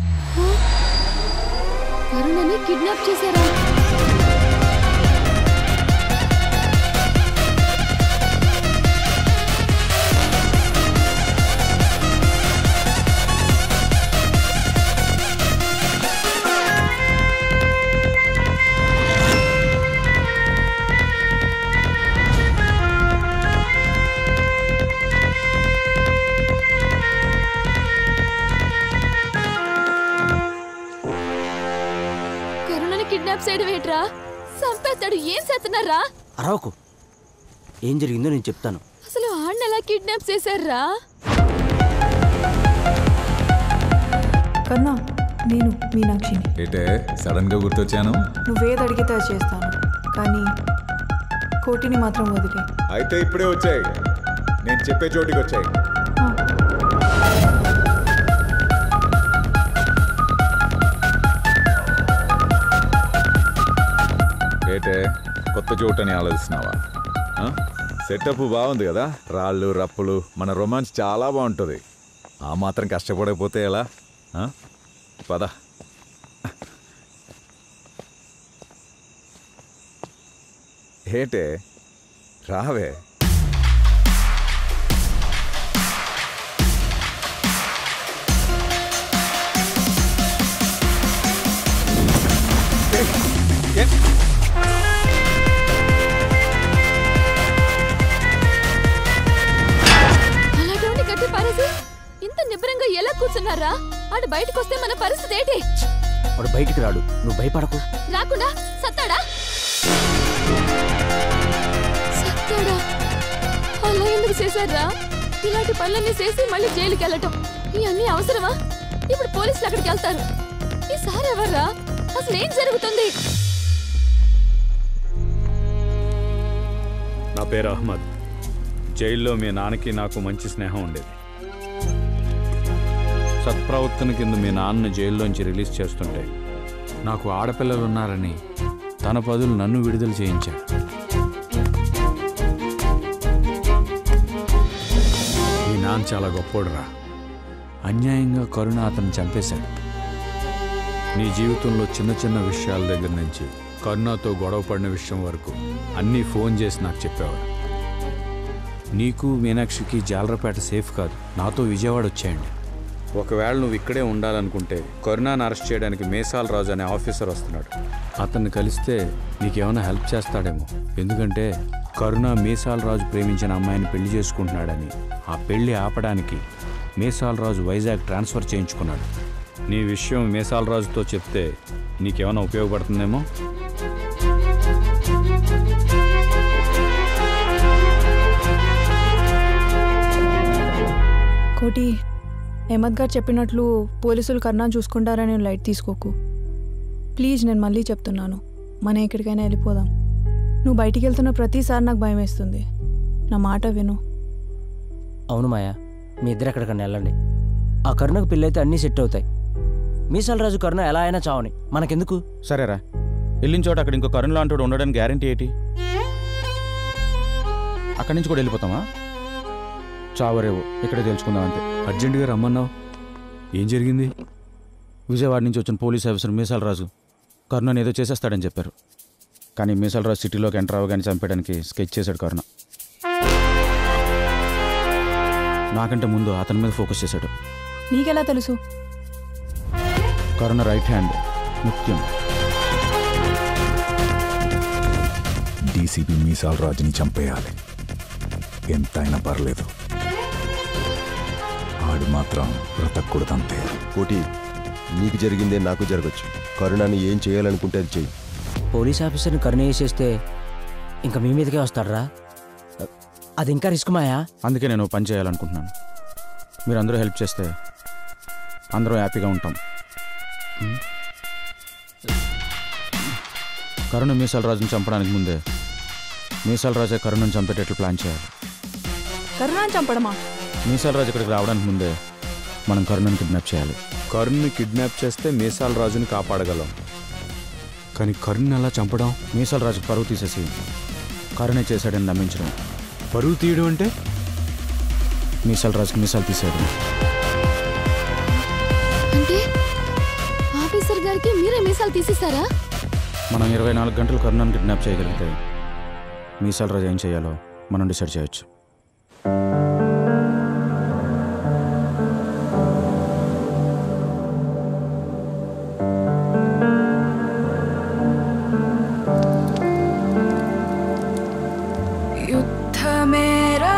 కరుణని కిడ్నాప్ చేశారా కిడ్నాప్ చేయడం ఏంట్రా చంపేస్తాడు ఏం చేస్తున్నారా అరవకు ఏం జరిగిందో నేను చెప్తాను అసలు ఆడిని ఎలా కిడ్నాప్ చేశారా కన్నా నేను మీనాక్షిని ఏటే సడన్ గా గుర్తొచ్చాను నువ్వేది అడిగితే అది చేస్తాను కానీ కోటిని మాత్రం వదిలే అయితే ఇప్పుడే వచ్చాయి నేను చెప్పే చోటికి వచ్చాయి ఏటే కొత్త చోటని ఆలోచిస్తున్నావా ఆ? సెటప్ బాగుంది కదా రాళ్ళు రప్పులు మన రొమాన్స్ చాలా బాగుంటుంది ఆ మాత్రం కష్టపడకపోతే ఎలా ఆ? పద ఏటే రావే అలాంటి గట్టి పారేసి ఇంత నిబ్బరంగా ఎలా కూర్చున్నారా ఆడు బయటకు వస్తే మన పరిస్థితి ఏంటి వాడు బయటికి రాడు నువ్వు భయపడకు రాకుండా సత్తాడా సత్తాడా అలా ఎందుకు చేశారా ఇలాంటి పనులన్నీ చేసి మళ్ళీ జైలుకి వెళ్ళటం ఇవన్నీ అవసరమా ఇప్పుడు పోలీసులు అక్కడికి వెళ్తారు ఈసారి ఎవర్రా అసలు ఏం జరుగుతుంది నా పేరు అహ్మద్ జైల్లో మీ నాన్నకి నాకు మంచి స్నేహం ఉండేది సత్ప్రవర్తన కింద మీ నాన్న జైల్లోంచి రిలీజ్ చేస్తుంటే నాకు ఆడపిల్లలు ఉన్నారని తన పదులు నన్ను విడుదల చేయించాడు మీ నాన్న చాలా గొప్పోడురా అన్యాయంగా కరుణ అతను చంపేశాడు నీ జీవితంలో చిన్న చిన్న విషయాల దగ్గర నుంచి కరుణతో గొడవ పడిన విషయం వరకు అన్నీ ఫోన్ చేసి నాకు చెప్పేవాడు నీకు మీనాక్షికి జాలరపేట సేఫ్ కాదు నాతో విజయవాడ వచ్చేయండి ఒకవేళ నువ్వు ఇక్కడే ఉండాలనుకుంటే కరుణాను అరెస్ట్ చేయడానికి మేసాల్ రాజు అనే ఆఫీసర్ వస్తున్నాడు అతన్ని కలిస్తే నీకేమైనా హెల్ప్ చేస్తాడేమో ఎందుకంటే కరుణ మేసాల్ రాజు ప్రేమించిన అమ్మాయిని పెళ్లి చేసుకుంటున్నాడని ఆ పెళ్లి ఆపడానికి మేసాల్ రాజు వైజాగ్ ట్రాన్స్ఫర్ చేయించుకున్నాడు నీ విషయం మేసాల్ రాజుతో చెప్తే నీకేమైనా ఉపయోగపడుతుందేమో కోటి అహ్మద్ గారు చెప్పినట్లు పోలీసులు కర్ణా చూసుకుంటారని నువ్వు లైట్ తీసుకోకు ప్లీజ్ నేను మళ్ళీ చెప్తున్నాను మనం ఎక్కడికైనా వెళ్ళిపోదాం నువ్వు బయటికి వెళ్తున్న ప్రతిసారి నాకు భయం వేస్తుంది నా మాట విను అవును మాయా మీ ఇద్దరు ఎక్కడికన్నా వెళ్ళండి ఆ కరుణకు పెళ్ళైతే అన్నీ సెట్ అవుతాయి మీసాల రాజు కరుణ ఎలా అయినా చావని మనకెందుకు సరేరా వెళ్ళిన చోట అక్కడ ఇంకో కరుణ లాంటి ఉండడానికి గ్యారంటీ ఏంటి అక్కడి నుంచి కూడా వెళ్ళిపోతామా చావరేవో ఇక్కడే తెలుసుకుందాం అంతే అర్జెంటుగా రమ్మన్నావు ఏం జరిగింది విజయవాడ నుంచి వచ్చిన పోలీస్ ఆఫీసర్ మీసాల రాజు కరుణని ఏదో చేసేస్తాడని చెప్పారు కానీ మీసాల రాజు సిటీలోకి ఎంటర్ అవ్వగానే చంపేయడానికి స్కెచ్ చేశాడు కరుణ నాకంటే ముందు అతని మీద ఫోకస్ చేశాడు నీకెలా తెలుసు కరుణ రైట్ హ్యాండ్ ముఖ్యం డీసీపీ మీసాల రాజుని చంపేయాలి ఎంతైనా పర్లేదు ఆడు మాత్రం బ్రతకూడదంతే కోటి నీకు జరిగిందే నాకు జరగచ్చు కరుణాని ఏం చేయాలనుకుంటే అది చెయ్యి పోలీస్ ఆఫీసర్ని కరుణ వేసేస్తే ఇంకా మీ మీదకే వస్తాడరా అది ఇంకా రిస్క్ మాయా అందుకే నేను పని చేయాలనుకుంటున్నాను మీరు అందరూ హెల్ప్ చేస్తే అందరూ హ్యాపీగా ఉంటాం ఉం? కరుణ మీసాల రాజుని చంపడానికి ముందే మీసాల రాజే కరుణను చంపేటట్లు ప్లాన్ చేయాలి కరుణాని చంపడమా మీసాల రాజు ఇక్కడికి రావడానికి ముందే మనం కరుణను కిడ్నాప్ చేయాలి కరుణ్ని కిడ్నాప్ చేస్తే మీసాల రాజుని కాపాడగలం కానీ కరుణ్ ఎలా చంపడం మీసాల రాజు పరువు తీసేసి కరుణే చేశాడని నమ్మించడం పరువు తీయడం అంటే మీసాల రాజుకి మీసాలు తీసాడు అంటే ఆఫీసర్ గారికి మీరే మీసాలు తీసేశారా మనం ఇరవై నాలుగు గంటలు కరుణను కిడ్నాప్ చేయగలిగితే మీసాల రాజు ఏం చేయాలో మనం డిసైడ్ చేయొచ్చు युद्ध मेरा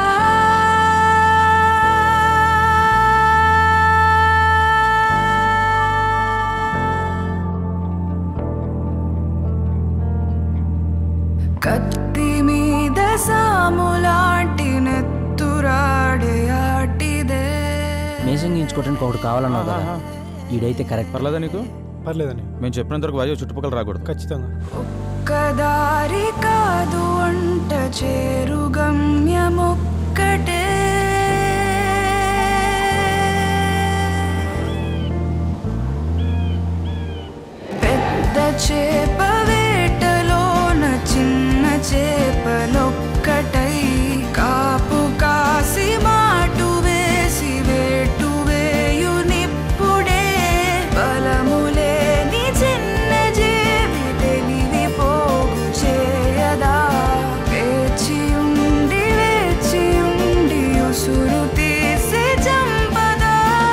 తప్పించుకోవడానికి ఒకటి కావాలన్నావు కదా ఈడైతే కరెక్ట్ పర్లేదా నీకు పర్లేదని మేము చెప్పినంత వరకు వైజాగ్ చుట్టుపక్కల రాకూడదు ఖచ్చితంగా ఒక్కదారి కాదు వంట చేరు గమ్యమొక్కటే పెద్ద చేప వేటలోన చిన్న చేపలొక్కటై కాపు కాసి మాటు వేసి వేటు వేయు నిప్పుడే బలములేని చిన్న జీవి తెలివి పోగు చేయదా వేచి ఉండి వేచి ఉండి ఉసురు తీసి చంపదా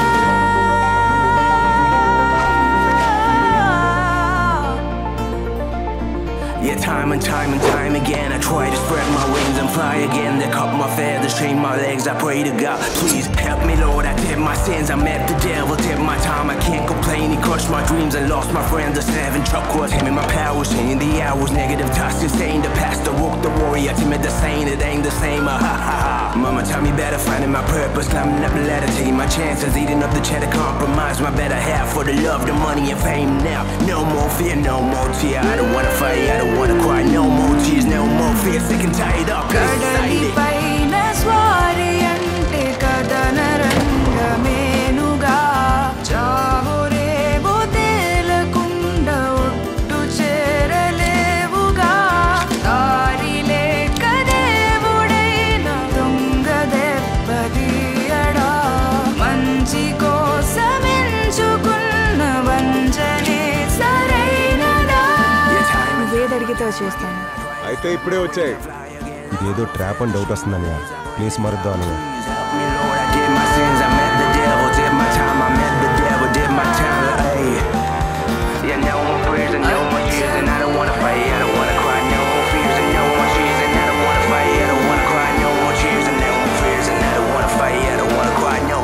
Yeah, time and time and time again, I try to spread my wings and fly again. They cut my feathers, train my legs. I pray to God, please help me, Lord. I did my sins, I met the devil, did my time. I can't complain. He crushed my dreams and lost my friends. The seven truck was him and my powers, changing the hours. Negative thoughts, insane. The pastor woke the warrior, timid the saint. It ain't the same. Ah, ha ha ha. Mama tell me better, finding my purpose, climbing up the ladder, taking my chances, eating up the cheddar, compromise my better half for the love, the money, and fame. Now, no more fear, no more tear. I don't wanna fight, I don't wanna cry, no more tears, no more fear. Sick and tired of this కడలి society. పైన స్వారి అంటే కథన రంగమేనుగా చావురేవో తేలకుండా ఒట్టు చేరలేవుగా దారి లేక దేవుడైన దొంగ దెబ్బతీయడా మంచి కోసం ఎంచుకున్న వంచనే సరైనదా నువ్వేది అడిగితే చేస్తాను అయితే ఇప్పుడే వచ్చాయి ఇదేదో ట్రాప్ అని డౌట్ వస్తుంది అన్నయ్య ప్లేస్ మారుద్దాం అన్నయ్య Lord, I did my sins, I met the devil, did my time, I met the devil, did my time. Hey. Yeah, no more prayers and no more tears, and I don't wanna fight, I don't wanna cry, no more fears and no more tears, and I don't wanna fight, I don't wanna cry, no more tears and no more fears, and I don't wanna fight, I don't wanna cry, no.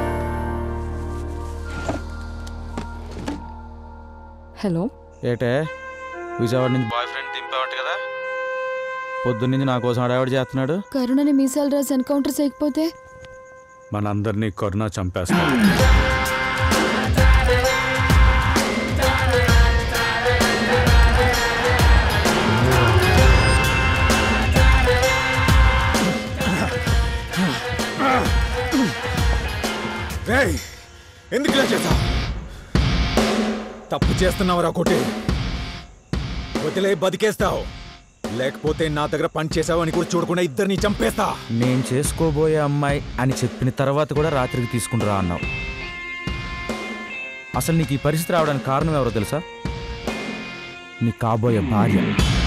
Hello ఏటే విజయవాడ నుంచి boy friend దింపావట కదా పొద్దున్నుంచి నా కోసం అడావిడి చేస్తున్నాడు కరుణని మీసాల రాజు encounter చేయకపోతే మనందరినీ కరుణ చంపేస్తాం రేయ్ ఎందుకు ఇలా చేశావు తప్పు చేస్తున్నావురా కొట్టి వదిలే బతికేస్తావు లేకపోతే నా దగ్గర పని చేసావు అని కూడా చూడకుండా ఇద్దరిని చంపేస్తా నేను చేసుకోబోయే అమ్మాయి అని చెప్పిన తర్వాత కూడా రాత్రికి తీసుకుంటురా అన్నావు అసలు నీకు ఈ పరిస్థితి రావడానికి కారణం ఎవరో తెలుసా నీ కాబోయే భార్య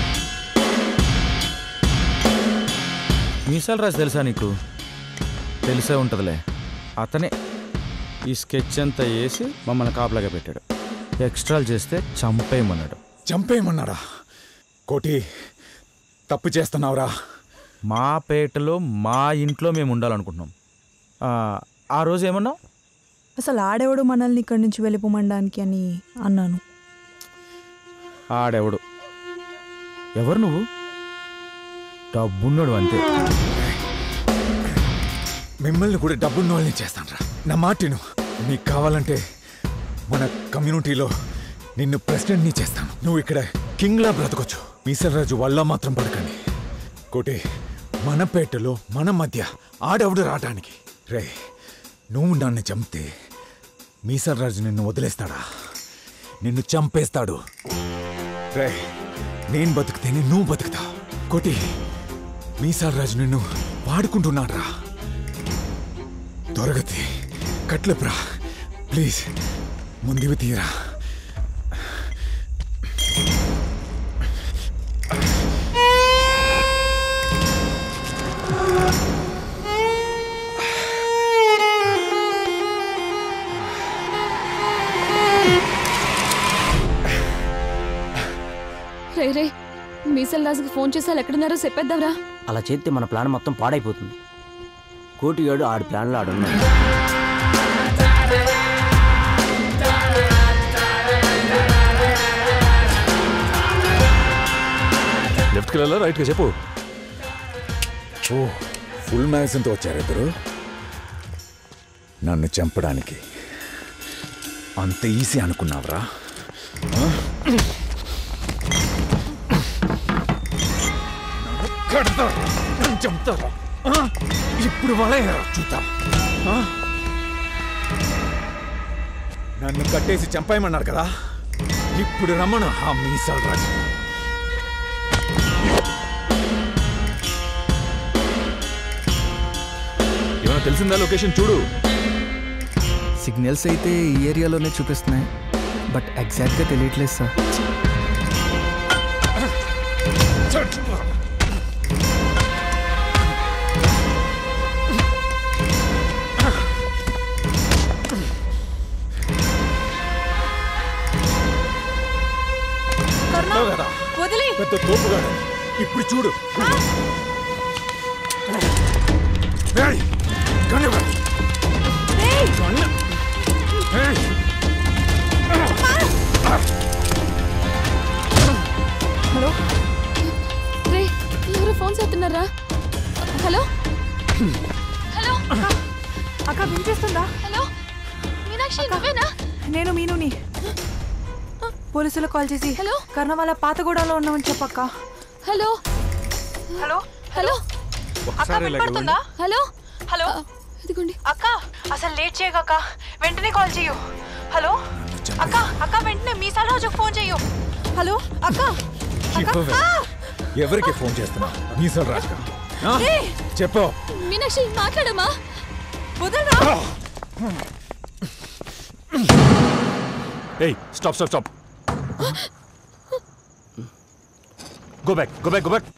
మీసాలు రాజు తెలుసా నీకు తెలిసే ఉంటుందిలే అతనే ఈ స్కెచ్ అంతా వేసి మమ్మల్ని కాపలాగా పెట్టాడు ఎక్స్ట్రాలు చేస్తే చంపేయమన్నాడు చంపేయమన్నాడా కోటి తప్పు చేస్తున్నావురా మా పేటలో మా ఇంట్లో మేము ఉండాలనుకుంటున్నాం ఆ, ఆ రోజు ఏమన్నావు అసలు ఆడెవడు మనల్ని ఇక్కడి నుంచి వెళ్ళిపోమనడానికి అని అన్నాను ఆడెవడు ఎవరు నువ్వు డబ్బున్నాడు అంతే మిమ్మల్ని కూడా డబ్బున్న వాళ్ళని చేస్తాను రా నా మాటిను నీకు కావాలంటే మన కమ్యూనిటీలో నిన్ను ప్రెసిడెంట్ని చేస్తాను నువ్వు ఇక్కడ కింగ్లా బ్రతకొచ్చు మీసరాజు వల్ల మాత్రం పడకండి కోటి మన పేటలో మన మధ్య ఆడెవడు రావటానికి రే నువ్వు నన్ను చంపితే మీసరాజు నిన్ను వదిలేస్తాడా నిన్ను చంపేస్తాడు రే నేను బతికితేనే నువ్వు బతుకుతావు కోటి మీసాలరాజు నిన్ను వాడుకుంటున్నాడు రా దొరగతి కట్లెప్రా ప్లీజ్ ముందువి తీరా రే రే మీసాల రాజుకి ఫోన్ చేసి వాళ్ళు ఎక్కడున్నారో చెప్పేద్దాంరా అలా చేస్తే మన ప్లాన్ మొత్తం పాడైపోతుంది కోటిగాడు ఆడి ప్లాన్లో ఆడున్నాడు లెఫ్ట్కి వెళ్ళాలా రైట్కి చెప్పు ఓ ఫుల్ మ్యాగజైన్తో వచ్చారు ఇద్దరు నన్ను చంపడానికి అంత ఈజీ అనుకున్నావురా ఆ? నన్ను కడతారు నన్ను చంపుతారు ఆ? ఇప్పుడు వాళ్ళే చూద్దాం ఆ? నన్ను కట్టేసి చంపేయమన్నారు కదా ఇప్పుడు రమ్మను ఆ మీసాలు రాజు ఏమైనా తెలిసిందా లొకేషన్ చూడు సిగ్నల్స్ అయితే ఈ ఏరియాలోనే చూపిస్తున్నాయి బట్ ఎగ్జాక్ట్గా తెలియట్లేదు సార్ చెప్పావు కదా వదిలి పెద్ద తోపుగాడు ఇప్పుడు చూడు ఏయ్, కన్ను పెట్టు. కన్ను. ఏయ్. హలో రే ఎవరో ఫోన్ చేస్తున్నారా హలో హలో అక్క వినిపిస్తుందా హలో మీనాక్షి నువ్వేనా నేను మీనుని పోలీసులకు కాల్ చేసి హలో కర్ణ వాళ్ళ పాతగూడలో ఉన్నామని చెప్పక్క హలో హలో హలో అక్క ఒకసారి ఇలాగ వినపడుతుందా హలో హలో ఇదిగోండి అక్క అసలు లేట్ చేయక వెంటనే కాల్ చేయు హలో అక్క అక్క వెంటనే మీసాల రోజుకు ఫోన్ చెయ్యు హలో అక్క అక్క ఇవ్వవే. ఆ! ఎవరికి ఫోన్ చేస్తున్నా మీసాలు రాజుగా ఆ? ఏయ్! చెప్పు మీనాక్షి మాట్లాడమ్మా వదలరా ఏయ్ stop stop stop go back go back go back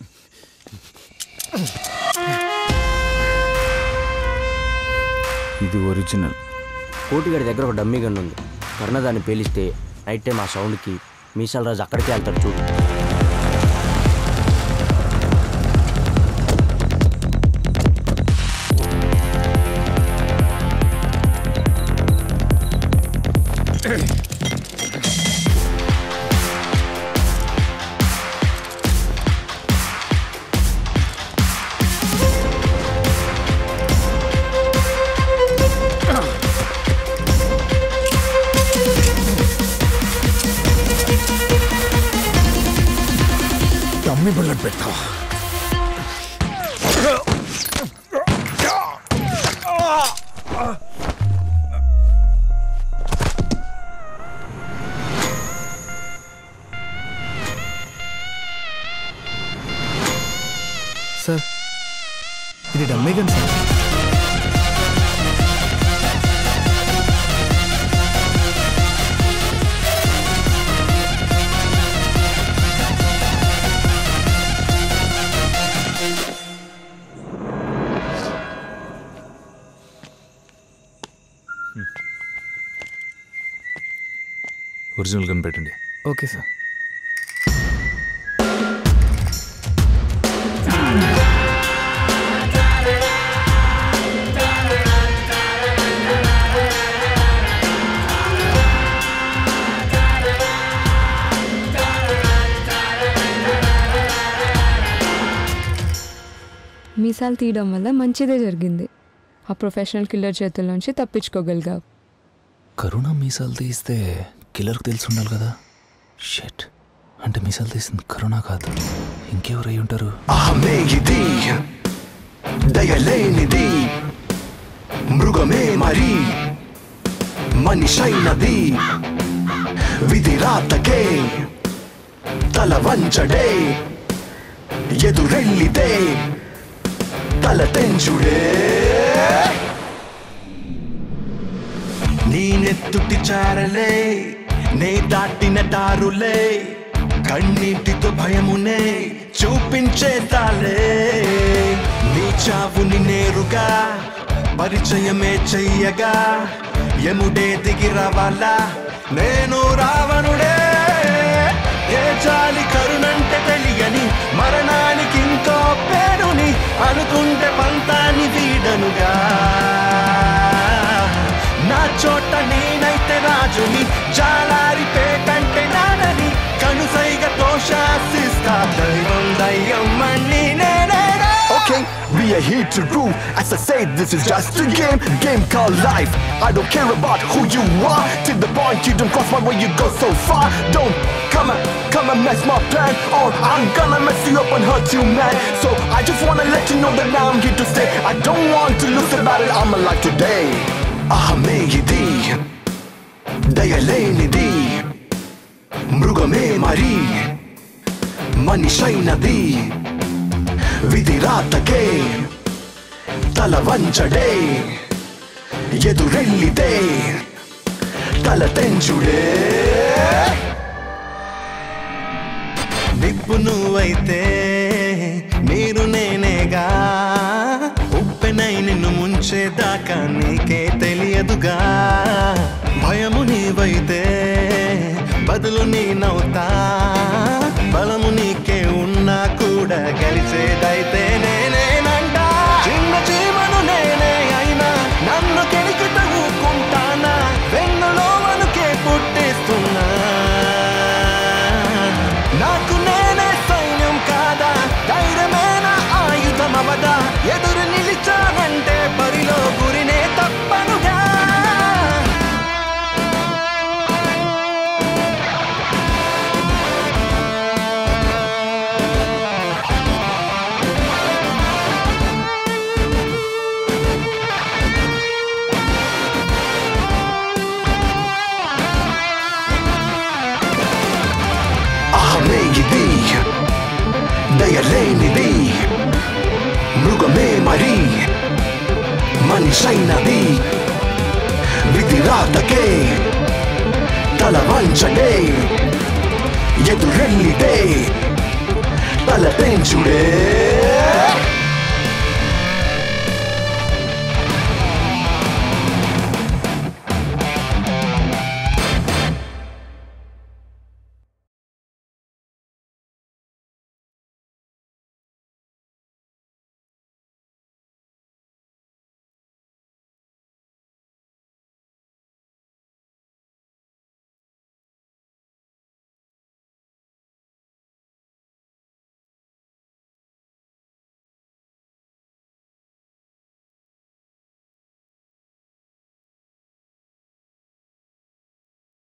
ఇది ఒరిజినల్ కోటిగాడి దగ్గర ఒక డమ్మీ గన్ ఉంది కర్ణ దాన్ని పేలిస్తే నైట్ టైం ఆ సౌండ్కి మీసాల రాజు అక్కడికే వెళ్తాడు చూడు డమ్మి బుల్లెట్ పెట్టావా సార్ ఇది dummy gun sir original gun పెట్టండి ఓకే సార్ మీసాలు తీయడం వల్ల మంచిదే జరిగింది ఆ ప్రొఫెషనల్ కిల్లర్ చేతుల నుంచి తప్పించుకోగలిగావు కరుణ మీసాలు తీస్తే కిల్లర్కి తెలిసి ఉండాలి కదా షెట్ అంటే మీసాలు తీసింది కరుణ కాదు ఇంకెవరు అయి ఉంటారు ఆమె ఇది దయలేనిది మృగమే మరి మనిషైనది విధి రాతకే తల వంచడే ఎదురెళ్ళితే తల తెంచుడే నీ నెత్తుటి చారలే నే దాటిన టారులే కన్నీటితో భయమునే చూపించేతాలే నీ చావుని నేరుగా పరిచయమే చెయ్యగా యముడే దిగి రావాలా నేను రావణుడే ఏ జాలి కరుణంటే తెలియని మరణానికి ఇంకో పేరుని అనుకుంటే పంతాన్ని వీడనుగా నా చోట నేనైతే రాజుని జాలారి పేటంటే నానని కనుసైగతో శాసిస్తా దైవం దయ్యం మళ్ళీ నేనే okay we are here to rule. As I say, this is just a game, game called life. I don't care about who you are. To the point you don't cross my way, you go so far. Don't come and come and mess my plan, or I'm gonna mess you up and hurt you, man. So I just wanna let you know that now I'm here to stay. I don't want to lose the battle. I'm alive today. అహమే ఇది దయలేనిది మృగమే మరి మనిషైనది విధి రాతకే తల వంచడే ఎదురెళ్ళితే తల తెంచుడే నిప్పు నువ్వైతే నీరు నేనేగా ఉప్పెనై నిన్ను ముంచేదాకా నీకే తెలియదుగా భయము నీవైతే బదులు నేనవుతా బలము నీకే ఉన్నా కూడా గెలిచేదైతే నేనేనంట చిన్న చీమను నేనే అయినా నన్ను కెలికి తవ్వుకుంటానా వెన్నులో వనుకే పుట్టిస్తున్నా నాకు నేనే సైన్యం కాదా ధైర్యమైన ఆయుధమవదా ఎదురు నిలిచానంటే బరిలో గురినే తప్పనుగా అహమే ఇది దయలేనిది మృగమే మరి మనిషైనది విధి రాతకే తల వంచడే ఎదురెళ్ళితే తల పెంచుడే